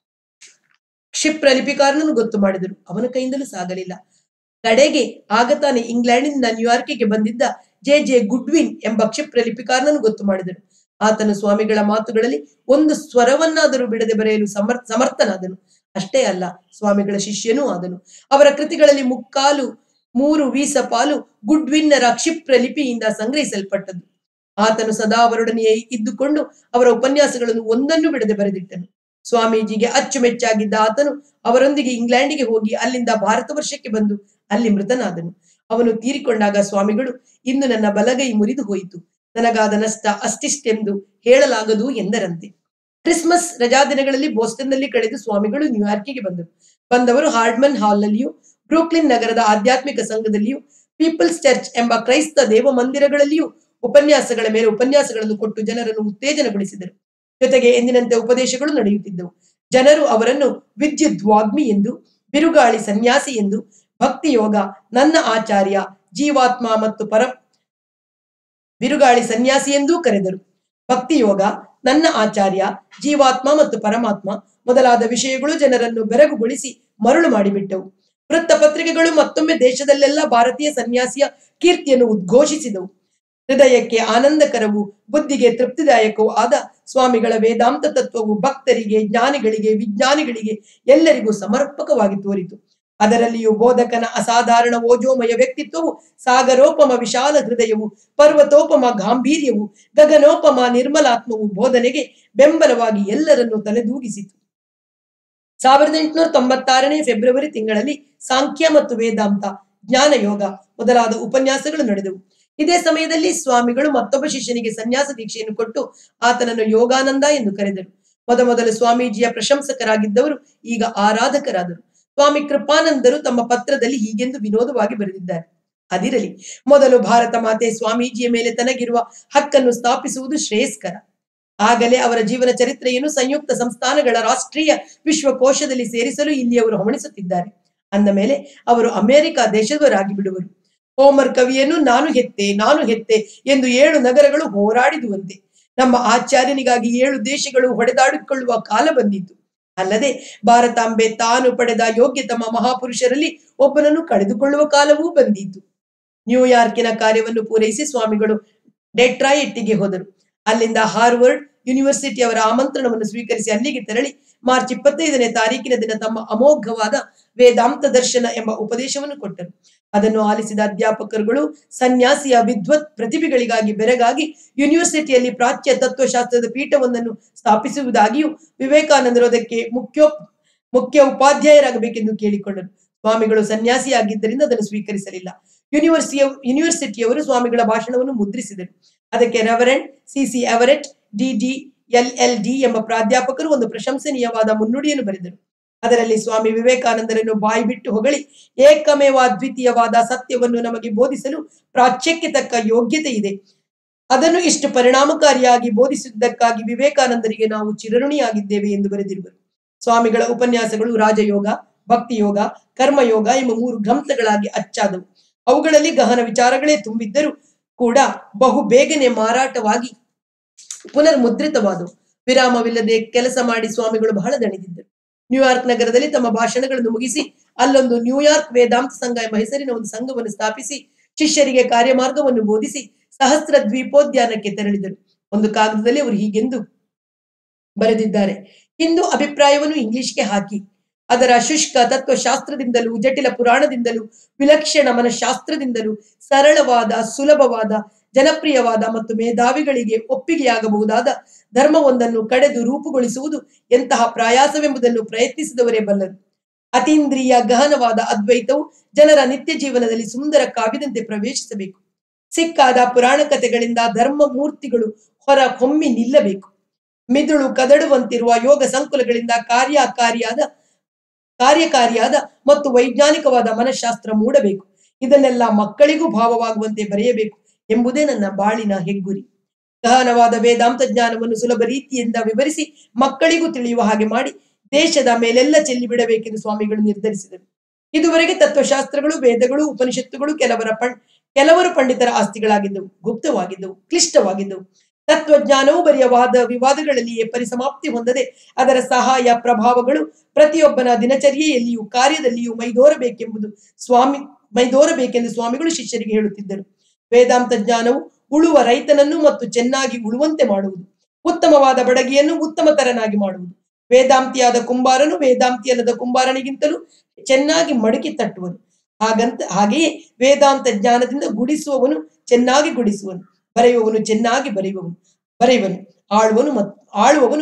ಕ್ಷಿಪ್ರ ಲಿಪಿಕಾರನನ್ನು ಗೊತ್ತು ಮಾಡಿದರು ಅವನ ಕೈಯಿಂದಲೂ ಸಾಗಲಿಲ್ಲ ಕಡೆಗೆ ಆಗ ತಾನೇ ಇಂಗ್ಲೆಂಡಿನಿಂದ ನ್ಯೂಯಾರ್ಕಿಗೆ ಬಂದಿದ್ದ ಜೆ ಜೆ ಗುಡ್ವಿನ್ ಎಂಬ ಕ್ಷಿಪ್ರ ಲಿಪಿಕಾರನನ್ನು ಗೊತ್ತು ಮಾಡಿದರು ಆತನು ಸ್ವಾಮಿಗಳ ಮಾತುಗಳಲ್ಲಿ ಒಂದು ಸ್ವರವನ್ನಾದರೂ ಬಿಡದೆ ಬರೆಯಲು ಸಮರ್ ಸಮರ್ಥನಾದನು ಅಷ್ಟೇ ಅಲ್ಲ ಸ್ವಾಮಿಗಳ ಶಿಷ್ಯನೂ ಆದನು ಅವರ ಕೃತಿಗಳಲ್ಲಿ ಮುಕ್ಕಾಲು ಮೂರು ವೀಸ ಪಾಲು ಗುಡ್ವಿನ್ನರ ಕ್ಷಿಪ್ರ ಲಿಪಿಯಿಂದ ಸಂಗ್ರಹಿಸಲ್ಪಟ್ಟದ್ದು ಆತನು ಸದಾ ಅವರೊಡನೆಯೇ ಇದ್ದುಕೊಂಡು ಅವರ ಉಪನ್ಯಾಸಗಳನ್ನು ಒಂದನ್ನು ಬಿಡದೆ ಬರೆದಿಟ್ಟನು ಸ್ವಾಮೀಜಿಗೆ ಅಚ್ಚುಮೆಚ್ಚಾಗಿದ್ದ ಆತನು ಅವರೊಂದಿಗೆ ಇಂಗ್ಲೆಂಡಿಗೆ ಹೋಗಿ ಅಲ್ಲಿಂದ ಭಾರತ ವರ್ಷಕ್ಕೆ ಬಂದು ಅಲ್ಲಿ ಮೃತನಾದನು ಅವನು ತೀರಿಕೊಂಡಾಗ ಸ್ವಾಮಿಗಳು ಇಂದು ನನ್ನ ಬಲಗೈ ಮುರಿದು ಹೋಯಿತು ನನಗಾದ ನಷ್ಟ ಅಷ್ಟಿಷ್ಟೆಂದು ಹೇಳಲಾಗದು ಎಂದರಂತೆ ಕ್ರಿಸ್ಮಸ್ ರಜಾದಿನಗಳಲ್ಲಿ ಬೋಸ್ಟನ್ನಲ್ಲಿ ಕಳೆದು ಸ್ವಾಮಿಗಳು ನ್ಯೂಯಾರ್ಕಿಗೆ ಬಂದರು ಬಂದವರು ಹಾರ್ಡ್ಮನ್ ಹಾಲ್ನಲ್ಲಿಯೂ ಬ್ರೂಕ್ಲಿನ್ ನಗರದ ಆಧ್ಯಾತ್ಮಿಕ ಸಂಘದಲ್ಲಿಯೂ ಪೀಪಲ್ಸ್ ಚರ್ಚ್ ಎಂಬ ಕ್ರೈಸ್ತ ದೇವ ಮಂದಿರಗಳಲ್ಲಿಯೂ ಉಪನ್ಯಾಸಗಳ ಮೇಲೆ ಉಪನ್ಯಾಸಗಳನ್ನು ಕೊಟ್ಟು ಜನರನ್ನು ಉತ್ತೇಜನಗೊಳಿಸಿದರು ಜೊತೆಗೆ ಎಂದಿನಂತೆ ಉಪದೇಶಗಳು ನಡೆಯುತ್ತಿದ್ದವು ಜನರು ಅವರನ್ನು ವಿದ್ಯುತ್ ವಾಗ್ಮಿ ಎಂದು ಬಿರುಗಾಳಿ ಸನ್ಯಾಸಿ ಎಂದು ಭಕ್ತಿ ಯೋಗ ನನ್ನ ಆಚಾರ್ಯ ಜೀವಾತ್ಮ ಮತ್ತು ಪರ ಬಿರುಗಾಳಿ ಸನ್ಯಾಸಿ ಎಂದೂ ಕರೆದರು ಭಕ್ತಿ ಯೋಗ ನನ್ನ ಆಚಾರ್ಯ ಜೀವಾತ್ಮ ಮತ್ತು ಪರಮಾತ್ಮ ಮೊದಲಾದ ವಿಷಯಗಳು ಜನರನ್ನು ಬೆರಗುಗೊಳಿಸಿ ಮರಳು ಮಾಡಿಬಿಟ್ಟವು ವೃತ್ತಪತ್ರಿಕೆಗಳು ಮತ್ತೊಮ್ಮೆ ದೇಶದಲ್ಲೆಲ್ಲ ಭಾರತೀಯ ಸನ್ಯಾಸಿಯ ಕೀರ್ತಿಯನ್ನು ಉದ್ಘೋಷಿಸಿದವು ಹೃದಯಕ್ಕೆ ಆನಂದಕರವೂ ಬುದ್ಧಿಗೆ ತೃಪ್ತಿದಾಯಕವೂ ಆದ ಸ್ವಾಮಿಗಳ ವೇದಾಂತ ತತ್ವವು ಭಕ್ತರಿಗೆ ಜ್ಞಾನಿಗಳಿಗೆ ವಿಜ್ಞಾನಿಗಳಿಗೆ ಎಲ್ಲರಿಗೂ ಸಮರ್ಪಕವಾಗಿ ತೋರಿತು ಅದರಲ್ಲಿಯೂ ಬೋಧಕನ ಅಸಾಧಾರಣ ಓಜೋಮಯ ವ್ಯಕ್ತಿತ್ವವು ಸಾಗರೋಪಮ ವಿಶಾಲ ಹೃದಯವು ಪರ್ವತೋಪಮ ಗಾಂಭೀರ್ಯವು ಗಗನೋಪಮ ನಿರ್ಮಲಾತ್ಮವು ಬೋಧನೆಗೆ ಬೆಂಬಲವಾಗಿ ಎಲ್ಲರನ್ನೂ ತಲೆದೂಗಿಸಿತು ಸಾವಿರದ ಎಂಟುನೂರ ತೊಂಬತ್ತಾರನೇ ಫೆಬ್ರವರಿ ತಿಂಗಳಲ್ಲಿ ಸಾಂಖ್ಯ ಮತ್ತು ವೇದಾಂತ ಜ್ಞಾನ ಯೋಗ ಮೊದಲಾದ ಉಪನ್ಯಾಸಗಳು ನಡೆದವು ಇದೇ ಸಮಯದಲ್ಲಿ ಸ್ವಾಮಿಗಳು ಮತ್ತೊಬ್ಬ ಶಿಷ್ಯನಿಗೆ ಸನ್ಯಾಸ ದೀಕ್ಷೆಯನ್ನು ಕೊಟ್ಟು ಆತನನ್ನು ಯೋಗಾನಂದ ಎಂದು ಕರೆದರು ಮೊದಮೊದಲು ಸ್ವಾಮೀಜಿಯ ಪ್ರಶಂಸಕರಾಗಿದ್ದವರು ಈಗ ಆರಾಧಕರಾದರು ಸ್ವಾಮಿ ಕೃಪಾನಂದರು ತಮ್ಮ ಪತ್ರದಲ್ಲಿ ಹೀಗೆಂದು ವಿನೋದವಾಗಿ ಬರೆದಿದ್ದಾರೆ ಅದಿರಲಿ ಮೊದಲು ಭಾರತ ಮಾತೆ ಸ್ವಾಮೀಜಿಯ ಮೇಲೆ ತನಗಿರುವ ಹಕ್ಕನ್ನು ಸ್ಥಾಪಿಸುವುದು ಶ್ರೇಯಸ್ಕರ ಆಗಲೇ ಅವರ ಜೀವನ ಚರಿತ್ರೆಯನ್ನು ಸಂಯುಕ್ತ ಸಂಸ್ಥಾನಗಳ ರಾಷ್ಟ್ರೀಯ ವಿಶ್ವಕೋಶದಲ್ಲಿ ಸೇರಿಸಲು ಇಲ್ಲಿ ಅವರು ಹವಣಿಸುತ್ತಿದ್ದಾರೆ ಅಂದ ಮೇಲೆ ಅವರು ಅಮೆರಿಕ ದೇಶದವರಾಗಿ ಬಿಡುವರು ಹೋಮರ್ ಕವಿಯನ್ನು ನಾನು ಹೆತ್ತೆ ನಾನು ಹೆತ್ತೆ ಎಂದು ಏಳು ನಗರಗಳು ಹೋರಾಡಿದುವಂತೆ ನಮ್ಮ ಆಚಾರ್ಯನಿಗಾಗಿ ಏಳು ದೇಶಗಳು ಹೊಡೆದಾಡಿಕೊಳ್ಳುವ ಕಾಲ ಬಂದಿತ್ತು ಅಲ್ಲದೆ ಭಾರತಾಂಬೆ ತಾನು ಪಡೆದ ಯೋಗ್ಯತಮ ಮಹಾಪುರುಷರಲ್ಲಿ ಒಬ್ಬನನ್ನು ಕಳೆದುಕೊಳ್ಳುವ ಕಾಲವೂ ಬಂದಿತ್ತು ನ್ಯೂಯಾರ್ಕಿನ ಕಾರ್ಯವನ್ನು ಪೂರೈಸಿ ಸ್ವಾಮಿಗಳು ಡೆಟ್ರಾಯಿಟ್ಟಿಗೆ ಹೋದರು ಅಲ್ಲಿಂದ ಹಾರ್ವರ್ಡ್ ಯೂನಿವರ್ಸಿಟಿ ಅವರ ಆಮಂತ್ರಣವನ್ನು ಸ್ವೀಕರಿಸಿ ಅಲ್ಲಿಗೆ ತೆರಳಿ ಮಾರ್ಚ್ ಇಪ್ಪತ್ತೈದನೇ ತಾರೀಕಿನ ದಿನ ತಮ್ಮ ಅಮೋಘವಾದ ವೇದಾಂತ ದರ್ಶನ ಎಂಬ ಉಪದೇಶವನ್ನು ಕೊಟ್ಟರು ಅದನ್ನು ಆಲಿಸಿದ ಅಧ್ಯಾಪಕರುಗಳು ಸನ್ಯಾಸಿಯ ವಿದ್ವತ್ ಪ್ರತಿಭೆಗಳಿಗಾಗಿ ಬೆರಗಾಗಿ ಯೂನಿವರ್ಸಿಟಿಯಲ್ಲಿ ಪ್ರಾಚ್ಯ ತತ್ವಶಾಸ್ತ್ರದ ಪೀಠವೊಂದನ್ನು ಸ್ಥಾಪಿಸುವುದಾಗಿಯೂ ವಿವೇಕಾನಂದರು ಅದಕ್ಕೆ ಮುಖ್ಯ ಮುಖ್ಯ ಉಪಾಧ್ಯಾಯರಾಗಬೇಕೆಂದು ಕೇಳಿಕೊಂಡರು ಸ್ವಾಮಿಗಳು ಸನ್ಯಾಸಿಯಾಗಿದ್ದರಿಂದ ಅದನ್ನು ಸ್ವೀಕರಿಸಲಿಲ್ಲ ಯೂನಿವರ್ಸಿಟಿಯ ಯೂನಿವರ್ಸಿಟಿಯವರು ಸ್ವಾಮಿಗಳ ಭಾಷಣವನ್ನು ಮುದ್ರಿಸಿದರು ಅದಕ್ಕೆ reverend C C Everett D D L L D ಎಂಬ ಪ್ರಾಧ್ಯಾಪಕರು ಒಂದು ಪ್ರಶಂಸನೀಯವಾದ ಮುನ್ನುಡಿಯನ್ನು ಬರೆದರು ಅದರಲ್ಲಿ ಸ್ವಾಮಿ ವಿವೇಕಾನಂದರನ್ನು ಬಾಯಿ ಬಿಟ್ಟು ಹೊಗಳಿ ಏಕಮೇವ ಅದ್ವಿತೀಯವಾದ ಸತ್ಯವನ್ನು ನಮಗೆ ಬೋಧಿಸಲು ಪ್ರಾಚ್ಯಕ್ಕೆ ತಕ್ಕ ಯೋಗ್ಯತೆ ಇದೆ ಅದನ್ನು ಇಷ್ಟು ಪರಿಣಾಮಕಾರಿಯಾಗಿ ಬೋಧಿಸಿದ್ದಕ್ಕಾಗಿ ವಿವೇಕಾನಂದರಿಗೆ ನಾವು ಚಿರಋಣಿಯಾಗಿದ್ದೇವೆ ಎಂದು ಬರೆದಿರುವರು ಸ್ವಾಮಿಗಳ ಉಪನ್ಯಾಸಗಳು ರಾಜಯೋಗ ಭಕ್ತಿಯೋಗ ಕರ್ಮಯೋಗ ಎಂಬ ಮೂರು ಗ್ರಂಥಗಳಾಗಿ ಅಚ್ಚಾದವು ಅವುಗಳಲ್ಲಿ ಗಹನ ವಿಚಾರಗಳೇ ತುಂಬಿದ್ದರೂ ಕೂಡ ಬಹು ಬೇಗನೆ ಮಾರಾಟವಾಗಿ ಪುನರ್ ಮುದ್ರಿತವಾದವು ವಿರಾಮವಿಲ್ಲದೆ ಕೆಲಸ ಮಾಡಿ ಸ್ವಾಮಿಗಳು ಬಹಳ ದಣಿದಿದ್ದರು ನ್ಯೂಯಾರ್ಕ್ ನಗರದಲ್ಲಿ ತಮ್ಮ ಭಾಷಣಗಳನ್ನು ಮುಗಿಸಿ ಅಲ್ಲೊಂದು ನ್ಯೂಯಾರ್ಕ್ ವೇದಾಂತ ಸಂಘ ಎಂಬ ಹೆಸರಿನ ಒಂದು ಸಂಘವನ್ನು ಸ್ಥಾಪಿಸಿ ಶಿಷ್ಯರಿಗೆ ಕಾರ್ಯಮಾರ್ಗವನ್ನು ಬೋಧಿಸಿ ಸಹಸ್ರ ದ್ವೀಪೋದ್ಯಾನಕ್ಕೆ ತೆರಳಿದರು ಒಂದು ಕಾಗದದಲ್ಲಿ ಅವರು ಹೀಗೆಂದು ಬರೆದಿದ್ದಾರೆ ಹಿಂದೂ ಅಭಿಪ್ರಾಯವನ್ನು ಇಂಗ್ಲಿಷ್ಗೆ ಹಾಕಿ ಅದರ ಶುಷ್ಕ ತತ್ವಶಾಸ್ತ್ರದಿಂದಲೂ ಜಟಿಲ ಪುರಾಣದಿಂದಲೂ ವಿಲಕ್ಷಣ ಮನಃಶಾಸ್ತ್ರದಿಂದಲೂ ಸರಳವಾದ ಸುಲಭವಾದ ಜನಪ್ರಿಯವಾದ ಮತ್ತು ಮೇಧಾವಿಗಳಿಗೆ ಒಪ್ಪಿಗೆಯಾಗಬಹುದಾದ ಧರ್ಮವೊಂದನ್ನು ಕಡೆದು ರೂಪುಗೊಳಿಸುವುದು ಎಂತಹ ಪ್ರಯಾಸವೆಂಬುದನ್ನು ಪ್ರಯತ್ನಿಸಿದವರೇ ಬಲ್ಲರು ಅತೀಂದ್ರಿಯ ಗಹನವಾದ ಅದ್ವೈತವು ಜನರ ನಿತ್ಯ ಜೀವನದಲ್ಲಿ ಸುಂದರ ಕಾವ್ಯದಂತೆ ಪ್ರವೇಶಿಸಬೇಕು ಸಿಕ್ಕಾದ ಪುರಾಣ ಕಥೆಗಳಿಂದ ಧರ್ಮ ಮೂರ್ತಿಗಳು ಹೊರ ಹೊಮ್ಮಿ ನಿಲ್ಲಬೇಕು ಮಿದುಳು ಕದಡುವಂತಿರುವ ಯೋಗ ಸಂಕುಲಗಳಿಂದ ಕಾರ್ಯಕಾರಿಯಾದ ಕಾರ್ಯಕಾರಿಯಾದ ಮತ್ತು ವೈಜ್ಞಾನಿಕವಾದ ಮನಃಶಾಸ್ತ್ರ ಮೂಡಬೇಕು ಇದನ್ನೆಲ್ಲ ಮಕ್ಕಳಿಗೂ ಭಾವವಾಗುವಂತೆ ಬರೆಯಬೇಕು ಎಂಬುದೇ ನನ್ನ ಬಾಳಿನ ಹೆಗ್ಗುರಿ ಗಹನವಾದ ವೇದಾಂತ ಜ್ಞಾನವನ್ನು ಸುಲಭ ರೀತಿಯಿಂದ ವಿವರಿಸಿ ಮಕ್ಕಳಿಗೂ ತಿಳಿಯುವ ಹಾಗೆ ಮಾಡಿ ದೇಶದ ಮೇಲೆಲ್ಲ ಚೆಲ್ಲಿಬಿಡಬೇಕೆಂದು ಸ್ವಾಮಿಗಳು ನಿರ್ಧರಿಸಿದರು ಇದುವರೆಗೆ ತತ್ವಶಾಸ್ತ್ರಗಳು ವೇದಗಳು ಉಪನಿಷತ್ತುಗಳು ಕೆಲವರ ಪಂ ಕೆಲವರು ಪಂಡಿತರ ಆಸ್ತಿಗಳಾಗಿದ್ದವು ಗುಪ್ತವಾಗಿದ್ದವು ಕ್ಲಿಷ್ಟವಾಗಿದ್ದವು ತತ್ವಜ್ಞಾನವು ಬರಿಯ ವಾದ ವಿವಾದಗಳಲ್ಲಿಯೇ ಪರಿಸಮಾಪ್ತಿ ಹೊಂದದೆ ಅದರ ಸಹಾಯ ಪ್ರಭಾವಗಳು ಪ್ರತಿಯೊಬ್ಬನ ದಿನಚರ್ಯೆಯಲ್ಲಿಯೂ ಕಾರ್ಯದಲ್ಲಿಯೂ ಮೈದೋರಬೇಕೆಂಬುದು ಸ್ವಾಮಿ ಮೈದೋರಬೇಕೆಂದು ಸ್ವಾಮಿಗಳು ಶಿಷ್ಯರಿಗೆ ಹೇಳುತ್ತಿದ್ದರು ವೇದಾಂತ ಜ್ಞಾನವು ಉಳುವ ರೈತನನ್ನು ಮತ್ತು ಚೆನ್ನಾಗಿ ಉಳುವಂತೆ ಮಾಡುವುದು ಉತ್ತಮವಾದ ಬಡಗಿಯನ್ನು ಉತ್ತಮತರನಾಗಿ ಮಾಡುವುದು ವೇದಾಂತಿಯಾದ ಕುಂಬಾರನು ವೇದಾಂತಿಯಲ್ಲದ ಕುಂಬಾರನಿಗಿಂತಲೂ ಚೆನ್ನಾಗಿ ಮಡಕಿ ತಟ್ಟುವನು ಹಾಗಂತ ಹಾಗೆಯೇ ವೇದಾಂತ ಜ್ಞಾನದಿಂದ ಗುಡಿಸುವವನು ಚೆನ್ನಾಗಿ ಗುಡಿಸುವನು ಬರೆಯುವವನು ಚೆನ್ನಾಗಿ ಬರೆಯುವವನು ಬರೆಯುವನು ಆಳುವನು ಮತ್ತು ಆಳುವವನು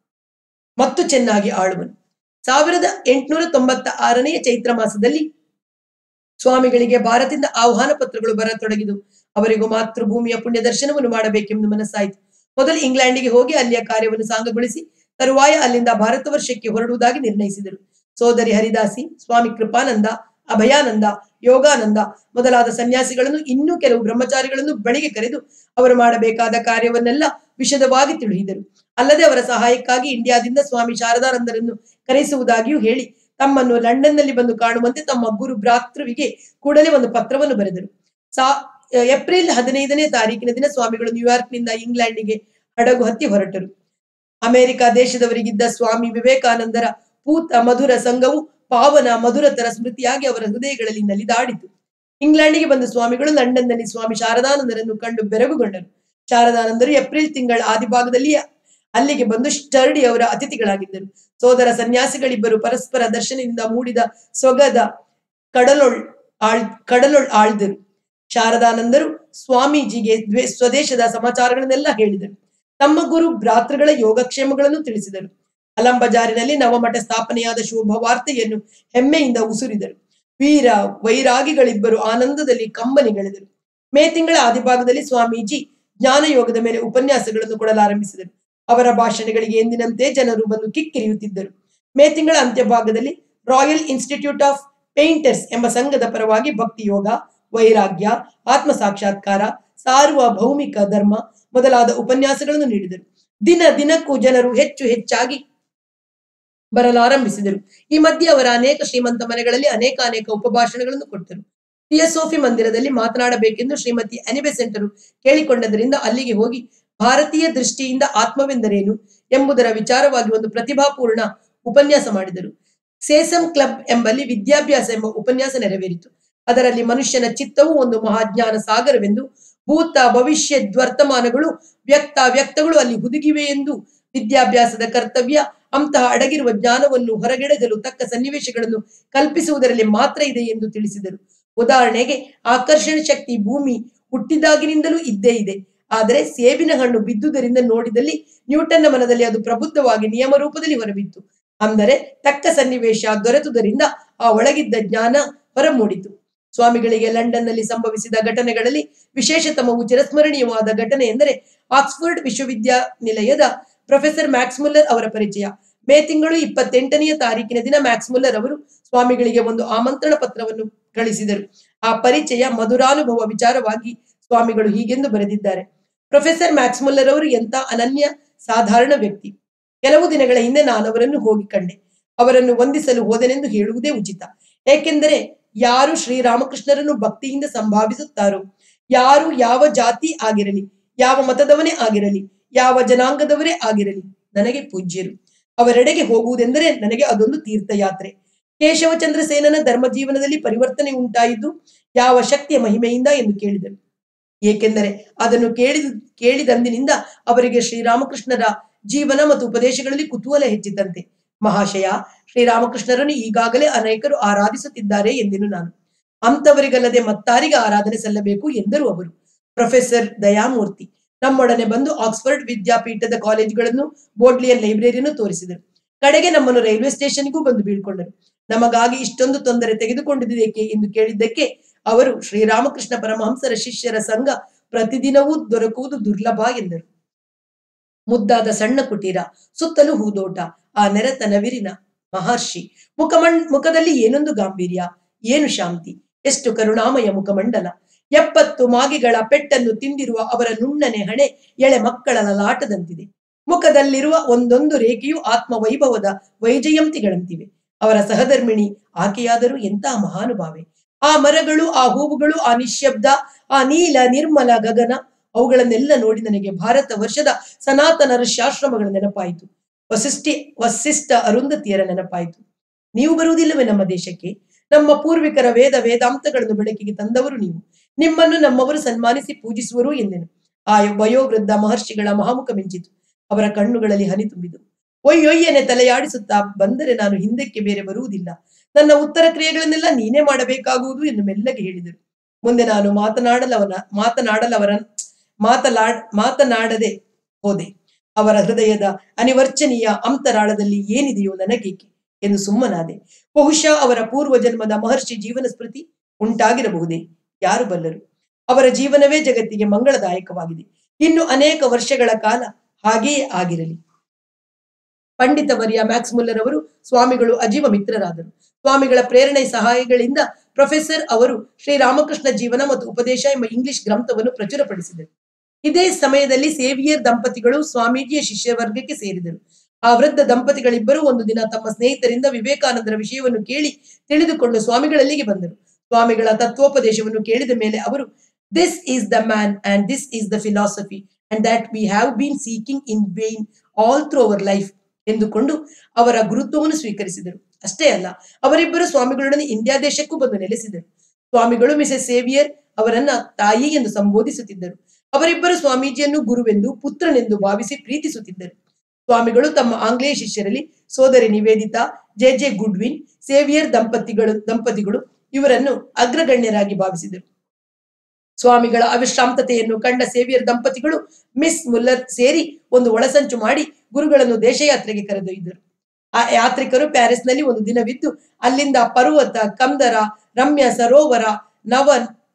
ಮತ್ತು ಚೆನ್ನಾಗಿ ಆಳುವನು ಸಾವಿರದ ಎಂಟುನೂರ ತೊಂಬತ್ತ ಆರನೆಯ ಚೈತ್ರ ಮಾಸದಲ್ಲಿ ಸ್ವಾಮಿಗಳಿಗೆ ಭಾರತದಿಂದ ಆಹ್ವಾನ ಪತ್ರಗಳು ಬರತೊಡಗಿದವು ಅವರಿಗೂ ಮಾತೃಭೂಮಿಯ ಪುಣ್ಯ ದರ್ಶನವನ್ನು ಮಾಡಬೇಕೆಂದು ಮನಸ್ಸಾಯಿತು ಮೊದಲು ಇಂಗ್ಲೆಂಡಿಗೆ ಹೋಗಿ ಅಲ್ಲಿಯ ಕಾರ್ಯವನ್ನು ಸಾಂಗಗೊಳಿಸಿ ತರುವಾಯ ಅಲ್ಲಿಂದ ಭಾರತ ವರ್ಷಕ್ಕೆ ಹೊರಡುವುದಾಗಿ ನಿರ್ಣಯಿಸಿದರು ಸೋದರಿ ಹರಿದಾಸಿ ಸ್ವಾಮಿ ಕೃಪಾನಂದ ಅಭಯಾನಂದ ಯೋಗಾನಂದ ಮೊದಲಾದ ಸನ್ಯಾಸಿಗಳನ್ನು ಇನ್ನೂ ಕೆಲವು ಬ್ರಹ್ಮಚಾರಿಗಳನ್ನು ಬಳಿಗೆ ಕರೆದು ಅವರು ಮಾಡಬೇಕಾದ ಕಾರ್ಯವನ್ನೆಲ್ಲ ವಿಶದವಾಗಿ ತಿಳಿಸಿದರು ಅಲ್ಲದೆ ಅವರ ಸಹಾಯಕ್ಕಾಗಿ ಇಂಡಿಯಾದಿಂದ ಸ್ವಾಮಿ ಶಾರದಾನಂದರನ್ನು ಕರೆಸುವುದಾಗಿಯೂ ಹೇಳಿ ತಮ್ಮನ್ನು ಲಂಡನ್ನಲ್ಲಿ ಬಂದು ಕಾಣುವಂತೆ ತಮ್ಮ ಗುರು ಭ್ರಾತೃವಿಗೆ ಕೂಡಲೇ ಒಂದು ಪತ್ರವನ್ನು ಬರೆದರು ಸಾ ಏಪ್ರಿಲ್ ಹದಿನೈದನೇ ತಾರೀಕಿನ ದಿನ ಸ್ವಾಮಿಗಳು ನ್ಯೂಯಾರ್ಕ್ನಿಂದ ಇಂಗ್ಲೆಂಡಿಗೆ ಹಡಗು ಹತ್ತಿ ಹೊರಟರು ಅಮೆರಿಕ ದೇಶದವರಿಗಿದ್ದ ಸ್ವಾಮಿ ವಿವೇಕಾನಂದರ ಪೂತ ಮಧುರ ಸಂಘವು ಪಾವನ ಮಧುರತರ ಸ್ಮೃತಿಯಾಗಿ ಅವರ ಹೃದಯಗಳಲ್ಲಿ ನಲಿದಾಡಿತು ಇಂಗ್ಲೆಂಡಿಗೆ ಬಂದ ಸ್ವಾಮಿಗಳು ಲಂಡನ್ನಲ್ಲಿ ಸ್ವಾಮಿ ಶಾರದಾನಂದರನ್ನು ಕಂಡು ಬೆರಗುಗೊಂಡರು ಶಾರದಾನಂದರು ಏಪ್ರಿಲ್ ತಿಂಗಳ ಆದಿಭಾಗದಲ್ಲಿ ಅಲ್ಲಿಗೆ ಬಂದು ಸ್ಟರ್ಡಿ ಅವರ ಅತಿಥಿಗಳಾಗಿದ್ದರು ಸೋದರ ಸನ್ಯಾಸಿಗಳಿಬ್ಬರು ಪರಸ್ಪರ ದರ್ಶನದಿಂದ ಮೂಡಿದ ಸೊಗದ ಕಡಲೊಳ್ ಆಳ್ ಕಡಲೊಳ್ ಆಳ್ದರು ಶಾರದಾನಂದರು ಸ್ವಾಮೀಜಿಗೆ ದ್ವೇ ಸ್ವದೇಶದ ಸಮಾಚಾರಗಳನ್ನೆಲ್ಲ ಹೇಳಿದರು ತಮ್ಮ ಗುರು ಭ್ರಾತೃಗಳ ಯೋಗಕ್ಷೇಮಗಳನ್ನು ತಿಳಿಸಿದರು ಅಲಂಬಜಾರಿನಲ್ಲಿ ನವಮಠ ಸ್ಥಾಪನೆಯಾದ ಶುಭ ವಾರ್ತೆಯನ್ನು ಹೆಮ್ಮೆಯಿಂದ ಉಸುರಿದರು ವೀರ ವೈರಾಗಿಗಳಿಬ್ಬರು ಆನಂದದಲ್ಲಿ ಕಂಬನಿಗೆಳೆದರು ಮೇ ತಿಂಗಳ ಆದಿಭಾಗದಲ್ಲಿ ಸ್ವಾಮೀಜಿ ಜ್ಞಾನಯೋಗದ ಮೇಲೆ ಉಪನ್ಯಾಸಗಳನ್ನು ಕೊಡಲಾರಂಭಿಸಿದರು ಅವರ ಭಾಷಣಗಳಿಗೆ ಎಂದಿನಂತೆ ಜನರು ಬಂದು ಕಿಕ್ಕಿರಿಯುತ್ತಿದ್ದರು ಮೇ ತಿಂಗಳ ಅಂತ್ಯಭಾಗದಲ್ಲಿ ರಾಯಲ್ ಇನ್ಸ್ಟಿಟ್ಯೂಟ್ ಆಫ್ ಪೇಂಟರ್ಸ್ ಎಂಬ ಸಂಘದ ಪರವಾಗಿ ಭಕ್ತಿ ಯೋಗ ವೈರಾಗ್ಯ ಆತ್ಮ ಸಾಕ್ಷಾತ್ಕಾರ ಸಾರ್ವಭೌಮಿಕ ಧರ್ಮ ಮೊದಲಾದ ಉಪನ್ಯಾಸಗಳನ್ನು ನೀಡಿದರು ದಿನ ದಿನಕ್ಕೂ ಜನರು ಹೆಚ್ಚು ಹೆಚ್ಚಾಗಿ ಬರಲಾರಂಭಿಸಿದರು ಈ ಮಧ್ಯೆ ಅವರ ಅನೇಕ ಶ್ರೀಮಂತ ಮನೆಗಳಲ್ಲಿ ಅನೇಕ ಅನೇಕ ಉಪಭಾಷಣಗಳನ್ನು ಕೊಟ್ಟರು ಥಿಯಸೋಫಿ ಮಂದಿರದಲ್ಲಿ ಮಾತನಾಡಬೇಕೆಂದು ಶ್ರೀಮತಿ ಅನಿಬೆಸೆಂಟರು ಕೇಳಿಕೊಂಡದರಿಂದ ಅಲ್ಲಿಗೆ ಹೋಗಿ ಭಾರತೀಯ ದೃಷ್ಟಿಯಿಂದ ಆತ್ಮವೆಂದರೇನು ಎಂಬುದರ ವಿಚಾರವಾಗಿ ಒಂದು ಪ್ರತಿಭಾಪೂರ್ಣ ಉಪನ್ಯಾಸ ಮಾಡಿದರು ಸೇಸಮ್ ಕ್ಲಬ್ ಎಂಬಲ್ಲಿ ವಿದ್ಯಾಭ್ಯಾಸ ಎಂಬ ಉಪನ್ಯಾಸ ನೆರವೇರಿತು ಅದರಲ್ಲಿ ಮನುಷ್ಯನ ಚಿತ್ತವು ಒಂದು ಮಹಾಜ್ಞಾನ ಸಾಗರವೆಂದು ಭೂತ ಭವಿಷ್ಯ ವರ್ತಮಾನಗಳು ವ್ಯಕ್ತ ವ್ಯಕ್ತಗಳು ಅಲ್ಲಿ ಹುದುಗಿವೆ ಎಂದು ವಿದ್ಯಾಭ್ಯಾಸದ ಕರ್ತವ್ಯ ಅಂತಹ ಅಡಗಿರುವ ಜ್ಞಾನವನ್ನು ಹೊರಗೆಡಗಲು ತಕ್ಕ ಸನ್ನಿವೇಶಗಳನ್ನು ಕಲ್ಪಿಸುವುದರಲ್ಲಿ ಮಾತ್ರ ಇದೆ ಎಂದು ತಿಳಿಸಿದರು ಉದಾಹರಣೆಗೆ ಆಕರ್ಷಣ ಶಕ್ತಿ ಭೂಮಿ ಹುಟ್ಟಿದಾಗಿನಿಂದಲೂ ಇದ್ದೇ ಇದೆ ಆದರೆ ಸೇಬಿನ ಹಣ್ಣು ಬಿದ್ದುದರಿಂದ ನೋಡಿದಲ್ಲಿ ನ್ಯೂಟನ್ನ ಮನದಲ್ಲಿ ಅದು ಪ್ರಬುದ್ಧವಾಗಿ ನಿಯಮ ರೂಪದಲ್ಲಿ ಹೊರಬಿತ್ತು ಅಂದರೆ ತಕ್ಕ ಸನ್ನಿವೇಶ ದೊರೆತುದರಿಂದ ಆ ಒಳಗಿದ್ದ ಜ್ಞಾನ ಹೊರಮೂಡಿತು ಸ್ವಾಮಿಗಳಿಗೆ ಲಂಡನ್ನಲ್ಲಿ ಸಂಭವಿಸಿದ ಘಟನೆಗಳಲ್ಲಿ ವಿಶೇಷತಮವು ಚಿರಸ್ಮರಣೀಯವಾದ ಘಟನೆ ಎಂದರೆ ಆಕ್ಸ್ಫರ್ಡ್ ವಿಶ್ವವಿದ್ಯಾನಿಲಯದ ಪ್ರೊಫೆಸರ್ ಮ್ಯಾಕ್ಸ್ ಮುಲ್ಲರ್ ಅವರ ಪರಿಚಯ ಮೇ ತಿಂಗಳು ಇಪ್ಪತ್ತೆಂಟನೆಯ ತಾರೀಕಿನ ದಿನ ಮ್ಯಾಕ್ಸ್ ಮುಲ್ಲರ್ ಅವರು ಸ್ವಾಮಿಗಳಿಗೆ ಒಂದು ಆಮಂತ್ರಣ ಪತ್ರವನ್ನು ಕಳಿಸಿದರು ಆ ಪರಿಚಯ ಮಧುರಾನುಭವ ವಿಚಾರವಾಗಿ ಸ್ವಾಮಿಗಳು ಹೀಗೆಂದು ಬರೆದಿದ್ದಾರೆ ಪ್ರೊಫೆಸರ್ ಮ್ಯಾಕ್ಸ್ ಮುಲ್ಲರ್ ಅವರು ಎಂತ ಅನನ್ಯ ಸಾಧಾರಣ ವ್ಯಕ್ತಿ ಕೆಲವು ದಿನಗಳ ಹಿಂದೆ ನಾನು ಅವರನ್ನು ಹೋಗಿ ಕಂಡೆ ಅವರನ್ನು ವಂದಿಸಲು ಹೋದೆನೆಂದು ಹೇಳುವುದೇ ಉಚಿತ ಏಕೆಂದರೆ ಯಾರು ಶ್ರೀರಾಮಕೃಷ್ಣರನ್ನು ಭಕ್ತಿಯಿಂದ ಸಂಭಾವಿಸುತ್ತಾರೋ ಯಾರು ಯಾವ ಜಾತಿ ಆಗಿರಲಿ ಯಾವ ಮತದವನೇ ಆಗಿರಲಿ ಯಾವ ಜನಾಂಗದವರೇ ಆಗಿರಲಿ ನನಗೆ ಪೂಜ್ಯರು ಅವರೆಡೆಗೆ ಹೋಗುವುದೆಂದರೆ ನನಗೆ ಅದೊಂದು ತೀರ್ಥಯಾತ್ರೆ ಕೇಶವಚಂದ್ರ ಸೇನನ ಧರ್ಮ ಜೀವನದಲ್ಲಿ ಪರಿವರ್ತನೆ ಉಂಟಾಯಿದ್ದು ಯಾವ ಶಕ್ತಿಯ ಮಹಿಮೆಯಿಂದ ಎಂದು ಕೇಳಿದರು ಏಕೆಂದರೆ ಅದನ್ನು ಕೇಳಿದ ಕೇಳಿದಂದಿನಿಂದ ಅವರಿಗೆ ಶ್ರೀರಾಮಕೃಷ್ಣರ ಜೀವನ ಮತ್ತು ಉಪದೇಶಗಳಲ್ಲಿ ಕುತೂಹಲ ಹೆಚ್ಚಿತಂತೆ ಮಹಾಶಯ ಶ್ರೀರಾಮಕೃಷ್ಣರನ್ನು ಈಗಾಗಲೇ ಅನೇಕರು ಆರಾಧಿಸುತ್ತಿದ್ದಾರೆ ಎಂದೆನು ನಾನು ಅಂತವರಿಗಲ್ಲದೆ ಮತ್ತಾರಿಗೆ ಆರಾಧನೆ ಸಲ್ಲಬೇಕು ಎಂದರು ಅವರು ಪ್ರೊಫೆಸರ್ ದಯಾಮೂರ್ತಿ ನಮ್ಮೊಡನೆ ಬಂದು ಆಕ್ಸ್ಫರ್ಡ್ ವಿದ್ಯಾಪೀಠದ ಕಾಲೇಜುಗಳನ್ನು ಬೋಡ್ಲಿಯನ್ ಲೈಬ್ರರಿಯನ್ನು ತೋರಿಸಿದರು ಕಡೆಗೆ ನಮ್ಮನ್ನು ರೈಲ್ವೆ ಸ್ಟೇಷನ್ಗೂ ಬಂದು ಬೀಳ್ಕೊಂಡರು ನಮಗಾಗಿ ಇಷ್ಟೊಂದು ತೊಂದರೆ ತೆಗೆದುಕೊಂಡಿದ್ದೇಕೆ ಎಂದು ಕೇಳಿದ್ದಕ್ಕೆ ಅವರು ಶ್ರೀರಾಮಕೃಷ್ಣ ಪರಮಹಂಸರ ಶಿಷ್ಯರ ಸಂಘ ಪ್ರತಿದಿನವೂ ದೊರಕುವುದು ದುರ್ಲಭ ಎಂದರು ಮುದ್ದಾದ ಸಣ್ಣ ಕುಟೀರ ಸುತ್ತಲೂ ಹೂದೋಟ ಆ ನೆರೆತ ನವಿರಿನ ಮಹರ್ಷಿ ಮುಖಮಂಡ್ ಮುಖದಲ್ಲಿ ಏನೊಂದು ಗಾಂಭೀರ್ಯ ಏನು ಶಾಂತಿ ಎಷ್ಟು ಕರುಣಾಮಯ ಮುಖಮಂಡಲ ಎಪ್ಪತ್ತು ಮಾಗಿಗಳ ಪೆಟ್ಟನ್ನು ತಿಂದಿರುವ ಅವರ ನುಣ್ಣನೆ ಹಣೆ ಎಳೆ ಮಕ್ಕಳ ಲಲಾಟದಂತಿದೆ ಮುಖದಲ್ಲಿರುವ ಒಂದೊಂದು ರೇಖೆಯು ಆತ್ಮ ವೈಭವದ ವೈಜಯಂತಿಗಳಂತಿವೆ ಅವರ ಸಹಧರ್ಮಿಣಿ ಆಕೆಯಾದರೂ ಎಂತಹ ಮಹಾನುಭಾವೆ ಆ ಮರಗಳು ಆ ಹೂವುಗಳು ಆ ನಿಶ್ಶಬ್ದ ಆ ನೀಲ ನಿರ್ಮಲ ಗಗನ ಅವುಗಳನ್ನೆಲ್ಲ ನೋಡಿ ನನಗೆ ಭಾರತ ವರ್ಷದ ಸನಾತನ ಋಷ್ಯಾಶ್ರಮಗಳ ನೆನಪಾಯಿತು ವಸಿಷ್ಠಿ ವಸಿಷ್ಠ ಅರುಂಧತಿಯರ ನೆನಪಾಯಿತು ನೀವು ಬರುವುದಿಲ್ಲವೇ ನಮ್ಮ ದೇಶಕ್ಕೆ ನಮ್ಮ ಪೂರ್ವಿಕರ ವೇದ ವೇದಾಂತಗಳನ್ನು ಬೆಳಕಿಗೆ ತಂದವರು ನೀವು ನಿಮ್ಮನ್ನು ನಮ್ಮವರು ಸನ್ಮಾನಿಸಿ ಪೂಜಿಸುವರು ಎಂದೆನು ಆ ವಯೋವೃದ್ಧ ಮಹರ್ಷಿಗಳ ಮಹಾಮುಖ ಮಿಂಚಿತು ಅವರ ಕಣ್ಣುಗಳಲ್ಲಿ ಹನಿ ತುಂಬಿದವು ಒಯ್ಯೊಯ್ಯನೆ ತಲೆಯಾಡಿಸುತ್ತಾ ಬಂದರೆ ನಾನು ಹಿಂದಕ್ಕೆ ಬೇರೆ ಬರುವುದಿಲ್ಲ ನನ್ನ ಉತ್ತರ ಕ್ರಿಯೆಗಳನ್ನೆಲ್ಲ ನೀನೇ ಮಾಡಬೇಕಾಗುವುದು ಎಂದು ಮೆಲ್ಲಗೆ ಹೇಳಿದರು ಮುಂದೆ ನಾನು ಮಾತನಾಡಲವನ ಮಾತನಾಡಲವರ ಮಾತನಾಡ್ ಮಾತನಾಡದೆ ಹೋದೆ ಅವರ ಹೃದಯದ ಅನಿವರ್ಚನೀಯ ಅಂತರಾಳದಲ್ಲಿ ಏನಿದೆಯೋ ನನಗೇಕೆ ಎಂದು ಸುಮ್ಮನಾದೆ ಬಹುಶಃ ಅವರ ಪೂರ್ವ ಜನ್ಮದ ಮಹರ್ಷಿ ಜೀವನ ಸ್ಮೃತಿ ಉಂಟಾಗಿರಬಹುದೇ ಯಾರು ಬಲ್ಲರು ಅವರ ಜೀವನವೇ ಜಗತ್ತಿಗೆ ಮಂಗಳದಾಯಕವಾಗಿದೆ ಇನ್ನು ಅನೇಕ ವರ್ಷಗಳ ಕಾಲ ಹಾಗೆಯೇ ಆಗಿರಲಿ ಪಂಡಿತ ವರ್ಯ ಮ್ಯಾಕ್ಸ್ ಮುಲ್ಲರ್ ಅವರು ಸ್ವಾಮಿಗಳು ಅಜೀವ ಮಿತ್ರರಾದರು ಸ್ವಾಮಿಗಳ ಪ್ರೇರಣೆ ಸಹಾಯಗಳಿಂದ ಪ್ರೊಫೆಸರ್ ಅವರು ಶ್ರೀರಾಮಕೃಷ್ಣ ಜೀವನ ಮತ್ತು ಉಪದೇಶ ಎಂಬ ಇಂಗ್ಲಿಷ್ ಗ್ರಂಥವನ್ನು ಪ್ರಚುರಪಡಿಸಿದರು ಇದೇ ಸಮಯದಲ್ಲಿ ಸೇವಿಯರ್ ದಂಪತಿಗಳು ಸ್ವಾಮೀಜಿಯ ಶಿಷ್ಯ ವರ್ಗಕ್ಕೆ ಸೇರಿದರು ಆ ವೃದ್ಧ ದಂಪತಿಗಳಿಬ್ಬರು ಒಂದು ದಿನ ತಮ್ಮ ಸ್ನೇಹಿತರಿಂದ ವಿವೇಕಾನಂದರ ವಿಷಯವನ್ನು ಕೇಳಿ ತಿಳಿದುಕೊಂಡು ಸ್ವಾಮಿಗಳಲ್ಲಿಗೆ ಬಂದರು ಸ್ವಾಮಿಗಳ ತತ್ವೋಪದೇಶವನ್ನು ಕೇಳಿದ ಮೇಲೆ ಅವರು this is the man and this is the philosophy and that we have been seeking in vain all through our life ಎಂದುಕೊಂಡು ಅವರ ಗುರುತ್ವವನ್ನು ಸ್ವೀಕರಿಸಿದರು ಅಷ್ಟೇ ಅಲ್ಲ ಅವರಿಬ್ಬರು ಸ್ವಾಮಿಗಳೊಡನೆ ಇಂಡಿಯಾ ದೇಶಕ್ಕೂ ಬಂದು ನೆಲೆಸಿದರು ಸ್ವಾಮಿಗಳು ಮಿಸೆಸ್ ಸೇವಿಯರ್ ಅವರನ್ನ ತಾಯಿ ಎಂದು ಸಂಬೋಧಿಸುತ್ತಿದ್ದರು ಅವರಿಬ್ಬರು ಸ್ವಾಮೀಜಿಯನ್ನು ಗುರುವೆಂದು ಪುತ್ರನೆಂದು ಭಾವಿಸಿ ಪ್ರೀತಿಸುತ್ತಿದ್ದರು ಸ್ವಾಮಿಗಳು ತಮ್ಮ ಆಂಗ್ಲೇಯ ಶಿಷ್ಯರಲ್ಲಿ ಸೋದರಿ Nivedita J J Goodwin Sevier ದಂಪತಿಗಳು ದಂಪತಿಗಳು ಇವರನ್ನು ಅಗ್ರಗಣ್ಯರಾಗಿ ಭಾವಿಸಿದರು ಸ್ವಾಮಿಗಳ ಅವಿಶ್ರಾಂತತೆಯನ್ನು ಕಂಡ ಸೇವಿಯರ್ ದಂಪತಿಗಳು ಮಿಸ್ ಮುಲ್ಲರ್ ಸೇರಿ ಒಂದು ಒಳಸಂಚು ಮಾಡಿ ಗುರುಗಳನ್ನು ದೇಶಯಾತ್ರೆಗೆ ಕರೆದೊಯ್ದರು ಆ ಯಾತ್ರಿಕರು ಪ್ಯಾರಿಸ್ನಲ್ಲಿ ಒಂದು ದಿನವಿದ್ದು ಅಲ್ಲಿಂದ ಪರ್ವತ ಕಂದರ ರಮ್ಯ ಸರೋವರ ನವ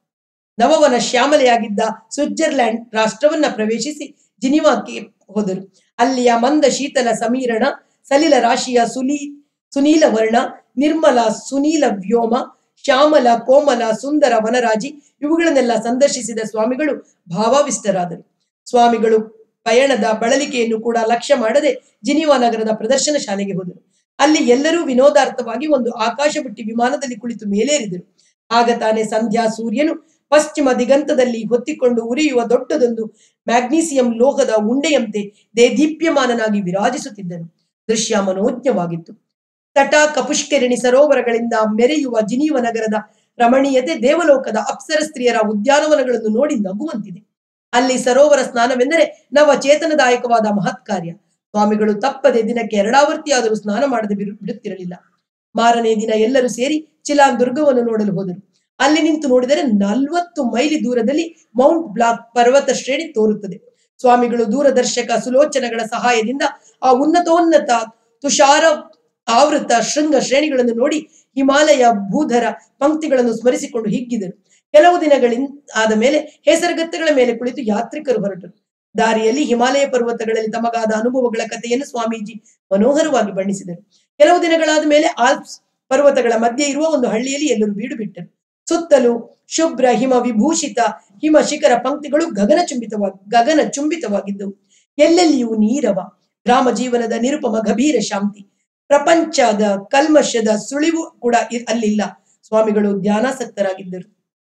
ನವವನ ಶ್ಯಾಮಲೆಯಾಗಿದ್ದ ಸ್ವಿಟ್ಜರ್ಲ್ಯಾಂಡ್ ರಾಷ್ಟ್ರವನ್ನ ಪ್ರವೇಶಿಸಿ ಜಿನಿವಾಕ್ಕೆ ಹೋದರು ಅಲ್ಲಿಯ ಮಂದ ಶೀತಲ ಸಮೀರಣ ಸಲಿಲ ರಾಶಿಯ ಸುಲಿ ಸುನೀಲ ವರ್ಣ ನಿರ್ಮಲ ಸುನೀಲ ವ್ಯೋಮ ಶ್ಯಾಮಲ ಕೋಮಲ ಸುಂದರ ವನರಾಜಿ ಇವುಗಳನ್ನೆಲ್ಲ ಸಂದರ್ಶಿಸಿದ ಸ್ವಾಮಿಗಳು ಭಾವಾವಿಷ್ಟರಾದರು ಸ್ವಾಮಿಗಳು ಪಯಣದ ಬಳಲಿಕೆಯನ್ನು ಕೂಡ ಲಕ್ಷ್ಯ ಮಾಡದೆ ಜಿನಿವಾ ನಗರದ ಪ್ರದರ್ಶನ ಶಾಲೆಗೆ ಹೋದರು ಅಲ್ಲಿ ಎಲ್ಲರೂ ವಿನೋದಾರ್ಥವಾಗಿ ಒಂದು ಆಕಾಶ ಬುಟ್ಟಿ ವಿಮಾನದಲ್ಲಿ ಕುಳಿತು ಮೇಲೇರಿದರು ಆಗ ತಾನೇ ಸಂಧ್ಯಾ ಸೂರ್ಯನು ಪಶ್ಚಿಮ ದಿಗಂತದಲ್ಲಿ ಹೊತ್ತಿಕೊಂಡು ಉರಿಯುವ ದೊಡ್ಡದೊಂದು ಮ್ಯಾಗ್ನೀಸಿಯಂ ಲೋಹದ ಉಂಡೆಯಂತೆ ದೇದೀಪ್ಯಮಾನನಾಗಿ ವಿರಾಜಿಸುತ್ತಿದ್ದನು ದೃಶ್ಯ ಮನೋಜ್ಞವಾಗಿತ್ತು ತಟ ಕಪುಷ್ಕರಿಣಿ ಸರೋವರಗಳಿಂದ ಮೆರೆಯುವ ಜಿನೀವ ನಗರದ ರಮಣೀಯತೆ ದೇವಲೋಕದ ಅಪ್ಸರ ಸ್ತ್ರೀಯರ ಉದ್ಯಾನವನಗಳನ್ನು ನೋಡಿ ನಗುವಂತಿದೆ ಅಲ್ಲಿ ಸರೋವರ ಸ್ನಾನವೆಂದರೆ ನವ ಚೇತನದಾಯಕವಾದ ಮಹತ್ ಕಾರ್ಯ ಸ್ವಾಮಿಗಳು ತಪ್ಪದೆ ದಿನಕ್ಕೆ ಎರಡಾವರ್ತಿಯಾದರೂ ಸ್ನಾನ ಮಾಡದೆ ಬಿರು ಬಿಡುತ್ತಿರಲಿಲ್ಲ ಮಾರನೇ ದಿನ ಎಲ್ಲರೂ ಸೇರಿ ಚಿಲಾನ್ ದುರ್ಗವನ್ನು ನೋಡಲು ಹೋದರು ಅಲ್ಲಿ ನಿಂತು ನೋಡಿದರೆ ನಲ್ವತ್ತು ಮೈಲಿ ದೂರದಲ್ಲಿ ಮೌಂಟ್ ಬ್ಲಾಕ್ ಪರ್ವತ ಶ್ರೇಣಿ ತೋರುತ್ತದೆ ಸ್ವಾಮಿಗಳು ದೂರದರ್ಶಕ ಸುಲೋಚನಗಳ ಸಹಾಯದಿಂದ ಆ ಉನ್ನತೋನ್ನತ ತುಷಾರ ಆವೃತ ಶೃಂಗ ಶ್ರೇಣಿಗಳನ್ನು ನೋಡಿ ಹಿಮಾಲಯ ಭೂಧರ ಪಂಕ್ತಿಗಳನ್ನು ಸ್ಮರಿಸಿಕೊಂಡು ಹಿಗ್ಗಿದರು ಕೆಲವು ದಿನಗಳಿಂದ ಆದ ಮೇಲೆ ಹೆಸರುಗತ್ತಗಳ ಮೇಲೆ ಕುಳಿತು ಯಾತ್ರಿಕರು ಹೊರಟರು ದಾರಿಯಲ್ಲಿ ಹಿಮಾಲಯ ಪರ್ವತಗಳಲ್ಲಿ ತಮಗಾದ ಅನುಭವಗಳ ಕಥೆಯನ್ನು ಸ್ವಾಮೀಜಿ ಮನೋಹರವಾಗಿ ಬಣ್ಣಿಸಿದರು ಕೆಲವು ದಿನಗಳಾದ ಮೇಲೆ ಆಲ್ಪ್ಸ್ ಪರ್ವತಗಳ ಮಧ್ಯೆ ಇರುವ ಒಂದು ಹಳ್ಳಿಯಲ್ಲಿ ಎಲ್ಲರೂ ಬೀಡು ಬಿಟ್ಟರು ಸುತ್ತಲೂ ಶುಭ್ರ ಹಿಮ ವಿಭೂಷಿತ ಹಿಮ ಶಿಖರ ಪಂಕ್ತಿಗಳು ಗಗನ ಚುಂಬಿತವಾಗಿ ಗಗನ ಚುಂಬಿತವಾಗಿದ್ದವು ಎಲ್ಲೆಲ್ಲಿಯೂ ನೀರವ ಗ್ರಾಮ ಜೀವನದ ನಿರುಪಮ ಗಭೀರ ಶಾಂತಿ ಪ್ರಪಂಚದ ಕಲ್ಮಶದ ಸುಳಿವು ಕೂಡ ಇ- ಅಲ್ಲಿಲ್ಲ ಸ್ವಾಮಿಗಳು ಧ್ಯಾನಾಸಕ್ತರಾಗಿದ್ದರು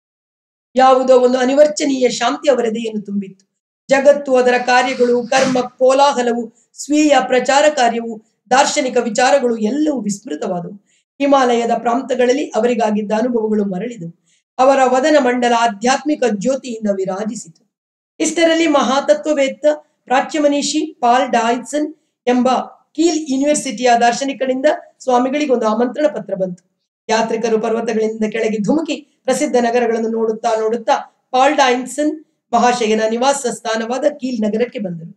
ಯಾವುದೋ ಒಂದು ಅನಿವರ್ಚನೀಯ ಶಾಂತಿ ಅವರ ಎದೆಯನ್ನು ತುಂಬಿತ್ತು ಜಗತ್ತು ಅದರ ಕಾರ್ಯಗಳು ಕರ್ಮ ಕೋಲಾಹಲವು ಸ್ವೀಯ ಪ್ರಚಾರ ಕಾರ್ಯವು ದಾರ್ಶನಿಕ ವಿಚಾರಗಳು ಎಲ್ಲವೂ ವಿಸ್ಮೃತವಾದವು ಹಿಮಾಲಯದ ಪ್ರಾಂತಗಳಲ್ಲಿ ಅವರಿಗಾಗಿದ್ದ ಅನುಭವಗಳು ಮರಳಿದವು ಅವರ ವದನ ಮಂಡಲ ಆಧ್ಯಾತ್ಮಿಕ ಜ್ಯೋತಿಯಿಂದ ವಿರಾಜಿಸಿತು ಇಷ್ಟರಲ್ಲಿ ಮಹಾತತ್ವವೇತ್ತ ಪ್ರಾಚ್ಯ ಪಾಲ್ ಡಾಯ್ಸನ್ ಎಂಬ ಕೀಲ್ ಯೂನಿವರ್ಸಿಟಿಯ ದಾರ್ಶನಿಕರಿಂದ ಸ್ವಾಮಿಗಳಿಗೆ ಒಂದು ಆಮಂತ್ರಣ ಪತ್ರ ಬಂತು ಯಾತ್ರಿಕರು ಪರ್ವತಗಳಿಂದ ಕೆಳಗೆ ಧುಮುಕಿ ಪ್ರಸಿದ್ಧ ನಗರಗಳನ್ನು ನೋಡುತ್ತಾ ನೋಡುತ್ತಾ ಪಾಲ್ ಡಾಯ್ಸನ್ ಮಹಾಶಯನ ನಿವಾಸ ಸ್ಥಾನವಾದ ಕೀಲ್ ನಗರಕ್ಕೆ ಬಂದರು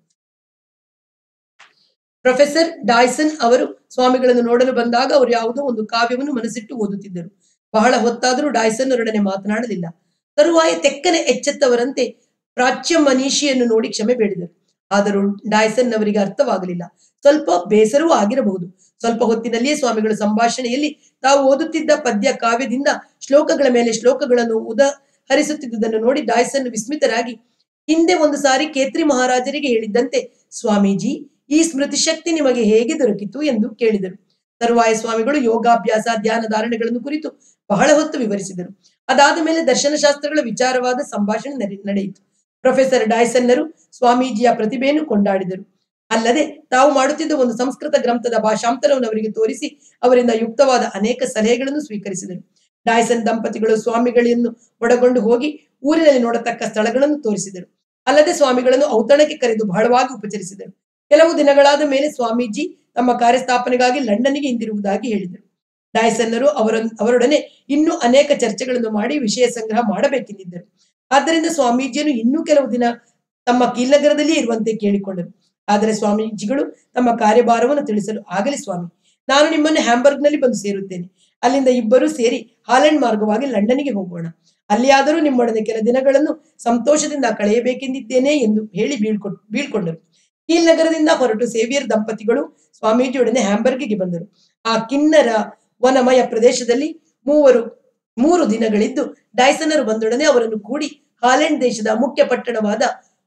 ಪ್ರೊಫೆಸರ್ ಡಾಯ್ಸನ್ ಅವರು ಸ್ವಾಮಿಗಳನ್ನು ನೋಡಲು ಬಂದಾಗ ಅವರು ಯಾವುದೋ ಒಂದು ಕಾವ್ಯವನ್ನು ಮನಸ್ಸಿಟ್ಟು ಓದುತ್ತಿದ್ದರು ಬಹಳ ಹೊತ್ತಾದರೂ ಡಾಯ್ಸನ್ ಅವರೊಡನೆ ಮಾತನಾಡಲಿಲ್ಲ ತರುವಾಯ ತೆಕ್ಕನೆ ಎಚ್ಚೆತ್ತವರಂತೆ ಪ್ರಾಚ್ಯ ಮನೀಷಿಯನ್ನು ನೋಡಿ ಕ್ಷಮೆ ಬೇಡಿದರು ಆದರೂ ಡಾಯ್ಸನ್ ಅವರಿಗೆ ಅರ್ಥವಾಗಲಿಲ್ಲ ಸ್ವಲ್ಪ ಬೇಸರವೂ ಆಗಿರಬಹುದು ಸ್ವಲ್ಪ ಹೊತ್ತಿನಲ್ಲಿಯೇ ಸ್ವಾಮಿಗಳು ಸಂಭಾಷಣೆಯಲ್ಲಿ ತಾವು ಓದುತ್ತಿದ್ದ ಪದ್ಯ ಕಾವ್ಯದಿಂದ ಶ್ಲೋಕಗಳ ಮೇಲೆ ಶ್ಲೋಕಗಳನ್ನು ಉದಹರಿಸುತ್ತಿದ್ದುದನ್ನು ನೋಡಿ ಡಾಯ್ಸನ್ ವಿಸ್ಮಿತರಾಗಿ ಹಿಂದೆ ಒಂದು ಸಾರಿ ಕೇತ್ರಿ ಮಹಾರಾಜರಿಗೆ ಹೇಳಿದ್ದಂತೆ ಸ್ವಾಮೀಜಿ ಈ ಸ್ಮೃತಿ ಶಕ್ತಿ ನಿಮಗೆ ಹೇಗೆ ದೊರಕಿತು ಎಂದು ಕೇಳಿದರು ತರುವಾಯ ಸ್ವಾಮಿಗಳು ಯೋಗಾಭ್ಯಾಸ ಧ್ಯಾನ ಧಾರಣೆಗಳನ್ನು ಕುರಿತು ಬಹಳ ಹೊತ್ತು ವಿವರಿಸಿದರು ಅದಾದ ಮೇಲೆ ದರ್ಶನಶಾಸ್ತ್ರಗಳ ವಿಚಾರವಾದ ಸಂಭಾಷಣೆ ನಡೆ- ನಡೆಯಿತು ಪ್ರೊಫೆಸರ್ ಡಾಯ್ಸನ್ನರು ಸ್ವಾಮೀಜಿಯ ಪ್ರತಿಭೆಯನ್ನು ಕೊಂಡಾಡಿದರು ಅಲ್ಲದೆ ತಾವು ಮಾಡುತ್ತಿದ್ದ ಒಂದು ಸಂಸ್ಕೃತ ಗ್ರಂಥದ ಭಾಷಾಂತರವನ್ನು ಅವರಿಗೆ ತೋರಿಸಿ ಅವರಿಂದ ಯುಕ್ತವಾದ ಅನೇಕ ಸಲಹೆಗಳನ್ನು ಸ್ವೀಕರಿಸಿದರು ಡಾಯ್ಸನ್ ದಂಪತಿಗಳು ಸ್ವಾಮಿಗಳನ್ನು ಒಳಗೊಂಡು ಹೋಗಿ ಊರಿನಲ್ಲಿ ನೋಡತಕ್ಕ ಸ್ಥಳಗಳನ್ನು ತೋರಿಸಿದರು ಅಲ್ಲದೆ ಸ್ವಾಮಿಗಳನ್ನು ಔತಣಕ್ಕೆ ಕರೆದು ಬಹಳವಾಗಿ ಉಪಚರಿಸಿದರು ಕೆಲವು ದಿನಗಳಾದ ಮೇಲೆ ಸ್ವಾಮೀಜಿ ತಮ್ಮ ಕಾರ್ಯಸ್ಥಾಪನೆಗಾಗಿ ಲಂಡನ್ನಿಗೆ ಹಿಂದಿರುವುದಾಗಿ ಹೇಳಿದರು ಡಾಯ್ಸನ್ನರು ಅವರ ಅವರೊಡನೆ ಇನ್ನೂ ಅನೇಕ ಚರ್ಚೆಗಳನ್ನು ಮಾಡಿ ವಿಷಯ ಸಂಗ್ರಹ ಮಾಡಬೇಕೆಂದಿದ್ದರು ಆದ್ದರಿಂದ ಸ್ವಾಮೀಜಿಯನ್ನು ಇನ್ನೂ ಕೆಲವು ದಿನ ತಮ್ಮ ಕೀಲ್ನಗರದಲ್ಲಿಯೇ ಇರುವಂತೆ ಕೇಳಿಕೊಂಡರು ಆದರೆ ಸ್ವಾಮೀಜಿಗಳು ತಮ್ಮ ಕಾರ್ಯಭಾರವನ್ನು ತಿಳಿಸಲು ಆಗಲಿ ಸ್ವಾಮಿ ನಾನು ನಿಮ್ಮನ್ನು ಹ್ಯಾಂಬರ್ಗ್ನಲ್ಲಿ ಬಂದು ಸೇರುತ್ತೇನೆ ಅಲ್ಲಿಂದ ಇಬ್ಬರೂ ಸೇರಿ ಹಾಲೆಂಡ್ ಮಾರ್ಗವಾಗಿ ಲಂಡನ್ನಿಗೆ ಹೋಗೋಣ ಅಲ್ಲಿಯಾದರೂ ನಿಮ್ಮೊಡನೆ ಕೆಲ ದಿನಗಳನ್ನು ಸಂತೋಷದಿಂದ ಕಳೆಯಬೇಕೆಂದಿದ್ದೇನೆ ಎಂದು ಹೇಳಿ ಬೀಳ್ಕೊಟ್ ಬೀಳ್ಕೊಂಡರು ಕೀಲ್ ನಗರದಿಂದ ಹೊರಟು ಸೇವಿಯರ್ ದಂಪತಿಗಳು ಸ್ವಾಮೀಜಿಯೊಡನೆ ಹ್ಯಾಂಬರ್ಗಿಗೆ ಬಂದರು ಆ ಕಿನ್ನರ ವನಮಯ ಪ್ರದೇಶದಲ್ಲಿ ಮೂವರು ಮೂರು ದಿನಗಳಿದ್ದು ಡೈಸನರು ಬಂದೊಡನೆ ಅವರನ್ನು ಕೂಡಿ ಹಾಲೆಂಡ್ ದೇಶದ ಮುಖ್ಯ ಪಟ್ಟಣವಾದ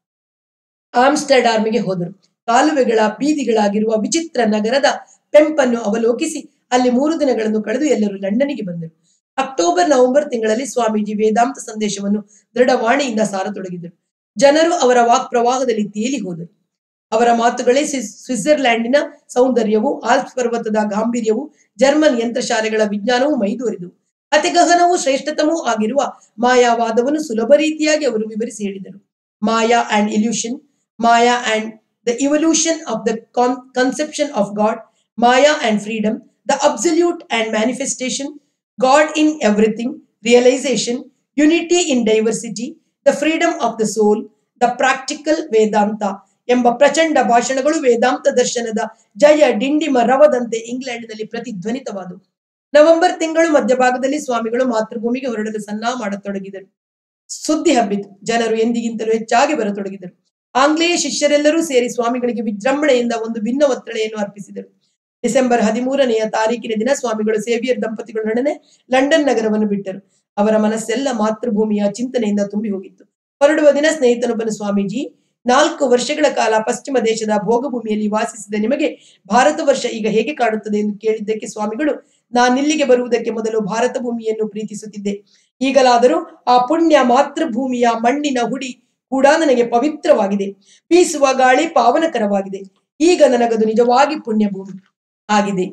ಆಮ್ಸ್ಟರ್ಡಾರ್ಮಿಗೆ ಹೋದರು ಕಾಲುವೆಗಳ ಬೀದಿಗಳಾಗಿರುವ ವಿಚಿತ್ರ ನಗರದ ಪೆಂಪನ್ನು ಅವಲೋಕಿಸಿ ಅಲ್ಲಿ ಮೂರು ದಿನಗಳನ್ನು ಕಳೆದು ಎಲ್ಲರೂ ಲಂಡನ್ನಿಗೆ ಬಂದರು ಅಕ್ಟೋಬರ್ ನವೆಂಬರ್ ತಿಂಗಳಲ್ಲಿ ಸ್ವಾಮೀಜಿ ವೇದಾಂತ ಸಂದೇಶವನ್ನು ದೃಢವಾಣಿಯಿಂದ ಸಾರತೊಡಗಿದರು ಜನರು ಅವರ ವಾಕ್ ಪ್ರವಾಹದಲ್ಲಿ ತೇಲಿ ಹೋದರು ಅವರ ಮಾತುಗಳೇ ಸ್ವಿಸ್- ಸ್ವಿಟ್ಜರ್ಲ್ಯಾಂಡಿನ ಸೌಂದರ್ಯವು ಆಲ್ಪ್ಸ್ ಪರ್ವತದ ಗಾಂಭೀರ್ಯವು ಜರ್ಮನ್ ಯಂತ್ರಶಾಲೆಗಳ ವಿಜ್ಞಾನವು ಮೈದೋರಿದು ಅತಿ ಗಹನವೂ ಶ್ರೇಷ್ಠತಮೂ ಆಗಿರುವ ಮಾಯಾವಾದವನ್ನು ಸುಲಭ ರೀತಿಯಾಗಿ ಅವರು ವಿವರಿಸಿ ಹೇಳಿದರು Maya and illusion Maya and the evolution of the conception of God Maya and freedom the absolute and manifestation God in everything realisation unity in diversity the freedom of the soul the practical Vedanta ಎಂಬ ಪ್ರಚಂಡ ಭಾಷಣಗಳು ವೇದಾಂತ ದರ್ಶನದ ಜಯ ಡಿಂಡಿಮ ರವದಂತೆ ಇಂಗ್ಲೆಂಡ್ನಲ್ಲಿ ಪ್ರತಿಧ್ವನಿತವಾದವು ನವೆಂಬರ್ ತಿಂಗಳು ಮಧ್ಯಭಾಗದಲ್ಲಿ ಸ್ವಾಮಿಗಳು ಮಾತೃಭೂಮಿಗೆ ಹೊರಡಲು ಸನ್ನ ಮಾಡತೊಡಗಿದರು ಸುದ್ದಿ ಹಬ್ಬಿತು ಜನರು ಎಂದಿಗಿಂತಲೂ ಹೆಚ್ಚಾಗಿ ಬರತೊಡಗಿದರು ಆಂಗ್ಲೇಯ ಶಿಷ್ಯರೆಲ್ಲರೂ ಸೇರಿ ಸ್ವಾಮಿಗಳಿಗೆ ವಿಜೃಂಭಣೆಯಿಂದ ಒಂದು ಭಿನ್ನ ಒತ್ತಳೆಯನ್ನು ಅರ್ಪಿಸಿದರು ಡಿಸೆಂಬರ್ ಹದಿಮೂರನೆಯ ತಾರೀಕಿನ ದಿನ ಸ್ವಾಮಿಗಳು ಸೇವಿಯರ್ ದಂಪತಿಗಳೊಡನೆ ಲಂಡನ್ ನಗರವನ್ನು ಬಿಟ್ಟರು ಅವರ ಮನಸ್ಸೆಲ್ಲ ಮಾತೃಭೂಮಿಯ ಚಿಂತನೆಯಿಂದ ತುಂಬಿ ಹೋಗಿತ್ತು ಹೊರಡುವ ದಿನ ಸ್ನೇಹಿತನೊಬ್ಬನು ಸ್ವಾಮೀಜಿ ನಾಲ್ಕು ವರ್ಷಗಳ ಕಾಲ ಪಶ್ಚಿಮ ದೇಶದ ಭೋಗಭೂಮಿಯಲ್ಲಿ ವಾಸಿಸಿದ ನಿಮಗೆ ಭಾರತ ವರ್ಷ ಈಗ ಹೇಗೆ ಕಾಡುತ್ತದೆ ಎಂದು ಕೇಳಿದ್ದಕ್ಕೆ ಸ್ವಾಮಿಗಳು ನಾನಿಲ್ಲಿಗೆ ಬರುವುದಕ್ಕೆ ಮೊದಲು ಭಾರತ ಭೂಮಿಯನ್ನು ಪ್ರೀತಿಸುತ್ತಿದ್ದೆ ಈಗಲಾದರೂ ಆ ಪುಣ್ಯ ಮಾತೃಭೂಮಿಯ ಮಣ್ಣಿನ ಹುಡಿ ಕೂಡ ನನಗೆ ಪವಿತ್ರವಾಗಿದೆ ಬೀಸುವ ಗಾಳಿ ಪಾವನಕರವಾಗಿದೆ ಈಗ ನನಗದು ನಿಜವಾಗಿ ಪುಣ್ಯ ಭೂಮಿ ಆಗಿದೆ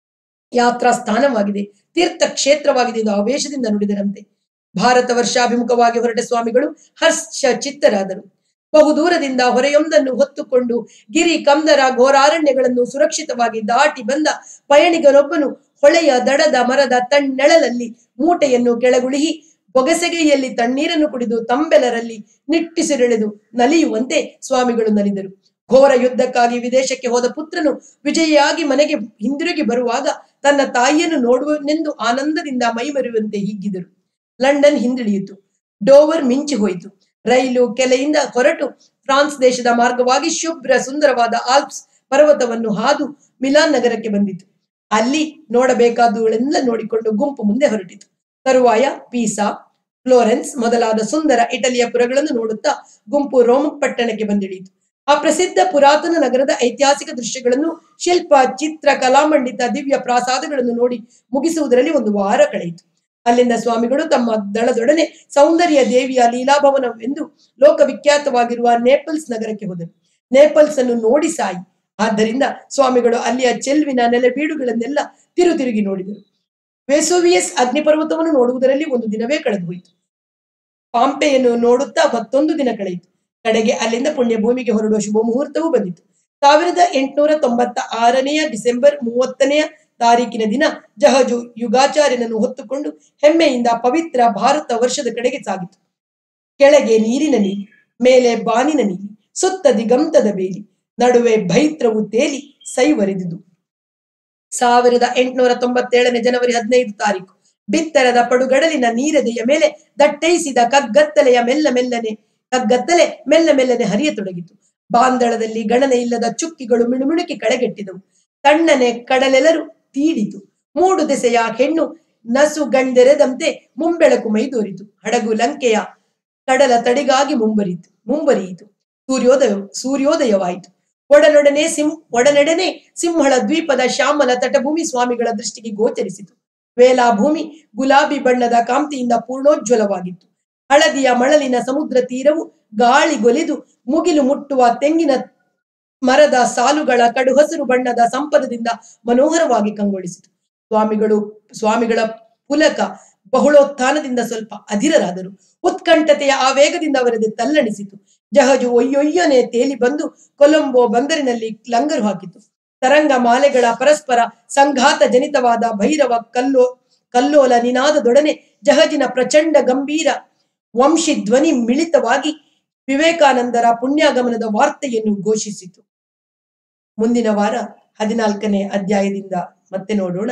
ಯಾತ್ರಾ ಸ್ಥಾನವಾಗಿದೆ ತೀರ್ಥ ಕ್ಷೇತ್ರವಾಗಿದೆ ಎಂದು ಆವೇಶದಿಂದ ನುಡಿದರಂತೆ ಭಾರತ ವರ್ಷಾಭಿಮುಖವಾಗಿ ಹೊರಟ ಸ್ವಾಮಿಗಳು ಹರ್ಷ ಚಿತ್ತರಾದರು ಬಹುದೂರದಿಂದ ಹೊರೆಯೊಂದನ್ನು ಹೊತ್ತುಕೊಂಡು ಗಿರಿ ಕಂದರ ಘೋರಾರಣ್ಯಗಳನ್ನು ಸುರಕ್ಷಿತವಾಗಿ ದಾಟಿ ಬಂದ ಪಯಣಿಗನೊಬ್ಬನು ಹೊಳೆಯ ದಡದ ಮರದ ತಣ್ಣೆಳಲಲ್ಲಿ ಮೂಟೆಯನ್ನು ಕೆಳಗುಳಿಹಿ ಬೊಗಸೆಗೆಯಲ್ಲಿ ತಣ್ಣೀರನ್ನು ಕುಡಿದು ತಂಬೆಲರಲ್ಲಿ ನಿಟ್ಟಿಸಿರೆಳೆದು ನಲಿಯುವಂತೆ ಸ್ವಾಮಿಗಳು ನಲಿದರು ಘೋರ ಯುದ್ಧಕ್ಕಾಗಿ ವಿದೇಶಕ್ಕೆ ಹೋದ ಪುತ್ರನು ವಿಜಯಿಯಾಗಿ ಮನೆಗೆ ಹಿಂದಿರುಗಿ ಬರುವಾಗ ತನ್ನ ತಾಯಿಯನ್ನು ನೋಡುವನೆಂದು ಆನಂದದಿಂದ ಮೈಮರೆಯುವಂತೆ ಹಿಗ್ಗಿದರು ಲಂಡನ್ ಹಿಂದಿಳಿಯಿತು ಡೋವರ್ ಮಿಂಚಿ ಹೋಯಿತು ರೈಲು ಕೆಲೆಯಿಂದ ಹೊರಟು ಫ್ರಾನ್ಸ್ ದೇಶದ ಮಾರ್ಗವಾಗಿ ಶುಭ್ರ ಸುಂದರವಾದ ಆಲ್ಪ್ಸ್ ಪರ್ವತವನ್ನು ಹಾದು ಮಿಲಾನ್ ನಗರಕ್ಕೆ ಬಂದಿತು ಅಲ್ಲಿ ನೋಡಬೇಕಾದವುಗಳೆಲ್ಲ ನೋಡಿಕೊಂಡು ಗುಂಪು ಮುಂದೆ ಹೊರಟಿತು ತರುವಾಯ ಪೀಸಾ ಫ್ಲೋರೆನ್ಸ್ ಮೊದಲಾದ ಸುಂದರ ಇಟಲಿಯ ಪುರಗಳನ್ನು ನೋಡುತ್ತಾ ಗುಂಪು ರೋಮ್ ಪಟ್ಟಣಕ್ಕೆ ಬಂದಿಳಿಯಿತು ಆ ಪ್ರಸಿದ್ಧ ಪುರಾತನ ನಗರದ ಐತಿಹಾಸಿಕ ದೃಶ್ಯಗಳನ್ನು ಶಿಲ್ಪ ಚಿತ್ರ ಕಲಾಮಂಡಿತ ದಿವ್ಯ ಪ್ರಾಸಾದಗಳನ್ನು ನೋಡಿ ಮುಗಿಸುವುದರಲ್ಲಿ ಒಂದು ವಾರ ಕಳೆಯಿತು ಅಲ್ಲಿಂದ ಸ್ವಾಮಿಗಳು ತಮ್ಮ ದಳದೊಡನೆ ಸೌಂದರ್ಯ ದೇವಿಯ ಲೀಲಾಭವನವೆಂದು ಲೋಕವಿಖ್ಯಾತವಾಗಿರುವ ನೇಪಲ್ಸ್ ನಗರಕ್ಕೆ ಹೋದರು ನೇಪಲ್ಸ್ ಅನ್ನು ನೋಡಿ ಸಾಯಿ ಆದ್ದರಿಂದ ಸ್ವಾಮಿಗಳು ಅಲ್ಲಿಯ ಚೆಲ್ವಿನ ನೆಲೆಬೀಡುಗಳನ್ನೆಲ್ಲ ತಿರು ತಿರುಗಿ ನೋಡಿದರು ವೆಸೋವಿಯಸ್ ಅಗ್ನಿಪರ್ವತವನ್ನು ನೋಡುವುದರಲ್ಲಿ ಒಂದು ದಿನವೇ ಕಳೆದು ಹೋಯಿತು ಪಾಂಪೆಯನ್ನು ನೋಡುತ್ತಾ ಮತ್ತೊಂದು ದಿನ ಕಳೆಯಿತು ಕಡೆಗೆ ಅಲ್ಲಿಂದ ಪುಣ್ಯ ಭೂಮಿಗೆ ಹೊರಡುವ ಶುಭ ಮುಹೂರ್ತವೂ ಬಂದಿತು ಸಾವಿರದ ಎಂಟುನೂರ ತೊಂಬತ್ತ ಆರನೆಯ ಡಿಸೆಂಬರ್ ಮೂವತ್ತನೆಯ ತಾರೀಕಿನ ದಿನ ಜಹಜು ಯುಗಾಚಾರ್ಯನನ್ನು ಹೊತ್ತುಕೊಂಡು ಹೆಮ್ಮೆಯಿಂದ ಪವಿತ್ರ ಭಾರತ ವರ್ಷದ ಕಡೆಗೆ ಸಾಗಿತು ಕೆಳಗೆ ನೀರಿನ ನೀಲಿ ಮೇಲೆ ಬಾನಿನ ನೀಲಿ ಸುತ್ತ ದಿಗಂತದ ಬೇಲಿ ನಡುವೆ ಭೈತ್ರವು ತೇಲಿ ಸೈವರಿದುದು ಸಾವಿರದ ಎಂಟುನೂರ ತೊಂಬತ್ತೇಳನೇ ಜನವರಿ ಹದಿನೈದು ತಾರೀಕು ಬಿತ್ತರದ ಪಡುಗಡಲಿನ ನೀರದೆಯ ಮೇಲೆ ದಟ್ಟೈಸಿದ ಕಗ್ಗತ್ತಲೆಯ ಮೆಲ್ಲ ಮೆಲ್ಲನೆ ಕಗ್ಗತ್ತಲೆ ಮೆಲ್ಲ ಮೆಲ್ಲನೆ ಹರಿಯತೊಡಗಿತು ಬಾಂದಳದಲ್ಲಿ ಗಣನೆ ಇಲ್ಲದ ಚುಕ್ಕಿಗಳು ಮಿಣುಮಿಣುಕಿ ಕಳೆಗೆಟ್ಟಿದವು ತಣ್ಣನೆ ಕಡಲೆಲರು ತೀಡಿತು ಮೂಡು ದೆಸೆಯ ಹೆಣ್ಣು ನಸು ಗಂಡೆರೆದಂತೆ ಮುಂಬೆಳಕು ಮೈದೋರಿತು ಹಡಗು ಲಂಕೆಯ ಕಡಲ ತಡಿಗಾಗಿ ಮುಂಬರಿತು ಮುಂಬರಿಯಿತು ಸೂರ್ಯೋದಯ ಸೂರ್ಯೋದಯವಾಯಿತು ಒಡನೊಡನೆ ಸಿಂ ಒಡನೊಡನೆ ಸಿಂಹಳ ದ್ವೀಪದ ಶ್ಯಾಮಲ ತಟಭೂಮಿ ಸ್ವಾಮಿಗಳ ದೃಷ್ಟಿಗೆ ಗೋಚರಿಸಿತು ವೇಲಾಭೂಮಿ ಗುಲಾಬಿ ಬಣ್ಣದ ಕಾಂತಿಯಿಂದ ಪೂರ್ಣೋಜ್ವಲವಾಗಿತ್ತು ಹಳದಿಯ ಮಳಲಿನ ಸಮುದ್ರ ತೀರವು ಗಾಳಿಗೊಲಿದು ಮುಗಿಲು ಮುಟ್ಟುವ ತೆಂಗಿನ ಮರದ ಸಾಲುಗಳ ಕಡು ಹಸಿರು ಬಣ್ಣದ ಸಂಪದದಿಂದ ಮನೋಹರವಾಗಿ ಕಂಗೊಳಿಸಿತು ಸ್ವಾಮಿಗಳು ಸ್ವಾಮಿಗಳ ಪುಲಕ ಬಹುಳೋತ್ಥಾನದಿಂದ ಸ್ವಲ್ಪ ಅಧಿರರಾದರು ಉತ್ಕಂಠತೆಯ ಆವೇಗದಿಂದ ಅವರದೆ ತಲ್ಲಣಿಸಿತು ಜಹಜು ಒಯ್ಯೊಯ್ಯನೆ ತೇಲಿ ಬಂದು ಕೊಲಂಬೋ ಬಂದರಿನಲ್ಲಿ ಲಂಗರು ಹಾಕಿತು ತರಂಗ ಮಾಲೆಗಳ ಪರಸ್ಪರ ಸಂಘಾತ ಜನಿತವಾದ ಭೈರವ ಕಲ್ಲೋ ಕಲ್ಲೋಲ ನಿನಾದದೊಡನೆ ಜಹಜಿನ ಪ್ರಚಂಡ ಗಂಭೀರ ವಂಶಿ ಧ್ವನಿ ಮಿಳಿತವಾಗಿ ವಿವೇಕಾನಂದರ ಪುಣ್ಯಾಗಮನದ ವಾರ್ತೆಯನ್ನು ಘೋಷಿಸಿತು ಮುಂದಿನ ವಾರ ಹದಿನಾಲ್ಕನೇ ಅಧ್ಯಾಯದಿಂದ ಮತ್ತೆ ನೋಡೋಣ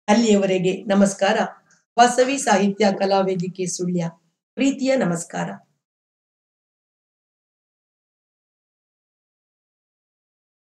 ಅಲ್ಲಿಯವರೆಗೆ ನಮಸ್ಕಾರ ವಾಸವಿ ಸಾಹಿತ್ಯ ಕಲಾವೇದಿಕೆ ಸುಳ್ಯ ಪ್ರೀತಿಯ ನಮಸ್ಕಾರ